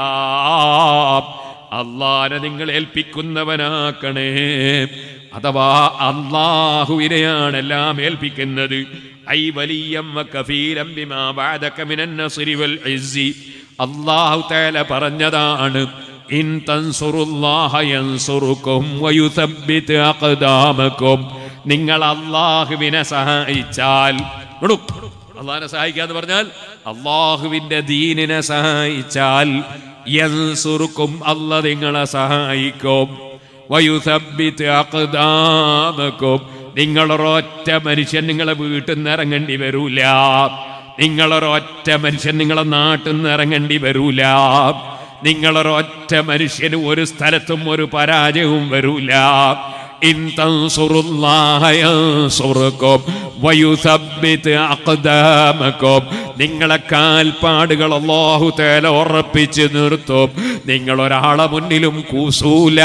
അള്ളാനെ നിങ്ങൾ ഏൽപ്പിക്കുന്നവനാക്കണേ അഥവാ അള്ളാഹുവിനെയാണ് എല്ലാം ഏൽപ്പിക്കുന്നത് ഐ വലിയം കഫീലം ബിമാ ബഅദക മിനൻ നസ്രി വൽ ഇസ്സി അള്ളാഹു തആല പറഞ്ഞതാണ് ഇൻ തൻസുറുല്ലാഹ യൻസുറുക്കും വയുസബ്ബിത് അഖ്ദാമക്കും നിങ്ങൾ അള്ളാഹുവിനെ സഹായിച്ചാൽ നോടു, അള്ളാഹിനെ സഹായിക്കുക എന്ന് പറഞ്ഞാൽ അള്ളാഹുവിന്റെ ദീനിനെ സഹായിച്ചാൽ യൻസുറുക്കും അല്ല നിങ്ങളെ സഹായിക്കും വയുസബ്ബിത്ത് അഖ്ദാമക്കും നിങ്ങളൊരൊറ്റ മനുഷ്യൻ നിങ്ങളെ വീട്ടിൽ നിന്ന് ഇറങ്ങേണ്ടി വരൂല നിങ്ങളൊരൊറ്റ മനുഷ്യൻ നിങ്ങളെ നാട്ടിൽ നിന്ന് ഇറങ്ങേണ്ടി വരൂല നിങ്ങളൊരൊറ്റ മനുഷ്യന് ഒരു സ്ഥലത്തും ഒരു പരാജയവും വരൂല ഇൻ തൻസുറുല്ലാഹ യൻസുറുക്കും വയുസബ്ബിത് അഖ്ദാമക്കും നിങ്ങളെ കാൽപ്പാടുകൾ അല്ലാഹു തആല ഉറപ്പിച്ച് നിർത്തും നിങ്ങൾ ഒരാളെ മുന്നിലും കൂസൂല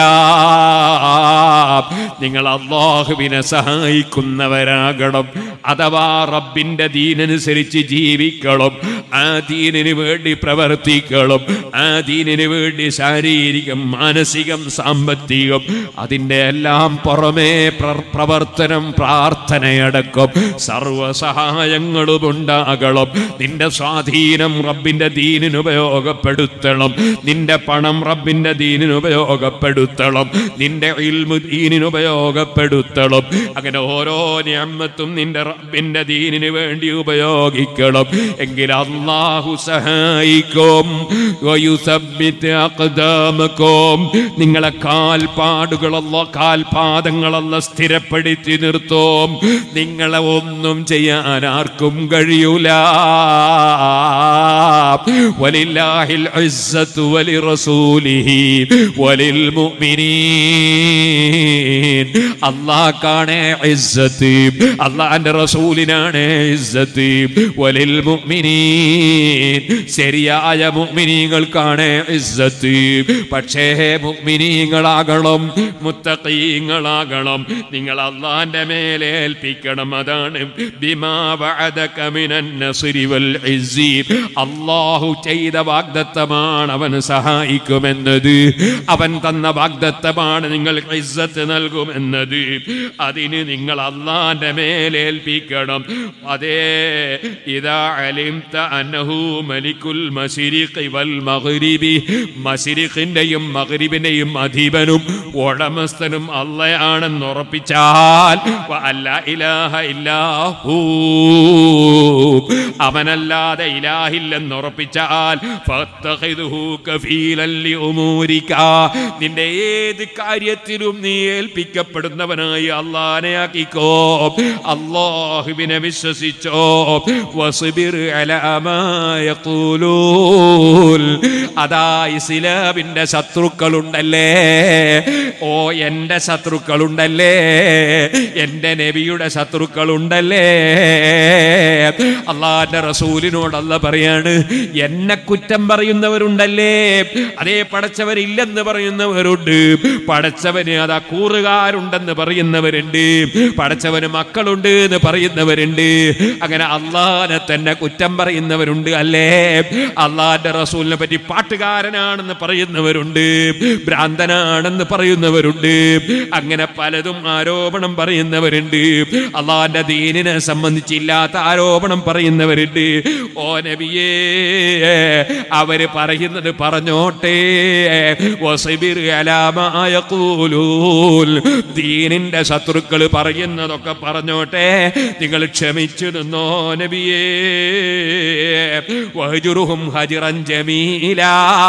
നിങ്ങൾ അള്ളാഹുവിനെ സഹായിക്കുന്നവരാകണം അഥവാ റബ്ബിന്റെ ദീനനുസരിച്ച് ജീവിക്കണം ആ ദീനിന് വേണ്ടി പ്രവർത്തിക്കണം ആ ദീനിന് വേണ്ടി ശാരീരികം മാനസികം സാമ്പത്തികം അതിൻ്റെ എല്ലാം പുറമേ പ്ര- പ്രവർത്തനം പ്രാർത്ഥനയടക്കം സർവസഹായങ്ങളും ഉണ്ടാകണം നിന്റെ സ്വാധീനം റബ്ബിന്റെ ദീനിന് ഉപയോഗപ്പെടുത്തണം നിന്റെ പണം റബ്ബിന്റെ ദീനിന് ഉപയോഗപ്പെടുത്തണം നിന്റെ ഇൽമു ദീനിന് ഉപയോഗപ്പെടുത്തണം അങ്ങനെ ഓരോ നിയമത്തും നിന്റെ റബ്ബിന്റെ ദീനിന് വേണ്ടി ഉപയോഗിക്കണം എങ്കിൽ അള്ളാഹു സഹായിക്കും വയുസബ്ബിത്ത് അഖ്ദാമക്കും നിങ്ങളെ കാൽപ്പാടുകളല്ല കാൽപാദങ്ങളല്ല സ്ഥിരപ്പെടുത്തി നിർത്തും നിങ്ങളെ ഒന്നും ചെയ്യാൻ ആർക്കും കഴിയൂല വലില്ലാഹിൽ ഇസ്സത്തു വലിറസൂലിഹി വലിൽ മുഅ്മിനീൻ അല്ലാഹ്ക്കാണ് ഇസ്സത്ത് അല്ലാഹുവിന്റെ റസൂലിനാണ് ഇസ്സത്ത് വലിൽ മുഅ്മിനീൻ ശരിയായ മുഅ്മിനീങ്ങൾക്കാണ് ഇസ്സത്ത് പക്ഷേ മുഅ്മിനീങ്ങളാകണം മുത്തഖീങ്ങളാകണം നിങ്ങൾ അള്ളാന്റെ മേലെ ഏൽപ്പിക്കണം അതാണ് ബിമാ വഅദക മിനൻ നസ്രി വൽ ഇസ്സി അല്ലാഹു ചെയ്ത വാഗ്ദത്തമാണ് അവൻ സഹായിക്കുമെന്നത് അവൻ തന്ന വാഗ്ദത്തമാണ് നിങ്ങൾ ഇസ്സത്ത് നൽകുമെന്നത് അതിന് നിങ്ങൾ അള്ളാന്റെ മേലെ ഏൽപ്പിക്കണം അതേ ഇതാ അലിംത അന്നഹു മലിക്കുൽ മശരിഖി വൽ മഗ്രിബി മശരിഖിന്റെയും മഗ്രിബിന്റെയും അധീപനും ഉടമസ്ഥനും അള്ളയാണെന്ന് ഉറപ്പിച്ചാൽ വ അല്ല ഇലാഹ ഇല്ലാഹു അവനല്ലാതെ ഇലാഹില്ലെന്ന് ഉറപ്പിച്ചാൽ ഫത്തഖിദ്ഹു കഫീലൻ ലിഉമൂരിക. നിന്റെ ഏത് കാര്യത്തിലും നീ ഏൽപ്പിക്കപ്പെടുന്നവനായി അള്ളാനെ ആക്കിക്കോ അള്ളാഹുവിനെ വിശ്വസിച്ചോ വസ്ബിർ അലാ മാ യഖൂലൂൻ അതാ ഇസ്ലാമിന്റെ ശത്രുക്കളുണ്ടല്ലേ ഓ എന്റെ ശത്രുക്കളുണ്ടല്ലേ എന്റെ നബിയുടെ ശത്രുക്കളുണ്ടല്ലേ അള്ളാന്റെ റസൂലിനോട് അല്ല പറയാണ് എന്നെ കുറ്റം പറയുന്നവരുണ്ടല്ലേ അതേ പടച്ചവരില്ലെന്ന് പറയുന്നവരുണ്ട് പടച്ചവന് അതാ കൂറുകാരുണ്ടെന്ന് പറയുന്നവരുണ്ട് പടച്ചവന് മക്കളുണ്ട് എന്ന് പറയുന്നവരുണ്ട് അങ്ങനെ അള്ളാനെ തന്നെ കുറ്റം പറയുന്നവരുണ്ട് അല്ലേ അള്ളാന്റെ റസൂലിനെ പറ്റി പാട്ടുകാരനാണെന്ന് പറയുന്നവരുണ്ട് ഭ്രാന്തനാണെന്ന് പറയുന്നവരുണ്ട് അങ്ങനെ പലതും ആരോപണം പറയുന്നവരുണ്ട് അള്ളാന്റെ ദീനിനെ സംബന്ധിച്ചില്ലാത്ത ആരോപണം പറയുന്നവരുണ്ട് ഓ നബിയേ അവര് പറയുന്നത് പറഞ്ഞോട്ടെ വസബിർ അലാ മാ യഖൂലൂൻ. ദീനിന്റെ ശത്രുക്കൾ പറയുന്നതൊക്കെ പറഞ്ഞോട്ടെ നിങ്ങൾ ക്ഷമിച്ചു നിന്നോ നബിയേ വഹജുറുഹും ഹജിറൻ ജമീല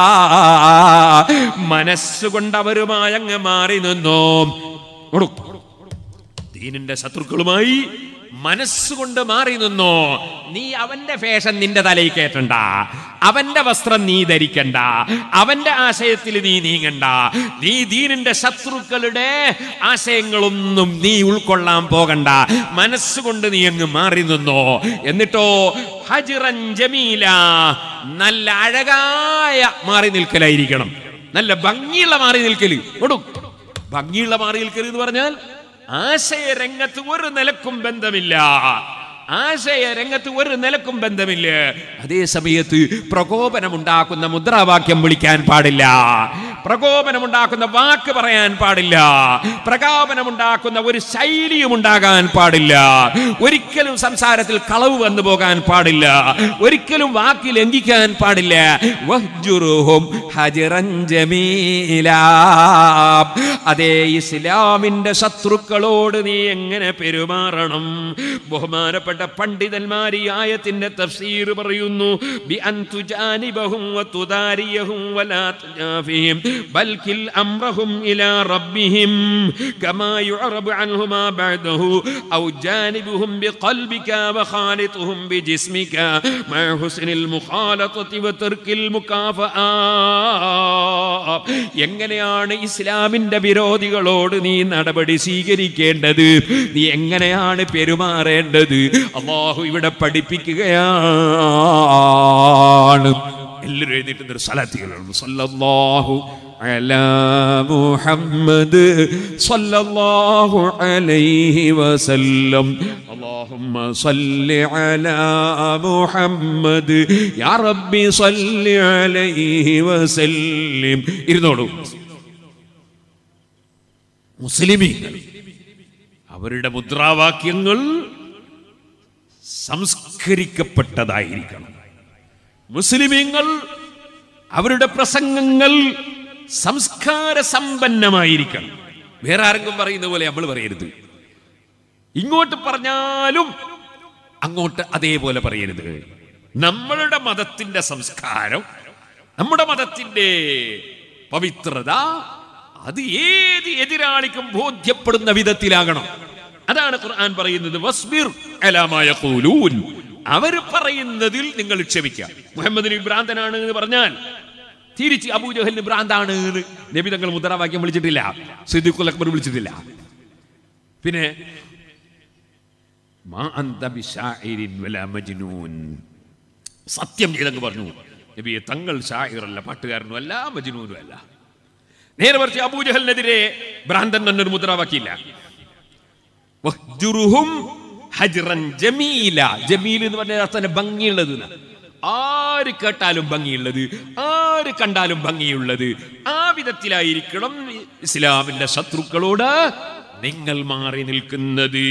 മനസ്സുകൊണ്ട് അവരുമായി അങ്ങ് മാറി നിന്നോ ഓടു. ദീനിന്റെ ശത്രുക്കളുമായി മനസ്സുകൊണ്ട് മാറി നിന്നോ നീ അവന്റെ ഫേഷൻ നിന്റെ തലയിൽ കയറ്റണ്ട അവന്റെ വസ്ത്രം നീ ധരിക്കണ്ട അവന്റെ ആശയത്തിൽ നീ നീങ്ങണ്ട നീ ദീനിന്റെ ശത്രുക്കളുടെ ആശയങ്ങളൊന്നും നീ ഉൾക്കൊള്ളാൻ പോകണ്ട മനസ്സുകൊണ്ട് നീ അങ്ങ് മാറി നിന്നോ എന്നിട്ടോ ഹജിറൻ ജമീല നല്ല അഴകായ മാറി നിൽക്കലായിരിക്കണം നല്ല ഭംഗിയുള്ള മാറി നിൽക്കല് കൊടു ഭംഗിയുള്ള മാറി നിൽക്കല് എന്ന് പറഞ്ഞാൽ ആശയ രംഗത്ത് ഒരു നിലക്കും ബന്ധമില്ല ആശയ രംഗത്ത് ഒരു നിലക്കും ബന്ധമില്ല അതേ സമയത്ത് പ്രകോപനമുണ്ടാക്കുന്ന മുദ്രാവാക്യം വിളിക്കാൻ പാടില്ല പ്രകോപനമുണ്ടാക്കുന്ന വാക്ക് പറയാൻ പാടില്ല പ്രകോപനമുണ്ടാക്കുന്ന ഒരു ശൈലിയും ഉണ്ടാകാൻ പാടില്ല ഒരിക്കലും സംസാരത്തിൽ കളവ് വന്നു പോകാൻ പാടില്ല ഒരിക്കലും വാക്ക് ലംഘിക്കാൻ പാടില്ല വഹ്ജുറുഹും ഹജ്റൻ ജമീലാ. അതേ ഇസ്ലാമിന്റെ ശത്രുക്കളോട് നീ എങ്ങനെ പെരുമാറണം ബഹുമാനപ്പെട്ട പണ്ഡിതന്മാർ ഈ ആയത്തിന്റെ തഫ്സീർ പറയുന്നു ബി അൻ തുജാനിബഹും വതുദാരിയഹും വലാ തുജാഫിഹിം ബൽകിൽ അംറഹും ഇലാ റബ്ബിഹിം കമാ യുഅറബു അൻഹു മാ ബഅദഹു ഔ ജാനിബുഹും ബിഖൽബിക വഖാലിതുഹും ബിജിസ്മിക മഅ ഹുസ്നിൽ മുഖാലതതി വതർക്കിൽ മുകാഫആ എങ്ങനെയാണ് ഇസ്ലാമിന്റെ വിരോധികളോട് നീ നടപടി സ്വീകരിക്കേണ്ടത് നീ എങ്ങനെയാണ് പെരുമാറേണ്ടത് അള്ളാഹു ഇവിടെ പഠിപ്പിക്കുകയാണ് എല്ലാവരും എഴുതിയിട്ട് ഒരു സ്ഥലത്തികളുണ്ട് സല്ലല്ലാഹു അലാ മുഹമ്മദ് സല്ലല്ലാഹു അലൈഹി വസല്ലം اللهم صل على محمد يا ربي صل عليه وسلم ഇരുന്നോളൂ മുസ്ലിമീങ്ങൾ അവരുടെ മുദ്രാവാക്യങ്ങൾ സംസ്കരിക്കപ്പെട്ടതായിരിക്കണം മുസ്ലിമീങ്ങൾ അവരുടെ പ്രസംഗങ്ങൾ സംസ്കാര സമ്പന്നമായിരിക്കണം വേറെ ആരെങ്കിലും പറയുന്ന പോലെ നമ്മൾ പറയരുത് ഇങ്ങോട്ട് പറഞ്ഞാലും അങ്ങോട്ട് അതേപോലെ പറയരുത് നമ്മളുടെ മതത്തിന്റെ സംസ്കാരം നമ്മുടെ മതത്തിന്റെ പവിത്രത അത് ഏത് എതിരാളിക്കും ബോധ്യപ്പെടുന്ന വിധത്തിലാകണം അതാണ് ഖുർആൻ പറയുന്നത് വസ്ബിർ അലാ യഖൂലൂൻ അവർ പറയുന്നതിൽ നിങ്ങൾ ക്ഷമിക്കുക മുഹമ്മദിന് ഭ്രാന്തനാണ് എന്ന് പറഞ്ഞാൽ തിരിച്ച് അബൂജഹലിന് ഭ്രാന്താണ് എന്ന് നബി തങ്ങൾ മുദ്രാവാക്യം വിളിച്ചിട്ടില്ല സിദ്ദീഖുൽ അക്ബർ വിളിച്ചിട്ടില്ല പിന്നെ മാ അന്ത ബിശാഇരിൻ വലാ മജ്നൂൻ സത്യം ചെയ്തങ്ങ് പറഞ്ഞു നബിയെ തങ്ങൾ ഷായിറല്ല പാട്ടുകാരനും അല്ല മജ്നൂനും അല്ല നേരെ മറിച്ച് അബൂജഹലിനെതിരെ ഭ്രാന്തൻ എന്നൊരു മുദ്രാവാക്കിയില്ല വഹ്ജുറുഹും ഹജ്റൻ ജമീല ജമീൽ എന്ന് പറഞ്ഞ അർത്ഥം ഭംഗിയുള്ളത് എന്നാ. ആര് കേട്ടാലും ഭംഗിയുള്ളത് ആര് കണ്ടാലും ഭംഗിയുള്ളത് ആ വിധത്തിലായിരിക്കണം ഇസ്ലാമിന്റെ ശത്രുക്കളോട് നിങ്ങൾ മാറി നിൽക്കുന്നത്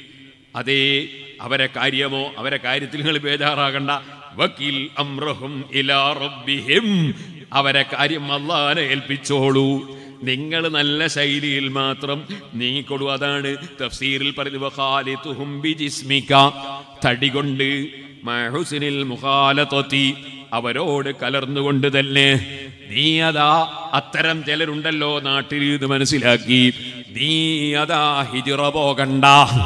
അതേ അവരെ കാര്യമോ അവരെ കാര്യത്തിൽ നിങ്ങൾ ബേജാറാകണ്ട വക്കീൽ അമ്രഹും ഇലാ റബ്ബിഹിം അവരെ കാര്യം അള്ളാനെ ഏൽപ്പിച്ചോളൂ നിങ്ങൾ നല്ല ശൈലിയിൽ മാത്രം നീങ്ങിക്കൊടു അതാണ് തഫ്സീറിൽ പറയുന്നത് വഖാലിതുഹും ബിജിസ്മിക തടി കൊണ്ട് മഹുസിനിൽ മുഖാലത്തൊത്തി അവരോട് കലർന്നുകൊണ്ട് തന്നെ നീ അതാ അത്തരം ചിലരുണ്ടല്ലോ നാട്ടിൽ ഇത് മനസ്സിലാക്കി നീ അതാ ഹിജിറ പോകണ്ട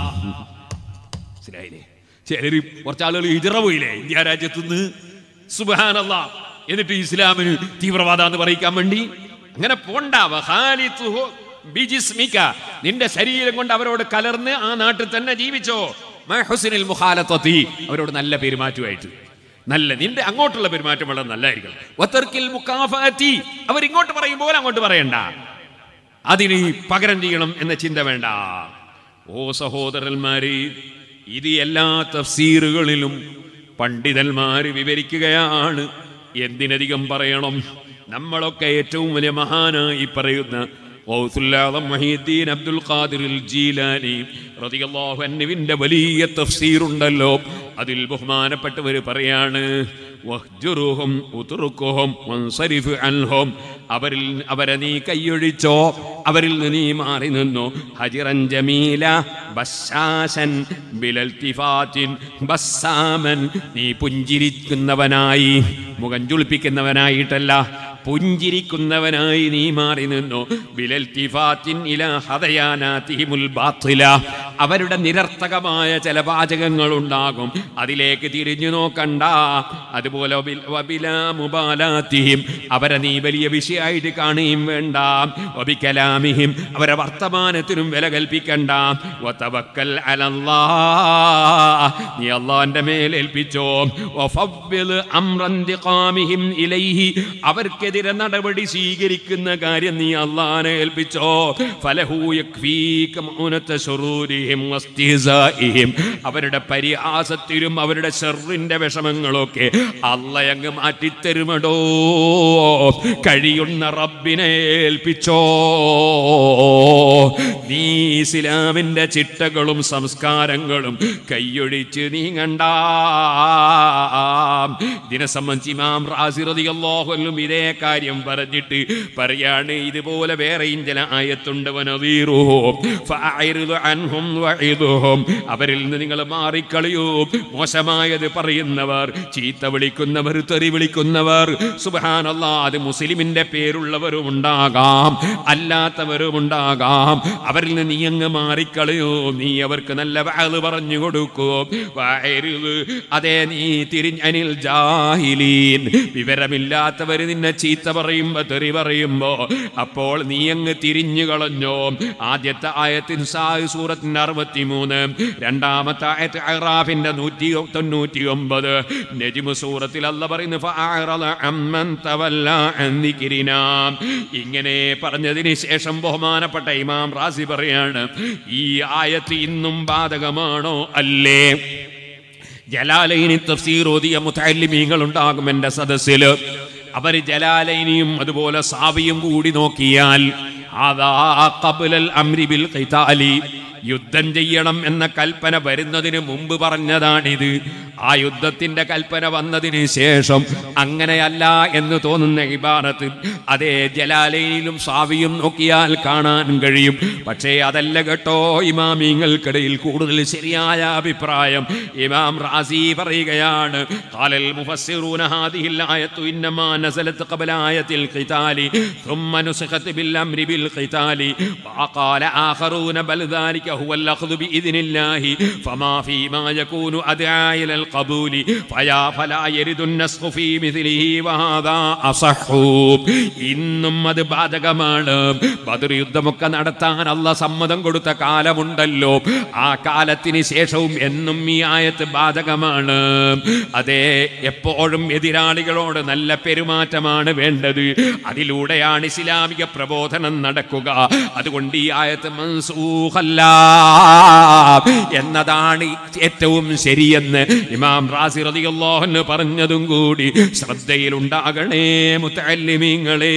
മനസ്സിലായില്ലേ ചിലര് കുറച്ചാളുകൾ ഹിജറ പോയില്ലേ ഇന്ത്യ രാജ്യത്തുനിന്ന് സുബാനല്ല എന്നിട്ട് ഇസ്ലാമിന് തീവ്രവാദ എന്ന് പറയിക്കാൻ വേണ്ടി അങ്ങനെ പോണ്ട വഹാലിത്തുഹു ബിജിസ്മിക. നിന്റെ ശരീരം കൊണ്ട് അവരോട് കലർന്ന് ആ നാട്ടിൽ തന്നെ ജീവിച്ചോ മഹുസിനിൽ മുഖാലത്വത്തി അവരോട് നല്ല പെരുമാറ്റമായിട്ട് നല്ല നിന്റെ അങ്ങോട്ടുള്ള പെരുമാറ്റം വളരെ നല്ലതായിരിക്കണം വത്തർക്കിൽ മുക്കാഫാത്തി അവരിങ്ങോട്ട് പറയുമ്പോൾ അങ്ങോട്ട് പറയണ്ട അതിന് പകരം ചെയ്യണം എന്ന ചിന്ത വേണ്ട ഓ സഹോദരന്മാരെ ഇത് എല്ലാ തഫ്സീറുകളിലും പണ്ഡിതന്മാർ വിവരിക്കുകയാണ് എന്തിനധികം പറയണം നമ്മളൊക്കെ ഏറ്റവും വലിയ മഹാനായി പറയുന്ന ഗൗസുല്ലാദം മഹീദ്ദീൻ അബ്ദുൽ ഖാദിർ ജീലാനി റളിയല്ലാഹു അൻഹുവിന്റെ വലിയ തഫ്സീർ ഉണ്ടല്ലോ അതിൽ ബഹുമാനപ്പെട്ടവർ പറയാണ് വഹ്ജുറുഹും ഉതുറുക്കുഹും വൻസരിഫ് അൻഹും അവരിൽ അവരെ നീ കൈയൊഴിച്ചോ അവരിൽ നിന്ന് നീ മാറി നിന്നു ഹജിറൻ ജമീല ബസ്സാസൻ ബിലൽത്തിഫാത്തിൻ ബസ്സാമൻ നീ പുഞ്ചിരിക്കുന്നവനായി മുഖം ചുളിപ്പിക്കുന്നവനായിട്ടല്ല പുഞ്ചിരിക്കുന്നവനായി നീ മാറി നിന്നു ബിലൽത്തിഫാത്തിൻ ഇലാ ഹദയാനാതിഹിമുൽ ബാത്തില അവരുടെ നിരർത്ഥകമായ ചില വാചകങ്ങൾ ഉണ്ടാകും അതിലേക്ക് തിരിഞ്ഞു നോക്കണ്ട അതുപോലെ വബിൽ- വബിലാ മുബാലാത്തിഹിം അവരെ നീ വലിയ വിഷയമായിട്ട് കാണുകയും വേണ്ട വബിക്കലാമിഹിം അവരെ വർത്തമാനത്തിനും വില കൽപ്പിക്കണ്ട വതവക്കൽ അലല്ലാ നീ അള്ളാന്റെ മേൽ ഏൽപ്പിച്ചോ വഫവ്വിദ് അംറൻ ദിഖാമിഹിം ഇലൈഹി അവർക്കെതിരെ അവർക്കെതിരെ നടപടി സ്വീകരിക്കുന്ന കാര്യം നീ അള്ളാനെ ഏൽപ്പിച്ചോ ഫലഹൂ യക്ഫീക മൗനത്ത ശുറൂരിഹിം വസ്തിസാഇഹിം. അവരുടെ പരിഹാസത്തിലും അവരുടെ ഷെറിന്റെ വിഷമങ്ങളൊക്കെ അള്ളയങ്ങ് മാറ്റിത്തരുമടോ കഴിയുന്ന റബ്ബിനെ ഏൽപ്പിച്ചോ നീ ഇസ്ലാമിന്റെ ചിട്ടകളും സംസ്കാരങ്ങളും കൈയൊഴിച്ച് നീങ്ങണ്ട ഇതിനെ സംബന്ധിച്ച് ഇമാം റാസി റളിയല്ലാഹുവിനും ഇതേ കാര്യം പറഞ്ഞിട്ട് പറയാണ് ഇതുപോലെ വേറെയും ചില ആയത്തുണ്ട് വനദീറുഹും ഫഅഇറിദു അൻഹും വഇദുഹും അവരിൽ നിന്ന് നിങ്ങൾ മാറിക്കളിയൂ മോശമായത് പറയുന്നവർ ചീത്ത വിളിക്കുന്നവർ തെറി വിളിക്കുന്നവർ സുബ്ഹാനല്ലാഹ് അത് മുസ്ലിമിന്റെ പേരുള്ളവരും ഉണ്ടാകാം അല്ലാത്തവരും ഉണ്ടാകാം അവരിൽ നിന്ന് നീ അങ്ങ് മാറിക്കളയൂ നീ അവർക്ക് നല്ല വാത് പറഞ്ഞു കൊടുക്കൂ വഅഇറിദ് അതേ നീ തിരിഞ്ഞനിൽ ജാഹിലീൻ വിവരമില്ലാത്തവർ നിന്നെ ചീത്ത പറയുമ്പോ തെറി പറയുമ്പോ അപ്പോൾ നീ അങ്ങ് തിരിഞ്ഞു കളഞ്ഞോ ആദ്യത്തെ ആയത്തിൻ സാഹ് സൂറത്തിന്റെ അറുപത്തി മൂന്ന് രണ്ടാമത്തെ ആയത്ത് അഹ്റാഫിന്റെ നൂറ്റി തൊണ്ണൂറ്റി ഒമ്പത് നജിമു സൂറത്തിൽ അല്ല പറയുന്നു ഫഅഅറള അമ്മൻ തവല്ല അൻ ദിക്രിനാ. ഇങ്ങനെ പറഞ്ഞതിന് ശേഷം ബഹുമാനപ്പെട്ട ഇമാം റാസി പറയാണ് ഈ ആയത്ത് ഇന്നും ബാധകമാണോ അല്ലേ ജലാലൈനി തഫ്സീർ ഓതിയ മുത്തല്ലിമീങ്ങൾ ഉണ്ടാകും എൻ്റെ സദസ്സിൽ അവർ ജലാലൈനിയും അതുപോലെ സാവിയും കൂടി നോക്കിയാൽ അതാ ഖബ്ലൽ അംരി ബിൽ ഖിതാലി യുദ്ധം ചെയ്യണം എന്ന കൽപ്പന വരുന്നതിന് മുമ്പ് പറഞ്ഞതാണിത് ആ യുദ്ധത്തിന്റെ കൽപ്പന വന്നതിന് ശേഷം അങ്ങനെയല്ല എന്ന് തോന്നുന്ന ഇബാറത്ത് അതേ ജലാലയിലും സാവിയും നോക്കിയാൽ കാണാൻ കഴിയും പക്ഷേ അതല്ല കേട്ടോ ഇമാമിങ്ങൾക്കിടയിൽ കൂടുതൽ ശരിയായ അഭിപ്രായം ഇമാം റാസി പറയുകയാണ് ഖാലൽ മുഫസ്സിറൂന ഹാദിഹിൽ ആയത്തു ഇന്നമാ നസലത് ഖബല ആയത്തിൽ ഖിതാലി ثم نسخت بالامر بالقتال وقال اخرون بل ذلك هو الاخذ باذن الله فما فيما يكون ادعى الى القبول فيا فلا يرد النسخ في مثله وهذا اصح ഇന്നും അത് ബാധകമാണ് ബദർ യുദ്ധമൊക്കെ നടത്താൻ അല്ല സമ്മതം കൊടുത്ത കാലമുണ്ടല്ലോ ആ കാലത്തിന് ശേഷവും എന്നും ഈ ആയത്ത് ബാധകമാണ് അതെ എപ്പോഴും എതിരാളികളോട് നല്ല പെരുമാറ്റമാണ് വേണ്ടത് അതിലൂടെയാണ് ഇസ്ലാമിക പ്രബോധനം നടക്കുക അതുകൊണ്ട് ഈ ആയത്ത് മൻസൂഖല്ല എന്നതാണ് ഏറ്റവും ശരിയെന്ന് ഇമാം റാസി റളിയല്ലാഹു അൻഹു പറഞ്ഞതും കൂടി ശ്രദ്ധയിലുണ്ടാകണേ മുത്തല്ലിമീങ്ങളെ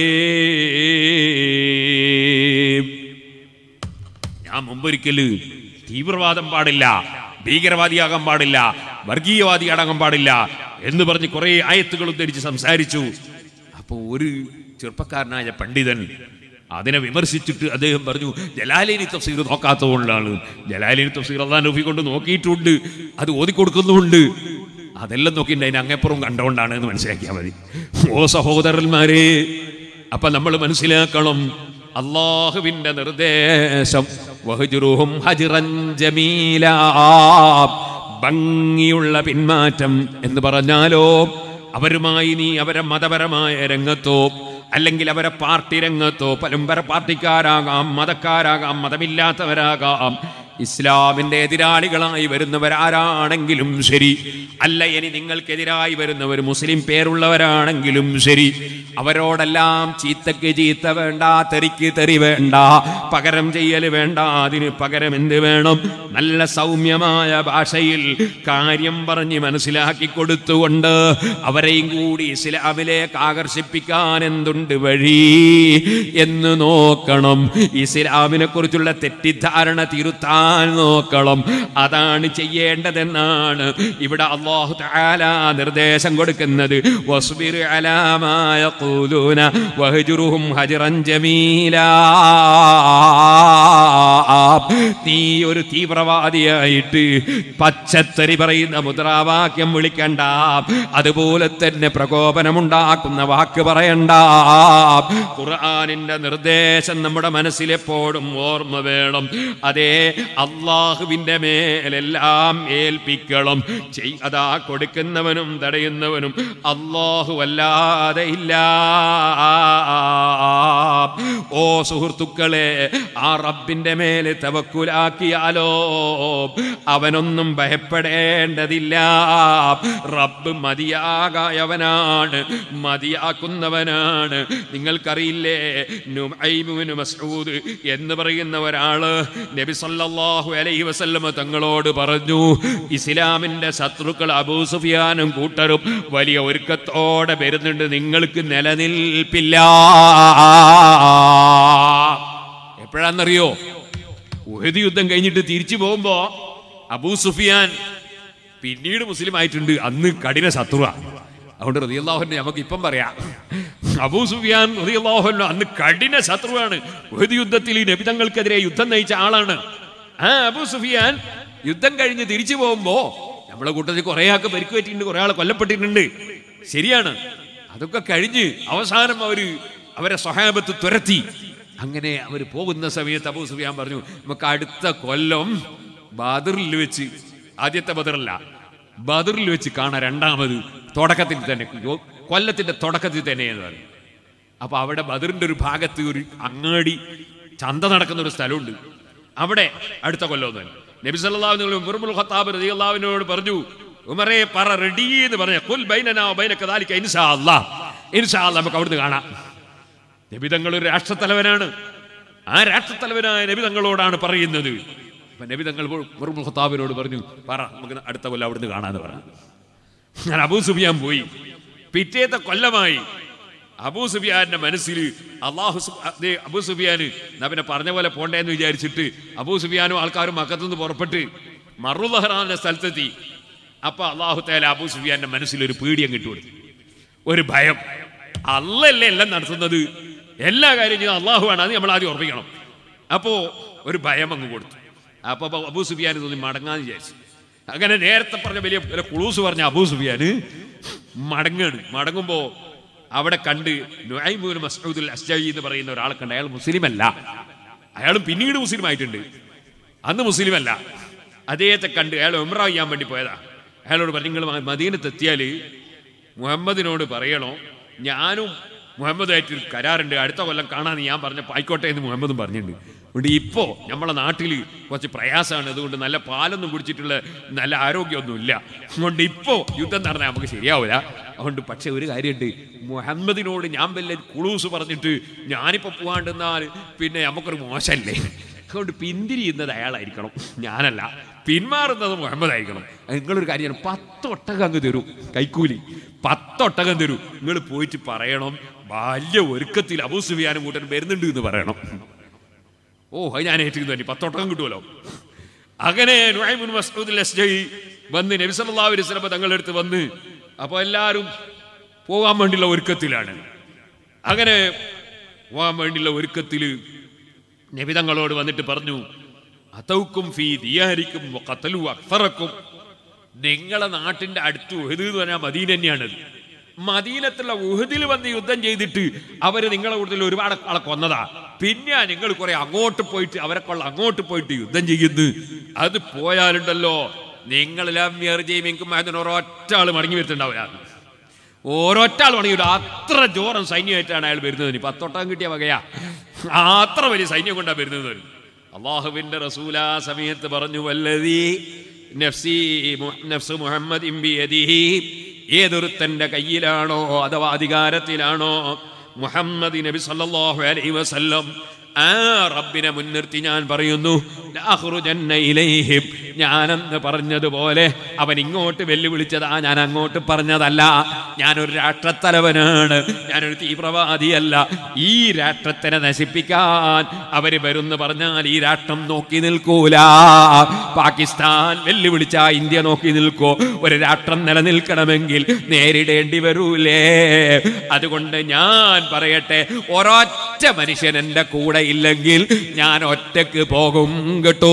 ഞാൻ മുമ്പൊരിക്കല് തീവ്രവാദം പാടില്ല ഭീകരവാദിയാകാൻ പാടില്ല വർഗീയവാദിയാകാൻ പാടില്ല എന്ന് പറഞ്ഞ് കുറെ ആയത്തുകൾ ഉദ്ധരിച്ച് സംസാരിച്ചു അപ്പോൾ ഒരു ചെറുപ്പക്കാരനായ പണ്ഡിതൻ അതിനെ വിമർശിച്ചിട്ട് അദ്ദേഹം പറഞ്ഞു ജലാലിനി തഫ്സീർ നോക്കാത്തതുകൊണ്ടാണ് ജലാലിനി തഫ്സീർ അള്ളാൻ റഫി കൊണ്ട് നോക്കിയിട്ടുണ്ട് അത് ഓതിക്കൊടുക്കുന്നുമുണ്ട് അതെല്ലാം നോക്കിയിട്ട് അതിന് അങ്ങപ്പുറം കണ്ടുകൊണ്ടാണ് എന്ന് മനസ്സിലാക്കിയാൽ മതി ഓ സഹോദരന്മാരെ അപ്പൊ നമ്മൾ മനസ്സിലാക്കണം അള്ളാഹുവിന്റെ നിർദ്ദേശം വഹ്ജുറുഹും ഹജ്റൻ ജമീലാ. ഭംഗിയുള്ള പിന്മാറ്റം എന്ന് പറഞ്ഞാലോ അവരുമായി നീ അവരെ മതപരമായ രംഗത്തോ അല്ലെങ്കിൽ അവരെ പാർട്ടി രംഗത്തോ പരമ്പര പാർട്ടിക്കാരാകാം മതക്കാരാകാം മതമില്ലാത്തവരാകാം ഇസ്ലാമിന്റെ എതിരാളികളായി വരുന്നവരാരാണെങ്കിലും ശരി അല്ല ഇനി നിങ്ങൾക്കെതിരായി വരുന്നവർ മുസ്ലിം പേരുള്ളവരാണെങ്കിലും ശരി അവരോടെല്ലാം ചീത്തക്ക് ചീത്ത വേണ്ട തെറിക്ക് തെറി വേണ്ട പകരം ചെയ്യൽ വേണ്ട അതിന് പകരം എന്ത് വേണം നല്ല സൗമ്യമായ ഭാഷയിൽ കാര്യം പറഞ്ഞ് മനസ്സിലാക്കി കൊടുത്തുകൊണ്ട് അവരെയും കൂടി ഇസ്ലാമിലേക്ക് ആകർഷിപ്പിക്കാൻ എന്തുണ്ട് വഴി എന്ന് നോക്കണം ഇസ്ലാമിനെ കുറിച്ചുള്ള തെറ്റിദ്ധാരണ തിരുത്താൻ നോക്കണം അതാണ് ചെയ്യേണ്ടതെന്നാണ് ഇവിടെ അള്ളാഹു തആല നിർദ്ദേശം കൊടുക്കുന്നത് വസ്ബിർ അലാ മാ യഖൂലൂന വഹ്ജുറുഹും ഹജ്റൻ ജമീലാ നീ ഒരു തീവ്രവാദിയായിട്ട് പച്ചത്തരി പറയുന്ന മുദ്രാവാക്യം വിളിക്കണ്ട അതുപോലെ തന്നെ പ്രകോപനമുണ്ടാക്കുന്ന വാക്ക് പറയണ്ട ഖുർആനിന്റെ നിർദ്ദേശം നമ്മുടെ മനസ്സിലെപ്പോഴും ഓർമ്മ വേണം അതേ അള്ളാഹുവിന്റെ മേലെല്ലാം ഏൽപ്പിക്കണം ചെയ് അതാ കൊടുക്കുന്നവനും തടയുന്നവനും അള്ളാഹു അല്ലാതെ ഇല്ല ഓ സുഹൃത്തുക്കളെ ആ റബ്ബിന്റെ മേലെ തവക്കുലാക്കിയാലോ അവനൊന്നും ഭയപ്പെടേണ്ടതില്ല റബ്ബ് മതിയാകായവനാണ് മതിയാക്കുന്നവനാണ് നിങ്ങൾക്കറിയില്ലേ നുഐമുന് മസ്ഊദ് എന്ന് പറയുന്ന ഒരാള് നബി സല്ലല്ലാഹു അലൈഹി വസല്ലമ തങ്ങളോട് പറഞ്ഞു ഇസ്ലാമിന്റെ ശത്രുക്കൾ അബൂ സുഫിയാനും കൂട്ടരും വലിയ ഒരുക്കത്തോടെ വരുന്നുണ്ട് നിങ്ങൾക്ക് നിലനിൽപ്പില്ല എപ്പോഴാന്നറിയോ ഉഹദ് യുദ്ധം കഴിഞ്ഞിട്ട് തിരിച്ചു പോകുമ്പോ അബൂ സുഫിയാൻ പിന്നീട് മുസ്ലിം ആയിട്ടുണ്ട് അന്ന് കഠിന ശത്രുവ അതുകൊണ്ട് റതിയല്ലാഹുവിനെ നമുക്ക് ഇപ്പം പറയാം അബൂ സുഫിയാൻ റതിയല്ലാഹുവിന് അന്ന് കഠിന ശത്രുവാണ് ഉഹദ് യുദ്ധത്തിൽ ഈ നബിതങ്ങൾക്കെതിരെ യുദ്ധം നയിച്ച ആളാണ് ആ അബൂ സുഫിയാൻ യുദ്ധം കഴിഞ്ഞ് തിരിച്ചു പോകുമ്പോ നമ്മളെ കൂട്ടത്തിൽ കുറെ ആൾക്ക് പരിക്ക് പറ്റിയിട്ടുണ്ട് കുറെ ആൾ കൊല്ലപ്പെട്ടിട്ടുണ്ട് ശരിയാണ് അതൊക്കെ കഴിഞ്ഞ് അവസാനം അവര് അവരെ സഹാബത്ത് തുരത്തി അങ്ങനെ അവർ പോകുന്ന സമയത്ത് അബൂ സുഫിയാൻ പറഞ്ഞു നമുക്ക് അടുത്ത കൊല്ലം ബദറിൽ വെച്ച് ആദ്യത്തെ ബദറല്ല ബദറിൽ വെച്ച് കാണാം രണ്ടാമത് തുടക്കത്തിൽ തന്നെ യോ- കൊല്ലത്തിന്റെ തുടക്കത്തിൽ തന്നെ എന്ന് പറഞ്ഞു അപ്പൊ അവിടെ ബദറിന്റെ ഒരു ഭാഗത്ത് ഒരു അങ്ങാടി ചന്ത നടക്കുന്ന ഒരു സ്ഥലമുണ്ട് അവിടെ അടുത്ത കൊല്ലം തന്നെ നബി സല്ലല്ലാഹു ഉമറുൽ ഖത്താബ് റളിയല്ലാഹുവിനോട് പറഞ്ഞു ഉമറെ പറ റെഡി എന്ന് പറഞ്ഞ കുൽ ബൈനനാ വ ബൈനക ദാലിക ഇൻഷാ അല്ലാഹ് ഇൻഷാ അല്ലാഹ് നമുക്ക് അവിടുന്ന് കാണാം നബിതങ്ങൾ ഒരു രാഷ്ട്രത്തലവനാണ് ആ രാഷ്ട്രത്തലവനായ നബിതങ്ങളോടാണ് പറയുന്നത് അപ്പൊ നബിതങ്ങൾ ഉമറുൽ ഖത്താബിനോട് പറഞ്ഞു പറ നമുക്ക് അടുത്ത കൊല്ലം അവിടുന്ന് കാണാന്ന് പറഞ്ഞു ഞാൻ അബൂ സുഫിയാൻ പോയി പിറ്റേത്തെ കൊല്ലമായി അബൂ സുഫിയാന്റെ മനസ്സിൽ അള്ളാഹു സു- ദേ അബൂ സുഫിയാന് എന്നാ പിന്നെ പറഞ്ഞ പോലെ പോണ്ടേന്ന് വിചാരിച്ചിട്ട് അബൂ സുഫിയാനും ആൾക്കാരും മക്കത്തുനിന്ന് പുറപ്പെട്ട് മറുലഹറാന്റെ സ്ഥലത്തെത്തി അപ്പൊ അള്ളാഹു തേല അബൂ സുഫിയാന്റെ മനസ്സിൽ ഒരു പീഡിയം കിട്ടുകൊടുത്തു ഒരു ഭയം അല്ലല്ലേ എല്ലാം നടത്തുന്നത് എല്ലാ കാര്യം ചെയ്യുന്നത് അള്ളാഹുവാണ് അത് നമ്മൾ ആദ്യം ഉറപ്പിക്കണം അപ്പോ ഒരു ഭയം അങ്ങ് കൊടുത്തു അപ്പൊ അപ്പൊ അബൂ സുഫിയാൻ തോന്നി മടങ്ങാന്ന് വിചാരിച്ചു അങ്ങനെ നേരത്തെ പറഞ്ഞ വലിയ വലിയ കുളൂസ് പറഞ്ഞ അബൂ സുഫിയാന് മടങ്ങാണ് മടങ്ങുമ്പോ അവിടെ കണ്ട് നുഐമൂൻ മസ്ഊദുൽ അസ്ജയി എന്ന് പറയുന്ന ഒരാളെ കണ്ട് അയാൾ മുസ്ലിം അല്ല അയാളും പിന്നീട് മുസ്ലിം ആയിട്ടുണ്ട് അന്ന് മുസ്ലിം അല്ല അദ്ദേഹത്തെ കണ്ട് അയാൾ ഉംറ ചെയ്യാൻ വേണ്ടി പോയതാ അയാളോട് പറഞ്ഞു നിങ്ങൾ മദീനത്തെത്തിയാൽ മുഹമ്മദിനോട് പറയണോ ഞാനും മുഹമ്മദായിട്ട് ഒരു കരാറുണ്ട് അടുത്ത കൊല്ലം കാണാന്ന് ഞാൻ പറഞ്ഞപ്പോൾ ആയിക്കോട്ടെ എന്ന് മുഹമ്മദും പറഞ്ഞിട്ടുണ്ട് അതുകൊണ്ട് ഇപ്പോൾ നമ്മളെ നാട്ടിൽ കുറച്ച് പ്രയാസമാണ് അതുകൊണ്ട് നല്ല പാലൊന്നും കുടിച്ചിട്ടുള്ള നല്ല ആരോഗ്യമൊന്നുമില്ല അതുകൊണ്ട് ഇപ്പോൾ യുദ്ധം നടന്നാൽ നമുക്ക് ശരിയാവില്ല അതുകൊണ്ട് പക്ഷെ ഒരു കാര്യമുണ്ട് മുഹമ്മദിനോട് ഞാൻ വല്ല കുളൂസ് പറഞ്ഞിട്ട് ഞാനിപ്പോൾ പോവാണ്ടെന്നാൽ പിന്നെ നമുക്കൊരു മോശമല്ലേ അതുകൊണ്ട് പിന്തിരിയുന്നത് അയാളായിരിക്കണം ഞാനല്ല പിന്മാറുന്നത് മുഹമ്മദ് ആയിരിക്കണം അത് നിങ്ങളൊരു കാര്യമാണ് പത്തൊട്ടകം അങ്ങ് തരും കൈക്കൂലി പത്തൊട്ടകം തരും നിങ്ങൾ പോയിട്ട് പറയണം വലിയ ഒരുക്കത്തിൽ അബൂ സുഫിയാനും കൂട്ടൻ വരുന്നുണ്ട് എന്ന് പറയണം ഓ അത് ഞാൻ ഏറ്റിരുന്നു തന്നെ പത്തൊട്ടകം കിട്ടുമല്ലോ അങ്ങനെ നുഐമുൻ മസ്ഊദുൽ അസ്ജയി വന്ന് നബി സല്ലല്ലാഹു അലൈഹി വസല്ലം തങ്ങളുടെ അടുത്ത് വന്ന് അപ്പോൾ എല്ലാവരും പോകാൻ വേണ്ടിയുള്ള ഒരുക്കത്തിലാണ് അങ്ങനെ പോകാൻ വേണ്ടിയുള്ള ഒരുക്കത്തിൽ നബിതങ്ങളോട് വന്നിട്ട് പറഞ്ഞു അതൗക്കും ഫീ ദിയാരിക്കും കത്തലു അക്ഫറക്കും നിങ്ങളെ നാട്ടിന്റെ അടുത്ത് ഉഹദ് എന്ന് പറഞ്ഞാൽ മദീന തന്നെയാണത് മദീനത്തുള്ള ഉഹദിൽ വന്ന് യുദ്ധം ചെയ്തിട്ട് അവര് നിങ്ങളെ കൂടുതൽ ഒരുപാട് ആളെ കൊന്നതാ പിന്നെ നിങ്ങൾ കുറെ അങ്ങോട്ട് പോയിട്ട് അവരെ കൊള്ള അങ്ങോട്ട് പോയിട്ട് യുദ്ധം ചെയ്യുന്നു അത് പോയാലുണ്ടല്ലോ നിങ്ങളെല്ലാം എറിജയും ഒരൊറ്റ ആള് മടങ്ങി വരുത്തുണ്ടാവില്ല ഓരോറ്റ ആൾ മടങ്ങി വരും അത്ര ജോറം സൈന്യമായിട്ടാണ് അയാൾ വരുന്നത് പത്തൊട്ടം കിട്ടിയ വകയാ അത്ര വലിയ സൈന്യം കൊണ്ടാണ് വരുന്നത് അള്ളാഹുവിന്റെ റസൂല ആ സമയത്ത് പറഞ്ഞു വല്ലതി നഫ്സി മു- നഫ്സ് മുഹമ്മദ് ബിയദിഹി ഏതൊരുത്തന്റെ കയ്യിലാണോ അഥവാ അധികാരത്തിലാണോ മുഹമ്മദ് നബി സല്ലല്ലാഹു അലൈഹി വസല്ലം ആ റബ്ബിനെ മുൻനിർത്തി ഞാൻ പറയുന്നു ലഅഖ്റുജന്ന ഇലൈഹിം ഞാനെന്ന് പറഞ്ഞതുപോലെ അവൻ ഇങ്ങോട്ട് വെല്ലുവിളിച്ചതാ ഞാൻ അങ്ങോട്ട് പറഞ്ഞതല്ല ഞാനൊരു രാഷ്ട്രത്തലവനാണ് ഞാനൊരു തീവ്രവാദിയല്ല ഈ രാഷ്ട്രത്തിനെ നശിപ്പിക്കാൻ അവര് വരുന്നു പറഞ്ഞാൽ ഈ രാഷ്ട്രം നോക്കി നിൽക്കൂല പാകിസ്ഥാൻ വെല്ലുവിളിച്ച ഇന്ത്യ നോക്കി നിൽക്കോ ഒരു രാഷ്ട്രം നിലനിൽക്കണമെങ്കിൽ നേരിടേണ്ടി വരൂലേ അതുകൊണ്ട് ഞാൻ പറയട്ടെ ഒരൊറ്റ മനുഷ്യൻ എൻ്റെ കൂടെ ഇല്ലെങ്കിൽ ഞാൻ ഒറ്റക്ക് പോകും കേട്ടോ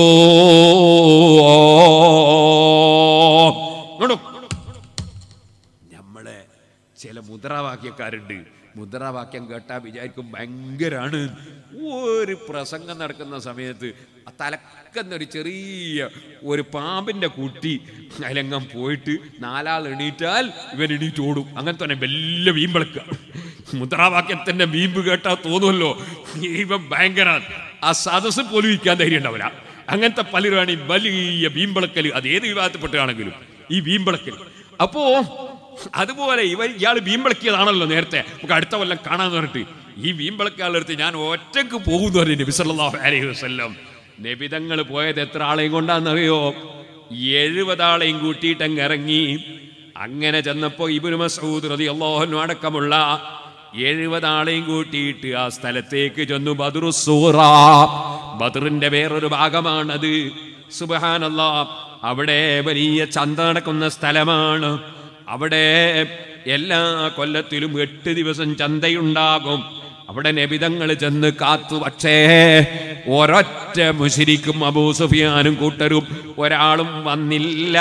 ഇങ്ങോട്ട് നമ്മളെ ചില മുദ്രാവാക്യക്കാരുണ്ട് മുദ്രാവാക്യം കേട്ടാ വിചാരിക്കും ഭയങ്കരാണ് ഒരു പ്രസംഗം നടക്കുന്ന സമയത്ത് ആ തലക്കുന്ന ഒരു ചെറിയ ഒരു പാമ്പിന്റെ കുട്ടി അതിലെങ്ങാൻ പോയിട്ട് നാലാൾ എണീറ്റാൽ ഇവൻ എണീറ്റ് ഓടും അങ്ങനെ തന്നെ വലിയ വീമ്പിളക്കുക മുദ്രാവാക്യത്തിന്റെ വീമ്പ് കേട്ടാ തോന്നുമല്ലോ ഇവൻ ഭയങ്കര ആ സദസ്സ് പോലും ഇരിക്കാൻ ധൈര്യം ഉണ്ടാവില്ല അങ്ങനത്തെ പലരുമാണ് ഈ വലിയ വീമ്പിളക്കൽ അത് ഏത് വിഭാഗത്തിൽപ്പെട്ടാണെങ്കിലും ഈ വീമ്പിളക്കൽ അപ്പോ അതുപോലെ ഇവൻ ഇയാൾ വീമ്പിളക്കിയതാണല്ലോ നേരത്തെ നമുക്ക് അടുത്ത കൊല്ലം കാണാന്ന് പറഞ്ഞിട്ട് ഈ വീമ്പിളക്കാളെടുത്ത് ഞാൻ ഒറ്റക്ക് പോകുന്നു പറഞ്ഞു നബി സല്ലല്ലാഹു അലൈഹി വസല്ലം നബിതങ്ങൾ പോയത് എത്ര ആളെയും കൊണ്ടാന്നറിയോ എഴുപതാളെയും കൂട്ടിയിട്ട് അങ്ങ് ഇറങ്ങി അങ്ങനെ ചെന്നപ്പോ ഇബ്നു മസൂദ് റളിയല്ലാഹു അൻഹു അടക്കമുള്ള എഴുപതാളെയും കൂട്ടിയിട്ട് ആ സ്ഥലത്തേക്ക് ചെന്നു ബദറുസൂറ ബദറിന്റെ വേറൊരു ഭാഗമാണത് സുബഹാനല്ലാ അവിടെ വലിയ ചന്ത നടക്കുന്ന സ്ഥലമാണ് അവിടെ എല്ലാ കൊല്ലത്തിലും എട്ട് ദിവസം ചന്തയുണ്ടാകും അവിടെ നബിതങ്ങൾ ചെന്ന് കാത്തു പക്ഷേ ഒരൊറ്റ മുശിരിക്കും അബൂ സുഫിയാനും കൂട്ടരും ഒരാളും വന്നില്ല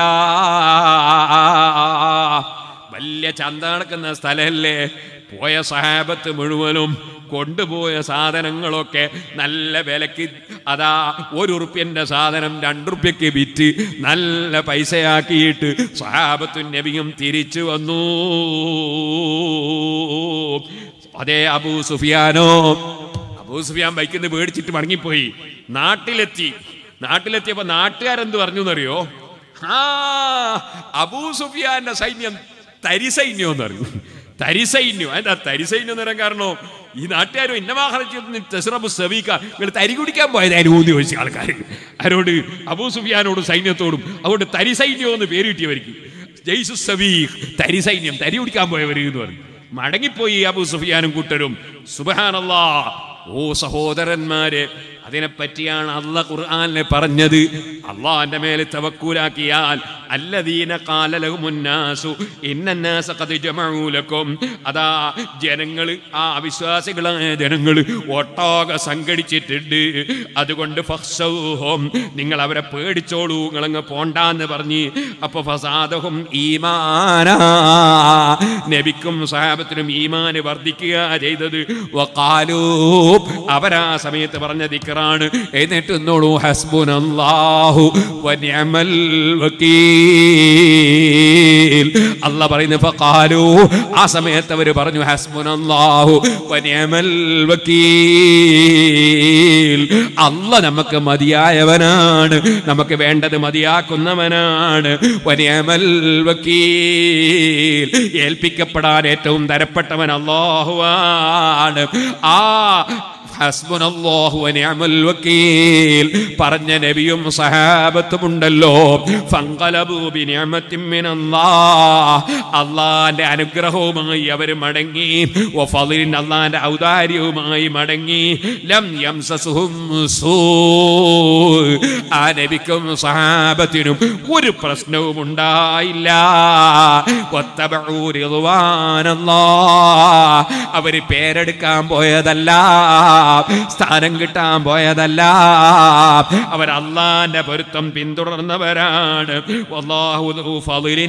വലിയ ചന്ത നടക്കുന്ന സ്ഥലമല്ലേ പോയ സഹാബത്ത് മുഴുവനും കൊണ്ടുപോയ സാധനങ്ങളൊക്കെ നല്ല വിലക്ക് അതാ ഒരു ഉറുപ്പ്യന്റെ സാധനം രണ്ടുറുപ്യക്ക് വിറ്റ് നല്ല പൈസയാക്കിയിട്ട് സഹാബത്തും നബിയും തിരിച്ചു വന്നു അതേ അബൂ സുഫിയാനോ അബൂ സുഫിയാൻ ബൈക്കിന്ന് പേടിച്ചിട്ട് മടങ്ങിപ്പോയി നാട്ടിലെത്തി നാട്ടിലെത്തിയപ്പോ നാട്ടുകാരെന്ത് പറഞ്ഞു എന്നറിയോ ആ അബൂ സുഫിയാന്റെ സൈന്യം തരിസൈന്യം എന്ന് പറഞ്ഞു തരിസൈന്യം എന്താ തരിസൈന്യം എന്ന് പറയാൻ കാരണം ഈ നാട്ടുകാരും ഇന്നമാഹറബു സവീക്ക നിങ്ങൾ തരി കുടിക്കാൻ പോയതായിരുന്നു ഊന്നി ചോദിച്ച ആൾക്കാർ ആരോട് അബൂ സുഫിയാനോടും സൈന്യത്തോടും അതുകൊണ്ട് തരിസൈന്യം എന്ന് പേര് കിട്ടിയവർക്ക് ജയ്സു സവീഖ് തരിസൈന്യം തരി കുടിക്കാൻ പോയവർ എന്ന് പറയും മടങ്ങിപ്പോയി അബൂ സുഫിയാനും കൂട്ടരും സുബഹാനല്ലാ ഓ സഹോദരന്മാരെ അതിനെപ്പറ്റിയാണ് അല്ല ഖുർആാനിൽ പറഞ്ഞത് അള്ളാന്റെ മേലെ തവക്കൂലാക്കിയാൽ അല്ലദീന കാലലഹുമുന്നാസു ഇന്നന്നാസ ഖദ് ജമഊ ലക്കും അതാ ജനങ്ങൾ ആ അവിശ്വാസികളായ ജനങ്ങൾ ഒട്ടാകെ സംഘടിച്ചിട്ടുണ്ട് അതുകൊണ്ട് ഫഖ്സൗഹും നിങ്ങൾ അവരെ പേടിച്ചോളൂ നിങ്ങളങ്ങ് പോണ്ടാന്ന് പറഞ്ഞ് അപ്പൊ ഫസാദഹും ഈമാനാ നബിക്കും സഹാബത്തിനും ഈമാന് വർദ്ധിക്കുക ചെയ്തത് വഖാലൂ അവരാ സമയത്ത് പറഞ്ഞ ദിക്റാണ് എന്നിട്ട് എന്നോളൂ ഹസ്ബുനല്ലാഹു വനിഅമൽ വക്കീൽ അല്ല പറയുന്നു ഫഖാലൂ ആ സമയത്ത് അവർ പറഞ്ഞു ഹസ്ബുനല്ലാഹു വനിഅമൽ വക്കീൽ അല്ല നമുക്ക് മതിയായവനാണ് നമുക്ക് വേണ്ടത് മതിയാക്കുന്നവനാണ് വനിഅമൽ വക്കീൽ ഏൽപ്പിക്കപ്പെടാൻ ഏറ്റവും തരപ്പെട്ടവൻ അള്ളാഹുവാണ് ആ ഹസ്ബുനല്ലാഹു വനിഅമൽ വക്കീൽ പറഞ്ഞ നബിയും സഹാബത്തും ഉണ്ടല്ലോ ഫൻഖലബു ബിനിഅമത്തിൻ മിനല്ലാഹ് അല്ലാഹുവിന്റെ അനുഗ്രഹവുമായി അവർ മടങ്ങി വഫളിൻ അല്ലാഹുവിന്റെ ഔദാര്യവുമായി മടങ്ങി ലം യംസസുഹും സൂ ആ നബിക്കും സഹാബത്തിനും ഒരു പ്രശ്നവും ഉണ്ടായില്ല വത്തബഉ റിദ്വാനല്ലാഹ് അവര് പേരെടുക്കാൻ പോയതല്ല സ്ഥാനം കിട്ടാൻ പോയതല്ല അവർ അള്ളാന്റെ പൊരുത്തം പിന്തുടർന്നവരാണ് വല്ലാഹു ദു ഫളിലിൻ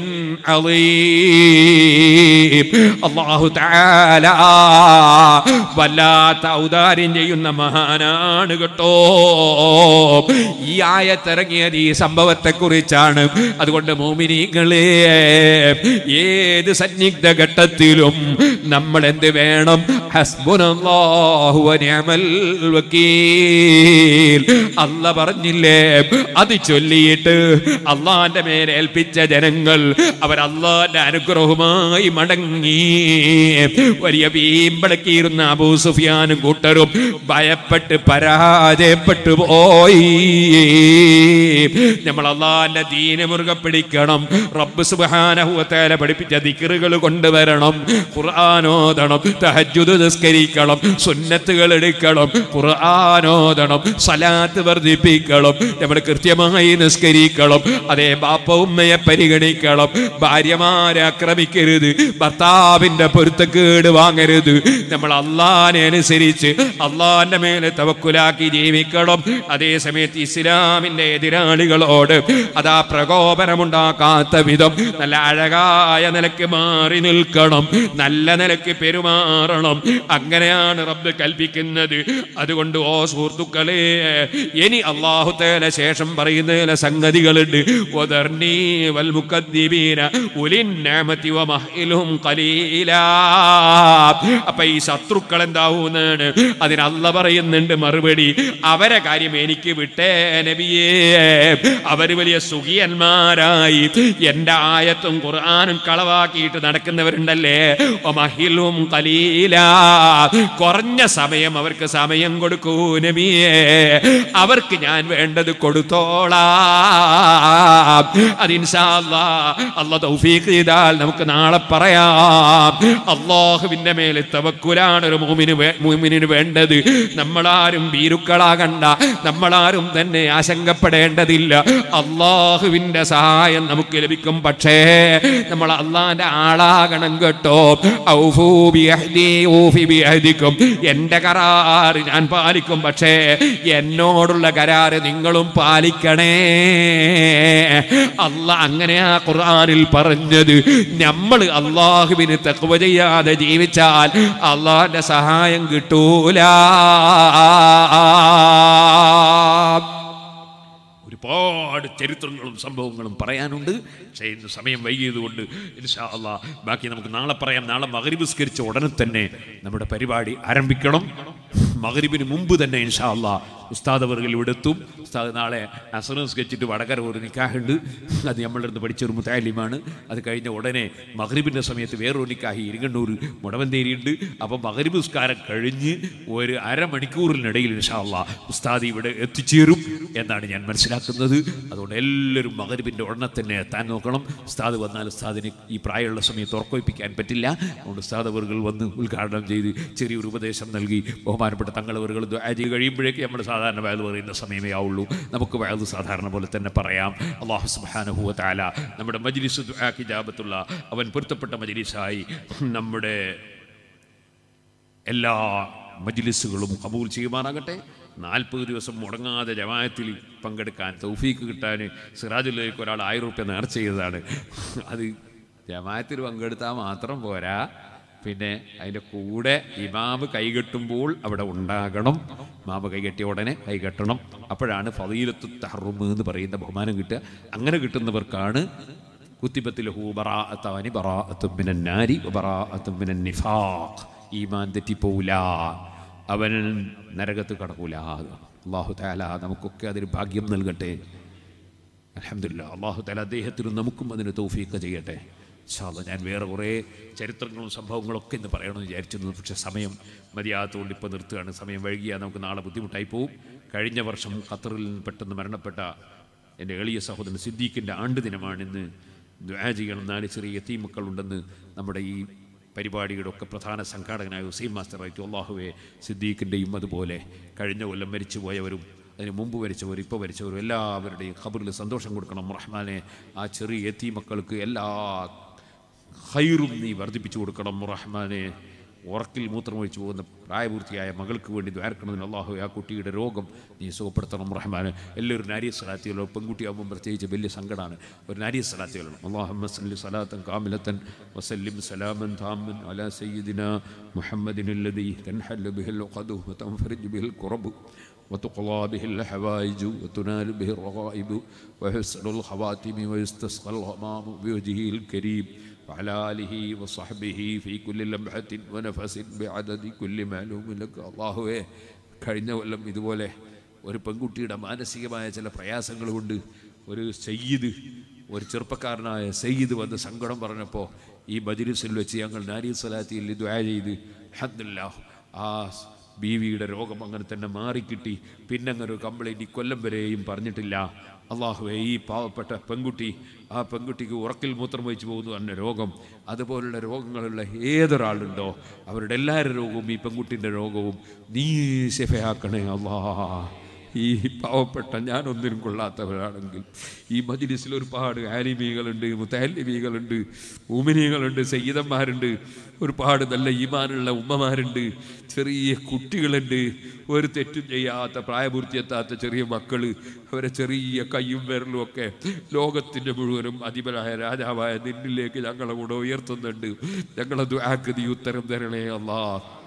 അളീം. അല്ലാഹു തആല വല്ലാത്ത ഔദാര്യം ചെയ്യുന്ന മഹാനാണ് കേട്ടോ ഈ ആയത്തിറങ്ങിയത് ഈ സംഭവത്തെ കുറിച്ചാണ് അതുകൊണ്ട് മോമിനികളെ ഏത് സന്നിഗ്ധ ഘട്ടത്തിലും നമ്മൾ എന്ത് വേണം ഹസ്ബുനല്ലാഹു വനിഅമൽ വക്കീൽ അല്ല പറഞ്ഞില്ലേ അത് ചൊല്ലിയിട്ട് അള്ളാന്റെ മേലെ ഏൽപ്പിച്ച ജനങ്ങൾ അവർ അള്ളാന്റെ അനുഗ്രഹവുമായി മടങ്ങി വലിയ വീമ്പടക്കിയിരുന്ന അബൂ സുഫിയാനും കൂട്ടരും ഭയപ്പെട്ട് പരാജയപ്പെട്ടു പോയി നമ്മൾ അള്ളാന്റെ ദീന മുറുകെ പിടിക്കണം റബ്ബ് സുബാനഹുവത്തേല പഠിപ്പിച്ച ദിക്കറുകൾ കൊണ്ടുവരണം ഖുർആാനോദണം തഹജുദ് നിസ്കരിക്കണം സുന്നത്തുകൾ എടുക്കണം ഖുർആാനോദണം സലാത്ത് വർദ്ധിപ്പിക്കണം നമ്മൾ കൃത്യമായി നിസ്കരിക്കണം അതേ ബാപ്പ ഉമ്മയെ പരിഗണിക്കണം ഭാര്യമാരെ ആക്രമിക്കരുത് ഭർത്താവിന്റെ പൊരുത്തക്കേട് വാങ്ങരുത് നമ്മൾ അള്ളാനെ അനുസരിച്ച് അള്ളാന്റെ മേലെ തവക്കുലാക്കി ജീവിക്കണം അതേ സമയത്ത് ഇസ്ലാമിന്റെ എതിരാളികളോട് അതാ പ്രകോപനമുണ്ടാക്കാത്ത വിധം നല്ല അഴകായ നിലക്ക് മാറി നിൽക്കണം നല്ല നിലക്ക് പെരുമാറണം അങ്ങനെയാണ് റബ്ബ് കൽപ്പിക്കുന്നത് പറയുന്നത് അതുകൊണ്ട് ഓ സുഹൃത്തുക്കളെ ഇനി അള്ളാഹു തേല ശേഷം പറയുന്ന ചില സംഗതികളുണ്ട് വദർനീ വൽ മുഖദ്ദിബീന ഉലിൻ നിഅമതി വമഹ്ഇലുഹും ഖലീലാ അപ്പൊ ഈ ശത്രുക്കൾ എന്താവുന്നാണ് അതിന് അല്ല പറയുന്നുണ്ട് മറുപടി അവരെ കാര്യം എനിക്ക് വിട്ടേ നബിയേ അവര് വലിയ സുഖിയന്മാരായി എന്റെ ആയത്തും ഖുർആനും കളവാക്കിയിട്ട് നടക്കുന്നവരുണ്ടല്ലേ ഒമഹിലും കലീല കുറഞ്ഞ സമയം അവർക്ക് സമയം കൊടുക്കൂ നബിയേ അവർക്ക് ഞാൻ വേണ്ടത് കൊടുത്തോളാം അതിൻഷാല്ലാ അല്ല തൗഫീഖ് ചെയ്താൽ നമുക്ക് നാളെ പറയാം അള്ളാഹുവിന്റെ മേലെ തവക്കുലാണ് ഒരു മൂമിന് വേ- മൂമിനിന് വേണ്ടത് നമ്മളാരും ഭീരുക്കളാകണ്ട നമ്മളാരും തന്നെ ആശങ്കപ്പെടേണ്ടതില്ല അള്ളാഹുവിന്റെ സഹായം നമുക്ക് ലഭിക്കും പക്ഷേ നമ്മൾ അള്ളാന്റെ ആളാകണം കേട്ടോ ഔഫൂ ബിഅഹ്ദി ഊഫി ബിഅഹ്ദിക്കും എന്റെ കരാറ് ഞാൻ പാലിക്കും പക്ഷേ എന്നോടുള്ള കരാറ് നിങ്ങളും പാലിക്കണേ അല്ല അങ്ങനെ ആ ഖുർആനിൽ പറഞ്ഞത് നമ്മൾ അള്ളാഹുവിന് തക്വ ചെയ്യാതെ ജീവിച്ചാൽ അള്ളാഹിന്റെ സഹായം കിട്ടൂല ഒരുപാട് ചരിത്രങ്ങളും സംഭവങ്ങളും പറയാനുണ്ട് പക്ഷേ ഇന്ന് സമയം വൈകിയതുകൊണ്ട് ഇൻഷാ അള്ളാ ബാക്കി നമുക്ക് നാളെ പറയാം നാളെ മകരിബിസ്കരിച്ച ഉടനെ തന്നെ നമ്മുടെ പരിപാടി ആരംഭിക്കണം മകരിബിന് മുമ്പ് തന്നെ ഇൻഷാ അള്ളാ ഉസ്താദ് അവർകൾ ഇവിടെ എത്തും ഉസ്താദ് നാളെ അസറും സ്കെച്ചിട്ട് വടകര ഒരു നിക്കാഹുണ്ട് അത് നമ്മളുടെ അടുത്ത് പഠിച്ചൊരു മുത്താലിമാണ് അത് കഴിഞ്ഞ ഉടനെ മകരിബിൻ്റെ സമയത്ത് വേറൊരു നിക്കാഹി ഇരിങ്ങണ്ണൂർ മുടവന്തേരിയുണ്ട് അപ്പം മകരിബ് നിസ്കാരം കഴിഞ്ഞ് ഒരു അരമണിക്കൂറിനിടയിൽ ഇൻഷാ അള്ളാ ഉസ്താദ് ഇവിടെ എത്തിച്ചേരും എന്നാണ് ഞാൻ മനസ്സിലാക്കുന്നത് അതുകൊണ്ട് എല്ലാവരും മകരിബിൻ്റെ ഉടനെ തന്നെ എത്താൻ നോക്കണം ഉസ്താദ് വന്നാൽ ഉസ്താദിന് ഈ പ്രായമുള്ള സമയത്ത് ഉറക്കൊഴിപ്പിക്കാൻ പറ്റില്ല അതുകൊണ്ട് ഉസ്താദ് അവറുകൾ വന്ന് ഉദ്ഘാടനം ചെയ്ത് ചെറിയൊരു ഉപദേശം നൽകി ബഹുമാനപ്പെട്ട തങ്ങളവറുകൾ ചെയ്ത് കഴിയുമ്പോഴേക്ക് നമ്മൾ സാധാരണ വയത് പറയുന്ന സമയമേ ആവുള്ളൂ നമുക്ക് വയത് സാധാരണ പോലെ തന്നെ പറയാം അള്ളാഹു സുബാനുഭൂവ താല നമ്മുടെ മജ്ലിസ് ഹിജാബത്തുള്ള അവൻ പൊരുത്തപ്പെട്ട മജ്ലിസായി നമ്മുടെ എല്ലാ മജ്ലിസുകളും കബൂൽ ചെയ്യുമാറാകട്ടെ നാൽപ്പത് ദിവസം മുടങ്ങാതെ ജമായത്തിൽ പങ്കെടുക്കാൻ തൗഫീക്ക് കിട്ടാൻ സിറാജുലേക്ക് ഒരാൾ ആയിരം റുപ്യ നേർച്ച ചെയ്തതാണ് അത് ജമായത്തിൽ പങ്കെടുത്താൽ മാത്രം പോരാ പിന്നെ അതിൻ്റെ കൂടെ ഇമാമ് കൈകെട്ടുമ്പോൾ അവിടെ ഉണ്ടാകണം ഇമാമ് കൈകെട്ടിയ ഉടനെ കൈകെട്ടണം അപ്പോഴാണ് ഫതീലത്തു തഹറുമ് എന്ന് പറയുന്ന ബഹുമാനം കിട്ടുക അങ്ങനെ കിട്ടുന്നവർക്കാണ് കുത്തിബത്തിൽ ഹൂ ബറാഅത്താനി ബറാഅത്തും മിനൻ നാരി ബറാഅത്തും മിനൻ നിഫാഖ് ഈമാൻ തെറ്റിപ്പോവില്ല അവൻ നരകത്ത് കടക്കൂല അള്ളാഹു താല നമുക്കൊക്കെ അതിന് ഭാഗ്യം നൽകട്ടെ അലഹമില്ല അള്ളാഹു താല അദ്ദേഹത്തിനും നമുക്കും അതിന് തൗഫീഖ് ചെയ്യട്ടെ ഇൻഷാല്ലാ ഞാൻ വേറെ കുറേ ചരിത്രങ്ങളും സംഭവങ്ങളൊക്കെ ഇന്ന് പറയണമെന്ന് വിചാരിച്ചിരുന്നു പക്ഷേ സമയം മതിയാകത്തുകൊണ്ട് ഇപ്പോൾ നിർത്തുകയാണ് സമയം വൈകിയാൽ നമുക്ക് നാളെ ബുദ്ധിമുട്ടായി പോവും കഴിഞ്ഞ വർഷം ഖത്തറിൽ നിന്ന് പെട്ടെന്ന് മരണപ്പെട്ട എൻ്റെ എളിയ സഹോദരൻ സിദ്ദീഖിൻ്റെ ആണ്ട് ദിനമാണ് ഇന്ന് ദ്വാ ചെയ്യണം നാല് ചെറിയ യത്തീമക്കളുണ്ടെന്ന് നമ്മുടെ ഈ പരിപാടിയുടെ ഒക്കെ പ്രധാന സംഘാടകനായ ഹുസൈൻ മാസ്റ്റർ ആയിട്ട് അള്ളാഹുവെ സിദ്ദീഖിൻ്റെയും അതുപോലെ കഴിഞ്ഞ കൊല്ലം മരിച്ചു പോയവരും അതിന് മുമ്പ് വരച്ചവരും ഇപ്പോൾ വരച്ചവരും എല്ലാവരുടെയും ഖബറിൽ സന്തോഷം കൊടുക്കണം റഹ്മാനെ ആ ചെറിയ എത്തി മക്കൾക്ക് എല്ലാ ഹൈറും നീ വർദ്ധിപ്പിച്ചു കൊടുക്കണം റഹ്മാനെ ഉറക്കിൽ മൂത്രമൊഴിച്ചു പോകുന്ന പ്രായപൂർത്തിയായ മകൾക്ക് വേണ്ടി ദ്വാരക്കണമെന്ന് അള്ളാഹു ആ കുട്ടിയുടെ രോഗം നീ സുഖപ്പെടുത്തണം റഹ്മാൻ എല്ലാവരും നാരിയ സലാത്തികളോ പെൺകുട്ടിയാകുമ്പോൾ പ്രത്യേകിച്ച് വലിയ സങ്കടമാണ് ഒരു നാരിയ സലാത്തികളാണ് അള്ളാഹു സല്ലി സലാത്തൻ കാമിലത്തൻ വസല്ലിം സലാമൻ താമൻ അലാ സയ്യിദിന മുഹമ്മദിൻ الذي تنحل به العقد وتنفرج به الكرب وتقضى به الحوائج وتنال به الرغائب وحسن الخواتم ويستسقى الغمام بوجهه الكريم وعلى آله وصحبه في كل لمحة ونفس بعدد كل معلوم لك الله കഴിഞ്ഞ കൊല്ലം ഇതുപോലെ ഒരു പെൺകുട്ടിയുടെ മാനസികമായ ചില പ്രയാസങ്ങൾ കൊണ്ട് ഒരു സയ്യിദ് ഒരു ചെറുപ്പക്കാരനായ സയ്യിദ് വന്ന് സങ്കടം പറഞ്ഞപ്പോൾ ഈ മജ്ലിസിൽ വെച്ച് ഞങ്ങൾ നാരി സലാത്തിയിൽ ദ്വാ ചെയ്ത് അഹമ്മദില്ലാ ആ ബീവിയുടെ രോഗം അങ്ങനെ തന്നെ മാറിക്കിട്ടി പിന്നെ അങ്ങനെ ഒരു കംപ്ലൈൻറ്റ് ഈ കൊല്ലം വരെയും പറഞ്ഞിട്ടില്ല അള്ളാഹുവെ ഈ പാവപ്പെട്ട പെൺകുട്ടി ആ പെൺകുട്ടിക്ക് ഉറക്കിൽ മൂത്രം വഹിച്ചു പോകുന്നു എന്ന രോഗം അതുപോലുള്ള രോഗങ്ങളുള്ള ഏതൊരാളുണ്ടോ അവരുടെ എല്ലാവരുടെ രോഗവും ഈ പെൺകുട്ടിൻ്റെ രോഗവും നീ ശിഫയാക്കണേ അള്ളാ ഈ പാവപ്പെട്ട ഞാനൊന്നിനും കൊള്ളാത്തവരാണെങ്കിൽ ഈ മജിലിസിൽ ഒരുപാട് ആലിമീകളുണ്ട് മുത്താലിമീകളുണ്ട് ഉമിനികളുണ്ട് സയ്യിദന്മാരുണ്ട് ഒരുപാട് നല്ല ഈമാനുള്ള ഉമ്മമാരുണ്ട് ചെറിയ കുട്ടികളുണ്ട് ഒരു തെറ്റും ചെയ്യാത്ത പ്രായപൂർത്തിയെത്താത്ത ചെറിയ മക്കൾ അവരെ ചെറിയ കയ്യും വിരലും ഒക്കെ ലോകത്തിൻ്റെ മുഴുവനും അധിപനായ രാജാവായ നിന്നിലേക്ക് ഞങ്ങളെ കൂടെ ഉയർത്തുന്നുണ്ട് ഞങ്ങളെ ദുആക്ക് നീ ഉത്തരം തരണേ അല്ലാ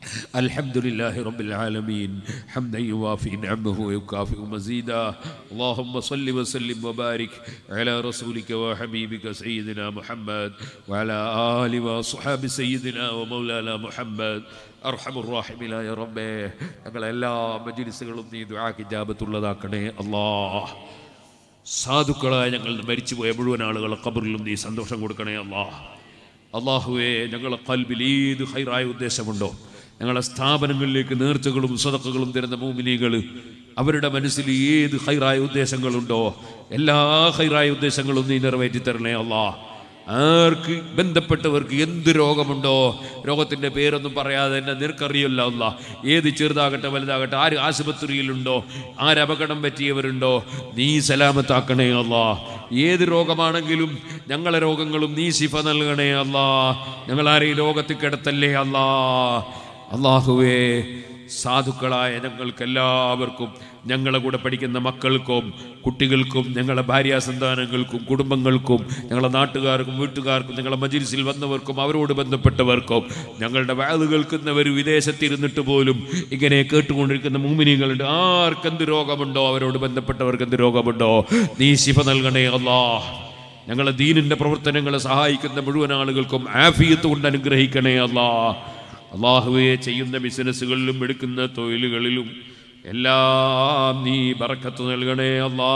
الحمد لله رب العالمين حمدا يوافي نعمه ويكافئ مزيدا اللهم صل وسلم وبارك على رسولك وحبيبك سيدنا محمد وعلى آل وصحاب سيدنا ومولانا محمد അർഹമുറാഹിമിലായ റബ്ബേ ഞങ്ങളെ എല്ലാ മജിലിസുകളും നീ ദുആക്ക് ഇജാബത്തുള്ളതാക്കണേ അല്ലാഹ് സാധുക്കളായ ഞങ്ങൾ മരിച്ചുപോയ മുഴുവൻ ആളുകളെ കബറിലും നീ സന്തോഷം കൊടുക്കണേ അല്ലാഹ് അള്ളാഹുവെ ഞങ്ങളെ കൽബിൽ ഏത് ഹൈറായ ഉദ്ദേശമുണ്ടോ ഞങ്ങളെ സ്ഥാപനങ്ങളിലേക്ക് നേർച്ചകളും സദക്കകളും തരുന്ന മൂമിനികൾ അവരുടെ മനസ്സിൽ ഏത് ഹൈറായ ഉദ്ദേശങ്ങളുണ്ടോ എല്ലാ ഹൈറായ ഉദ്ദേശങ്ങളും നീ നിറവേറ്റി തരണേ അല്ലാ ആർക്ക് ബന്ധപ്പെട്ടവർക്ക് എന്ത് രോഗമുണ്ടോ രോഗത്തിൻ്റെ പേരൊന്നും പറയാതെ തന്നെ നിനക്കറിയല്ല അല്ല ഏത് ചെറുതാകട്ടെ വലുതാകട്ടെ ആര് ആശുപത്രിയിലുണ്ടോ ആര് അപകടം പറ്റിയവരുണ്ടോ നീ സലാമത്താക്കണേ അല്ല ഏത് രോഗമാണെങ്കിലും ഞങ്ങളെ രോഗങ്ങളും നീ ശിഫ നൽകണേ അല്ല ഞങ്ങളാരെയും രോഗത്തിൽ കിടത്തല്ലേ അല്ലാ അള്ളാഹുവേ സാധുക്കളായ ഞങ്ങൾക്കെല്ലാവർക്കും ഞങ്ങളെ കൂടെ പഠിക്കുന്ന മക്കൾക്കും കുട്ടികൾക്കും ഞങ്ങളെ ഭാര്യാസന്താനങ്ങൾക്കും കുടുംബങ്ങൾക്കും ഞങ്ങളെ നാട്ടുകാർക്കും വീട്ടുകാർക്കും ഞങ്ങളെ മജിൽസിൽ വന്നവർക്കും അവരോട് ബന്ധപ്പെട്ടവർക്കും ഞങ്ങളുടെ വാത് കേൾക്കുന്നവർ വിദേശത്തിരുന്നിട്ട് പോലും ഇങ്ങനെ കേട്ടുകൊണ്ടിരിക്കുന്ന മൂമിനികളുണ്ട് ആർക്കെന്ത് രോഗമുണ്ടോ അവരോട് ബന്ധപ്പെട്ടവർക്ക് എന്ത് രോഗമുണ്ടോ നീ ശിഫ നൽകണേ അല്ലാ ഞങ്ങളെ ദീനിന്റെ പ്രവർത്തനങ്ങളെ സഹായിക്കുന്ന മുഴുവൻ ആളുകൾക്കും ആഫിയത്ത് കൊണ്ട് അനുഗ്രഹിക്കണേ അല്ലാ അള്ളാഹുവെ ചെയ്യുന്ന ബിസിനസ്സുകളിലും എടുക്കുന്ന തൊഴിലുകളിലും എല്ലാം നീ ബറക്കത്ത് നൽകണേ അല്ലാ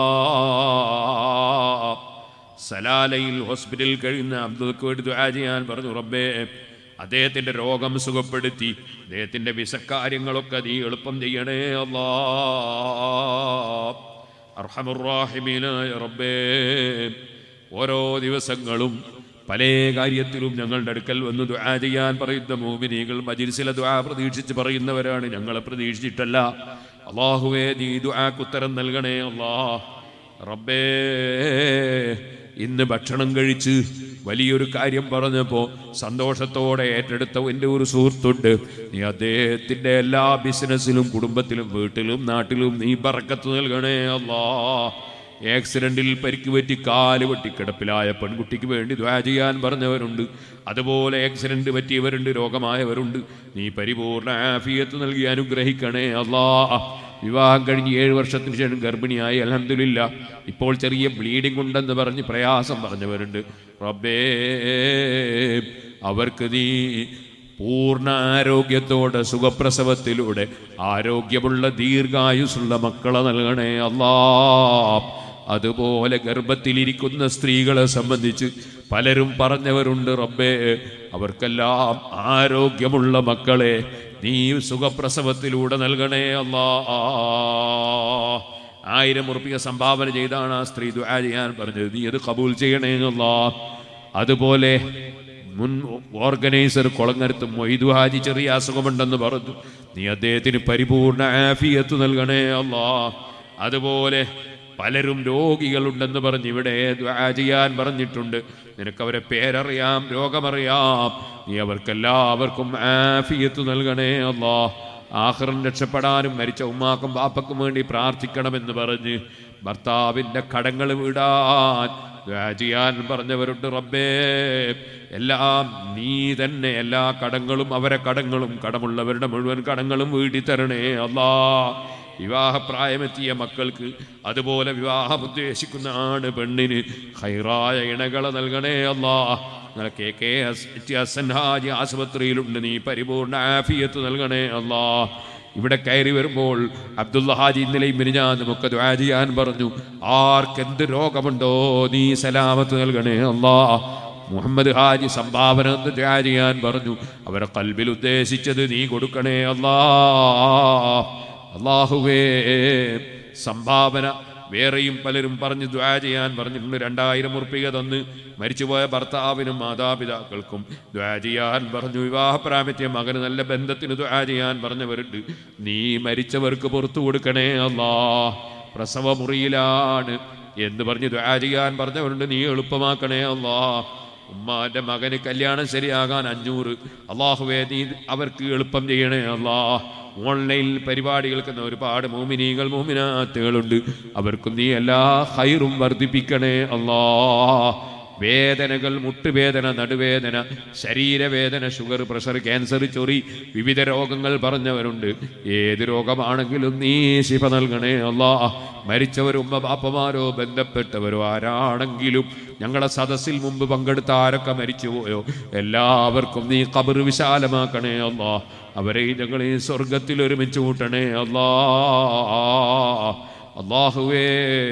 സലാലയിൽ ഹോസ്പിറ്റലിൽ കഴിയുന്ന അബ്ദുൽക്ക് വേണ്ടി ദുആ ചെയ്യാൻ പറഞ്ഞു റബ്ബേ അദ്ദേഹത്തിൻ്റെ രോഗം സുഖപ്പെടുത്തി അദ്ദേഹത്തിൻ്റെ വിസക്കാര്യങ്ങളൊക്കെ നീ എളുപ്പം ചെയ്യണേ അല്ലാ അർഹമുറാഹിമീനായ റബ്ബേ ഓരോ ദിവസങ്ങളും പല കാര്യത്തിലും ഞങ്ങളുടെ അടുക്കൽ വന്ന് ദുആ ചെയ്യാൻ പറയുന്ന മോമിനികൾ മജിൽസിലെ ദുആ പ്രതീക്ഷിച്ച് പറയുന്നവരാണ് ഞങ്ങളെ പ്രതീക്ഷിച്ചിട്ടല്ല അള്ളാഹുവേ നീ ദുആക്കുത്തരം നൽകണേ അല്ലാ റബ്ബേ ഇന്ന് ഭക്ഷണം കഴിച്ച് വലിയൊരു കാര്യം പറഞ്ഞപ്പോൾ സന്തോഷത്തോടെ ഏറ്റെടുത്ത എൻ്റെ ഒരു സുഹൃത്തുണ്ട് നീ അദ്ദേഹത്തിൻ്റെ എല്ലാ ബിസിനസ്സിലും കുടുംബത്തിലും വീട്ടിലും നാട്ടിലും നീ പറക്കത്ത് നൽകണേ അല്ലാ ആക്സിഡന്റിൽ പരിക്ക് പറ്റി കാല് വെട്ടി കിടപ്പിലായ പെൺകുട്ടിക്ക് വേണ്ടി ദ്വാ ചെയ്യാൻ പറഞ്ഞവരുണ്ട് അതുപോലെ ആക്സിഡന്റ് പറ്റിയവരുണ്ട് രോഗമായവരുണ്ട് നീ പരിപൂർണ ആഫിയത്ത് നൽകി അനുഗ്രഹിക്കണേ അല്ലാ വിവാഹം കഴിഞ്ഞ് ഏഴ് വർഷത്തിന് ശേഷം ഗർഭിണിയായി അലഹമില്ല ഇപ്പോൾ ചെറിയ ബ്ലീഡിംഗ് ഉണ്ടെന്ന് പറഞ്ഞ് പ്രയാസം പറഞ്ഞവരുണ്ട് റബ്ബേ അവർക്ക് നീ പൂർണ്ണ ആരോഗ്യത്തോടെ സുഖപ്രസവത്തിലൂടെ ആരോഗ്യമുള്ള ദീർഘായുസുള്ള മക്കളെ നൽകണേ അല്ലാ അതുപോലെ ഗർഭത്തിലിരിക്കുന്ന സ്ത്രീകളെ സംബന്ധിച്ച് പലരും പറഞ്ഞവരുണ്ട് റബ്ബേ അവർക്കെല്ലാം ആരോഗ്യമുള്ള മക്കളെ നീ സുഖപ്രസവത്തിലൂടെ നൽകണേ അല്ലാ ആയിരം ഉറുപ്പിക സംഭാവന ചെയ്താണ് ആ സ്ത്രീ ദുആ ചെയ്യാൻ പറഞ്ഞത് നീ അത് കബൂൽ ചെയ്യണേ അല്ലാ അതുപോലെ മുൻ ഓർഗനൈസർ കുളങ്ങരത്ത് മൊയ്തു ഹാജി ചെറിയ അസുഖമുണ്ടെന്ന് പറഞ്ഞു നീ അദ്ദേഹത്തിന് പരിപൂർണ ആഫിയത്ത് നൽകണേ അല്ലാ അതുപോലെ പലരും രോഗികളുണ്ടെന്ന് പറഞ്ഞ് ഇവിടെ ദുആ ചെയ്യാൻ പറഞ്ഞിട്ടുണ്ട് നിനക്ക് അവരെ പേരറിയാം രോഗമറിയാം നീ അവർക്കെല്ലാവർക്കും ആഫിയത്ത് നൽകണേ അല്ലാ ആഹ്റം രക്ഷപ്പെടാനും മരിച്ച ഉമ്മാക്കും ബാപ്പക്കും വേണ്ടി പ്രാർത്ഥിക്കണമെന്ന് പറഞ്ഞ് ഭർത്താവിൻ്റെ കടങ്ങൾ വിടാൻ ദുആ ചെയ്യാൻ പറഞ്ഞവരുണ്ട് റബ്ബേ എല്ലാം നീ തന്നെ എല്ലാ കടങ്ങളും അവരെ കടങ്ങളും കടമുള്ളവരുടെ മുഴുവൻ കടങ്ങളും വീട്ടി തരണേ അല്ലാ വിവാഹപ്രായമെത്തിയ മക്കൾക്ക് അതുപോലെ വിവാഹം ഉദ്ദേശിക്കുന്ന ആണ് പെണ്ണിന് ഹൈറായ ഇണകളെ നൽകണേ അല്ലാ നിങ്ങളെ കെ കെ എസ് ഹാജി ആശുപത്രിയിലുണ്ട് നീ പരിപൂർണ ആഫിയത്ത് നൽകണേ അല്ലാ ഇവിടെ കയറി വരുമ്പോൾ അബ്ദുള്ള ഹാജി ഇന്നലെയും മിനിഞ്ഞാൻ നമുക്ക് ദ്വാ ചെയ്യാൻ പറഞ്ഞു ആർക്കെന്ത് രോഗമുണ്ടോ നീ സലാമത്ത് നൽകണേ അല്ലാ മുഹമ്മദ് ഹാജി സംഭാവന എന്ന് ദ്വാ ചെയ്യാൻ പറഞ്ഞു അവരെ കൽബിൽ ഉദ്ദേശിച്ചത് നീ കൊടുക്കണേ അല്ലാ അള്ളാഹുവേ സംഭാവന വേറെയും പലരും പറഞ്ഞ് ദ്വാ ചെയ്യാൻ പറഞ്ഞിട്ടുണ്ട് രണ്ടായിരം ഉറുപ്പിക തന്ന് മരിച്ചുപോയ ഭർത്താവിനും മാതാപിതാക്കൾക്കും ദ്വാ ചെയ്യാൻ പറഞ്ഞു വിവാഹപ്രാമത്യ മകന് നല്ല ബന്ധത്തിന് ദ്വാ ചെയ്യാൻ പറഞ്ഞവരുണ്ട് നീ മരിച്ചവർക്ക് പുറത്തു കൊടുക്കണേ അല്ലാ പ്രസവമുറിയിലാണ് എന്ന് പറഞ്ഞ് ദ്വാ ചെയ്യാൻ പറഞ്ഞവരുണ്ട് നീ എളുപ്പമാക്കണേ അല്ലാ ഉമ്മാന്റെ മകന് കല്യാണം ശരിയാകാൻ അഞ്ഞൂറ് അള്ളാഹുവേ നീ അവർക്ക് എളുപ്പം ചെയ്യണേ അല്ലാ ഓൺലൈനിൽ പരിപാടി കേൾക്കുന്ന ഒരുപാട് മോമിനികൾ മോമിനാത്തുകളുണ്ട് അവർക്കും നീ എല്ലാ ഹൈറും വർദ്ധിപ്പിക്കണേ അല്ലാ വേദനകൾ മുട്ടുവേദന നടുവേദന ശരീരവേദന ഷുഗർ പ്രഷർ ക്യാൻസർ ചൊറി വിവിധ രോഗങ്ങൾ പറഞ്ഞവരുണ്ട് ഏത് രോഗമാണെങ്കിലും നീ ശിഫ നൽകണേ അല്ലാ മരിച്ചവരും ഉമ്മ ബാപ്പമാരോ ബന്ധപ്പെട്ടവരോ ആരാണെങ്കിലും ഞങ്ങളെ സദസ്സിൽ മുമ്പ് പങ്കെടുത്ത ആരൊക്കെ മരിച്ചുപോയോ എല്ലാവർക്കും നീ കബർ വിശാലമാക്കണേ അല്ലാ അവരെ ഞങ്ങളെ സ്വർഗത്തിൽ ഒരുമിച്ച് കൂട്ടണേ അല്ലാ അള്ളാഹുവേ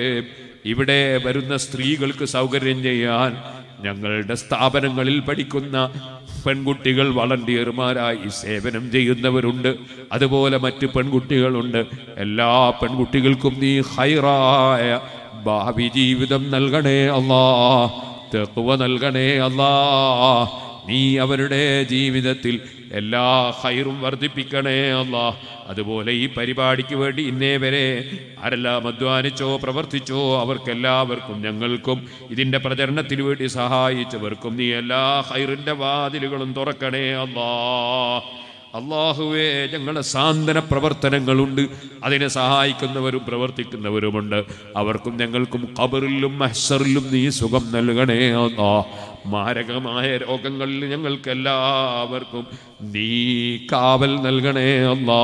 ഇവിടെ വരുന്ന സ്ത്രീകൾക്ക് സൗകര്യം ചെയ്യാൻ ഞങ്ങളുടെ സ്ഥാപനങ്ങളിൽ പഠിക്കുന്ന പെൺകുട്ടികൾ വളണ്ടിയർമാരായി സേവനം ചെയ്യുന്നവരുണ്ട് അതുപോലെ മറ്റ് പെൺകുട്ടികളുണ്ട് എല്ലാ പെൺകുട്ടികൾക്കും നീ ഹൈറായ ഭാവി ജീവിതം നൽകണേ അല്ലാ തെക്കുവ നൽകണേ അല്ലാ നീ അവരുടെ ജീവിതത്തിൽ എല്ലാ ഹൈറും വർദ്ധിപ്പിക്കണേ അല്ലാ അതുപോലെ ഈ പരിപാടിക്ക് വേണ്ടി ഇന്നേ വരെ ആരെല്ലാം അധ്വാനിച്ചോ പ്രവർത്തിച്ചോ അവർക്കെല്ലാവർക്കും ഞങ്ങൾക്കും ഇതിൻ്റെ പ്രചരണത്തിന് വേണ്ടി സഹായിച്ചവർക്കും നീ എല്ലാ ഹൈറിൻ്റെ വാതിലുകളും തുറക്കണേ അല്ലാ അള്ളാഹുവേ ഞങ്ങളുടെ സാന്ത്വന പ്രവർത്തനങ്ങളുണ്ട് അതിനെ സഹായിക്കുന്നവരും പ്രവർത്തിക്കുന്നവരുമുണ്ട് അവർക്കും ഞങ്ങൾക്കും കബറിലും മഹ്സറിലും നീ സുഖം നൽകണേ അല്ലാ മാരകമായ രോഗങ്ങളിൽ ഞങ്ങൾക്ക് എല്ലാവർക്കും നീ കാവൽ നൽകണേ അല്ലാ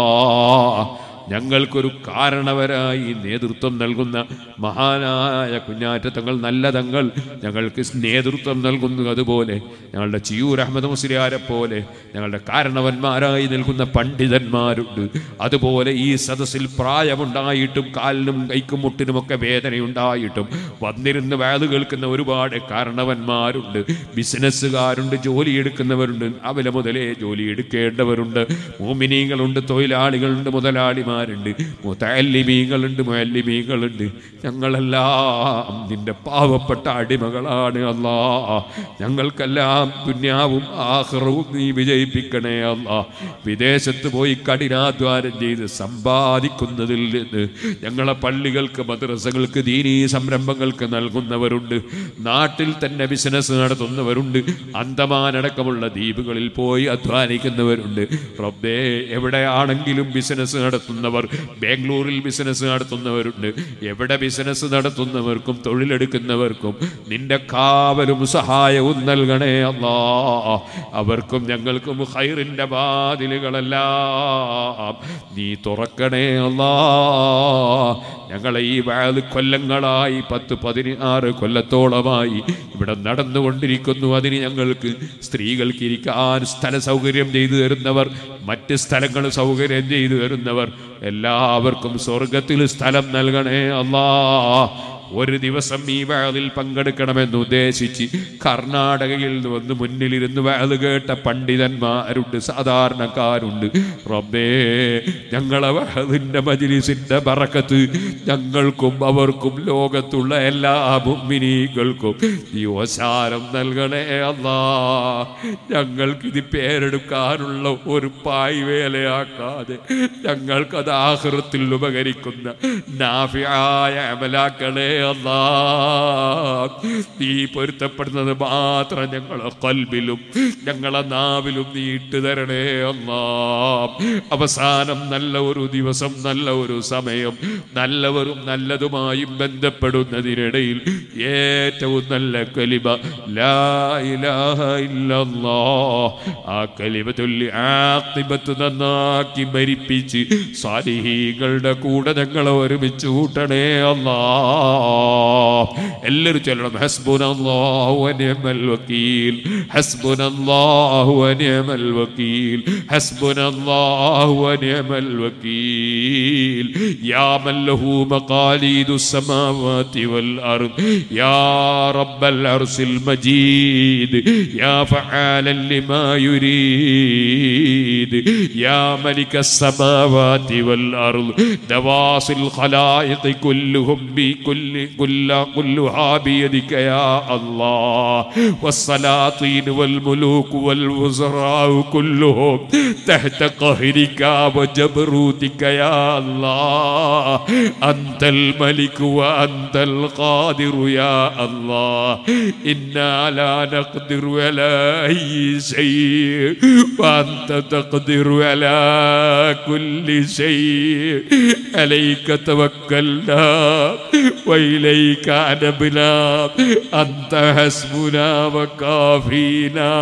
ഞങ്ങൾക്കൊരു കാരണവരായി നേതൃത്വം നൽകുന്ന മഹാനായ കുഞ്ഞാറ്റത്തങ്ങൾ നല്ല തങ്ങൾ ഞങ്ങൾക്ക് നേതൃത്വം നൽകുന്നു അതുപോലെ ഞങ്ങളുടെ ചിയൂർ അഹമ്മദ് മുസ്ലിയാരെ പോലെ ഞങ്ങളുടെ കാരണവന്മാരായി നിൽക്കുന്ന പണ്ഡിതന്മാരുണ്ട് അതുപോലെ ഈ സദസ്സിൽ പ്രായമുണ്ടായിട്ടും കാലിനും കൈക്കും മുട്ടിനുമൊക്കെ വേദനയുണ്ടായിട്ടും വന്നിരുന്ന് വേത് കേൾക്കുന്ന ഒരുപാട് കാരണവന്മാരുണ്ട് ബിസിനസ്സുകാരുണ്ട് ജോലിയെടുക്കുന്നവരുണ്ട് അവലെ മുതലേ ജോലി എടുക്കേണ്ടവരുണ്ട് മോമിനീകളുണ്ട് തൊഴിലാളികളുണ്ട് മുതലാളിമാരുണ്ട് മുത്തല്ലിമീങ്ങളുണ്ട് മുയല്ലിമീങ്ങളുണ്ട് ഞങ്ങളെല്ലാം നിന്റെ പാവപ്പെട്ട അടിമകളാണ് അല്ലാ ഞങ്ങൾക്കെല്ലാം ദുന്യാവും ആഹ്റവും നീ വിജയിപ്പിക്കണേ അല്ലാ വിദേശത്ത് പോയി കഠിനാധ്വാനം ചെയ്ത് സമ്പാദിക്കുന്നതിൽ നിന്ന് ഞങ്ങളെ പള്ളികൾക്ക് മദ്രസകൾക്ക് ദീനീ സംരംഭങ്ങൾക്ക് നൽകുന്നവരുണ്ട് നാട്ടിൽ തന്നെ ബിസിനസ് നടത്തുന്നവരുണ്ട് അന്തമാനടക്കമുള്ള ദ്വീപുകളിൽ പോയി അധ്വാനിക്കുന്നവരുണ്ട് റബ്ബേ എവിടെയാണെങ്കിലും ബിസിനസ് നടത്തുന്നവർ ബാംഗ്ലൂരിൽ ബിസിനസ് നടത്തുന്നവരുണ്ട് എവിടെ ബിസിനസ് നടത്തുന്നവർക്കും തൊഴിലെടുക്കുന്നവർക്കും നിന്റെ കാവലും സഹായവും നൽകണേ അല്ലാ അവർക്കും ഞങ്ങൾക്കും ഹൈറിന്റെ വാതിലുകളെല്ലാം നീ തുറക്കണേ അല്ലാ ഞങ്ങളെ ഈ വാത് കൊല്ലങ്ങളായി പത്ത് പതിനാറ് കൊല്ലത്തോളമായി ഇവിടെ നടന്നുകൊണ്ടിരിക്കുന്നു അതിന് ഞങ്ങൾക്ക് സ്ത്രീകൾക്ക് ഇരിക്കാൻ സ്ഥല സൗകര്യം ചെയ്തു തരുന്നവർ മറ്റ് സ്ഥലങ്ങൾ സൗകര്യം ചെയ്തു തരുന്നവർ എല്ലാവർക്കും സ്വർഗത്തിൽ സ്ഥലം നൽകണേ അല്ലാ ഒരു ദിവസം ഈ വാതിൽ പങ്കെടുക്കണമെന്ന് ഉദ്ദേശിച്ച് കർണാടകയിൽ നിന്ന് വന്ന് മുന്നിലിരുന്ന് വാത് കേട്ട പണ്ഡിതന്മാരുണ്ട് സാധാരണക്കാരുണ്ട് റബ്ബേ ഞങ്ങളെ വാതിന്റെ മജിലിസിന്റെ ബറക്കത്ത് ഞങ്ങൾക്കും അവർക്കും ലോകത്തുള്ള എല്ലാ മുമ്മിനീകൾക്കും ഈ ഓശാരം നൽകണേ അല്ലാ ഞങ്ങൾക്കിത് പേരെടുക്കാനുള്ള ഒരു പായ് വേലയാക്കാതെ ഞങ്ങൾക്കത് ആഹൃത്തിൽ ഉപകരിക്കുന്ന നാഫിയായ അമലാക്കളെ അല്ലാ നീ പൊരുത്തപ്പെടുന്നത് മാത്രം ഞങ്ങളെ കൽബിലും ഞങ്ങളെ നാവിലും നീ ഇട്ട് തരണേ അല്ലാ അവസാനം നല്ല ഒരു ദിവസം നല്ല ഒരു സമയം നല്ലവരും നല്ലതുമായും ബന്ധപ്പെടുന്നതിനിടയിൽ ഏറ്റവും നല്ല കലിമ ലാ ഇലാഹ ഇല്ലല്ലാ ആ കലിമ ചൊല്ലി ആത്തിബത്ത് നന്നാക്കി മരിപ്പിച്ച് സാലിഹീങ്ങളുടെ കൂടെ ഞങ്ങളെ ഒരുമിച്ച് കൂട്ടണേ അല്ലാ എല്ലാവരും ചൊല്ലണം ഹസ്ബുനല്ലാഹു വനിഅമൽ വക്കീൽ ഹസ്ബുനല്ലാഹു വനിഅമൽ വക്കീൽ ഹസ്ബുനല്ലാഹു വനിഅമൽ വക്കീൽ യാ മൻ ലഹു മഖാലീദു السماوات والأرض يا رب العرش المجيد يا فعالا لما يريد يا ملك السماوات والأرض دواس الخلائق كلهم بكل كل كلها بيدك يا الله والسلاطين والملوك والوزراء كلهم تحت قهرك وجبروتك يا الله الله أنت الملك وأنت القادر يا الله إنا لا نقدر على أي شيء وأنت تقدر على كل شيء عليك توكلنا وإليك أنبنا أنت حسبنا وكافينا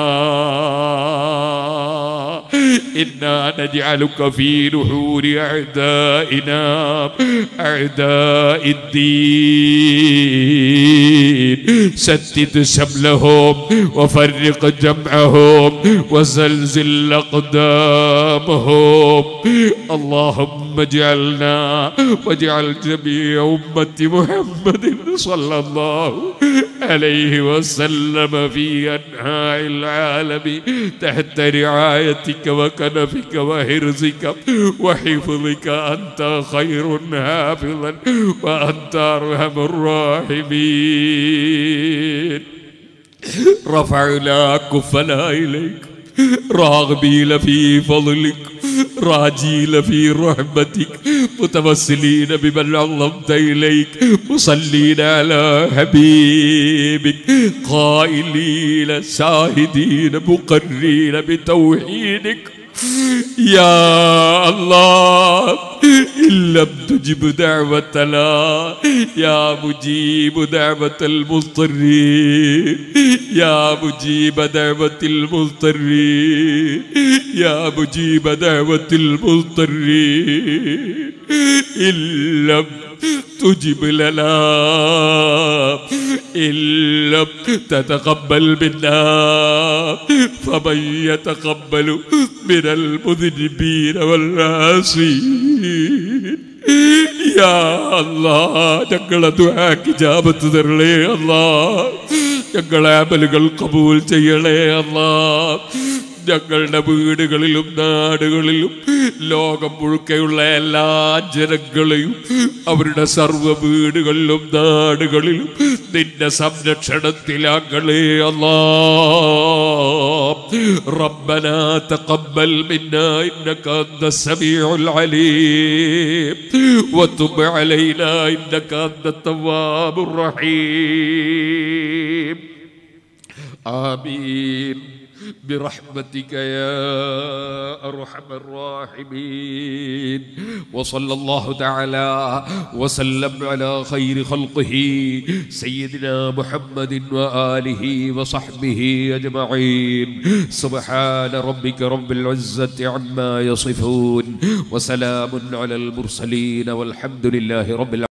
إنا نجعلك في نحور أعدائنا أعداء الدين شتت شملهم وفرق جمعهم وزلزل أقدامهم اللهم اجعلنا واجعل جميع أمة محمد صلى الله عليه وسلم في أنحاء العالم تحت رعايتك وكنفك وحرزك وحفظك أنت خير حافظا وأنت أرحم الراحمين رفعنا كفنا إليك راغبين في فضلك راجين في رحمتك متوسلين بمن عظمت إليك مصلين على حبيبك قائلين شاهدين مقرين بتوحيدك يا الله إن لم تجب دعوتنا يا مجيب دعوة المضطرين يا مجيب دعوة المضطرين يا مجيب دعوة المضطرين إن لم تجب لنا إن لم تتقبل منا فمن يتقبل من المذنبين والعاصين യാ അല്ലാ ഞങ്ങളെ ദുആക്ക് ജാബത്ത് തരണേ അല്ലാ ഞങ്ങളെ അമലുകൾ കബൂൽ ചെയ്യണേ അല്ലാ ഞങ്ങളുടെ വീടുകളിലും നാടുകളിലും ലോകം മുഴുക്കെയുള്ള എല്ലാ ജനങ്ങളെയും അവരുടെ സർവ്വ വീടുകളിലും നാടുകളിലും നിന്റെ സംരക്ഷണത്തിലാക്കളേ അല്ലാ ربنا تقبل منا انك انت السميع العليم وتب علينا انك انت التواب الرحيم آمين برحمتك يا أرحم الراحمين وصلى الله تعالى وسلم على خير خلقه سيدنا محمد وآله وصحبه أجمعين سبحان ربك رب العزة عما يصفون وسلام على المرسلين والحمد لله رب العالمين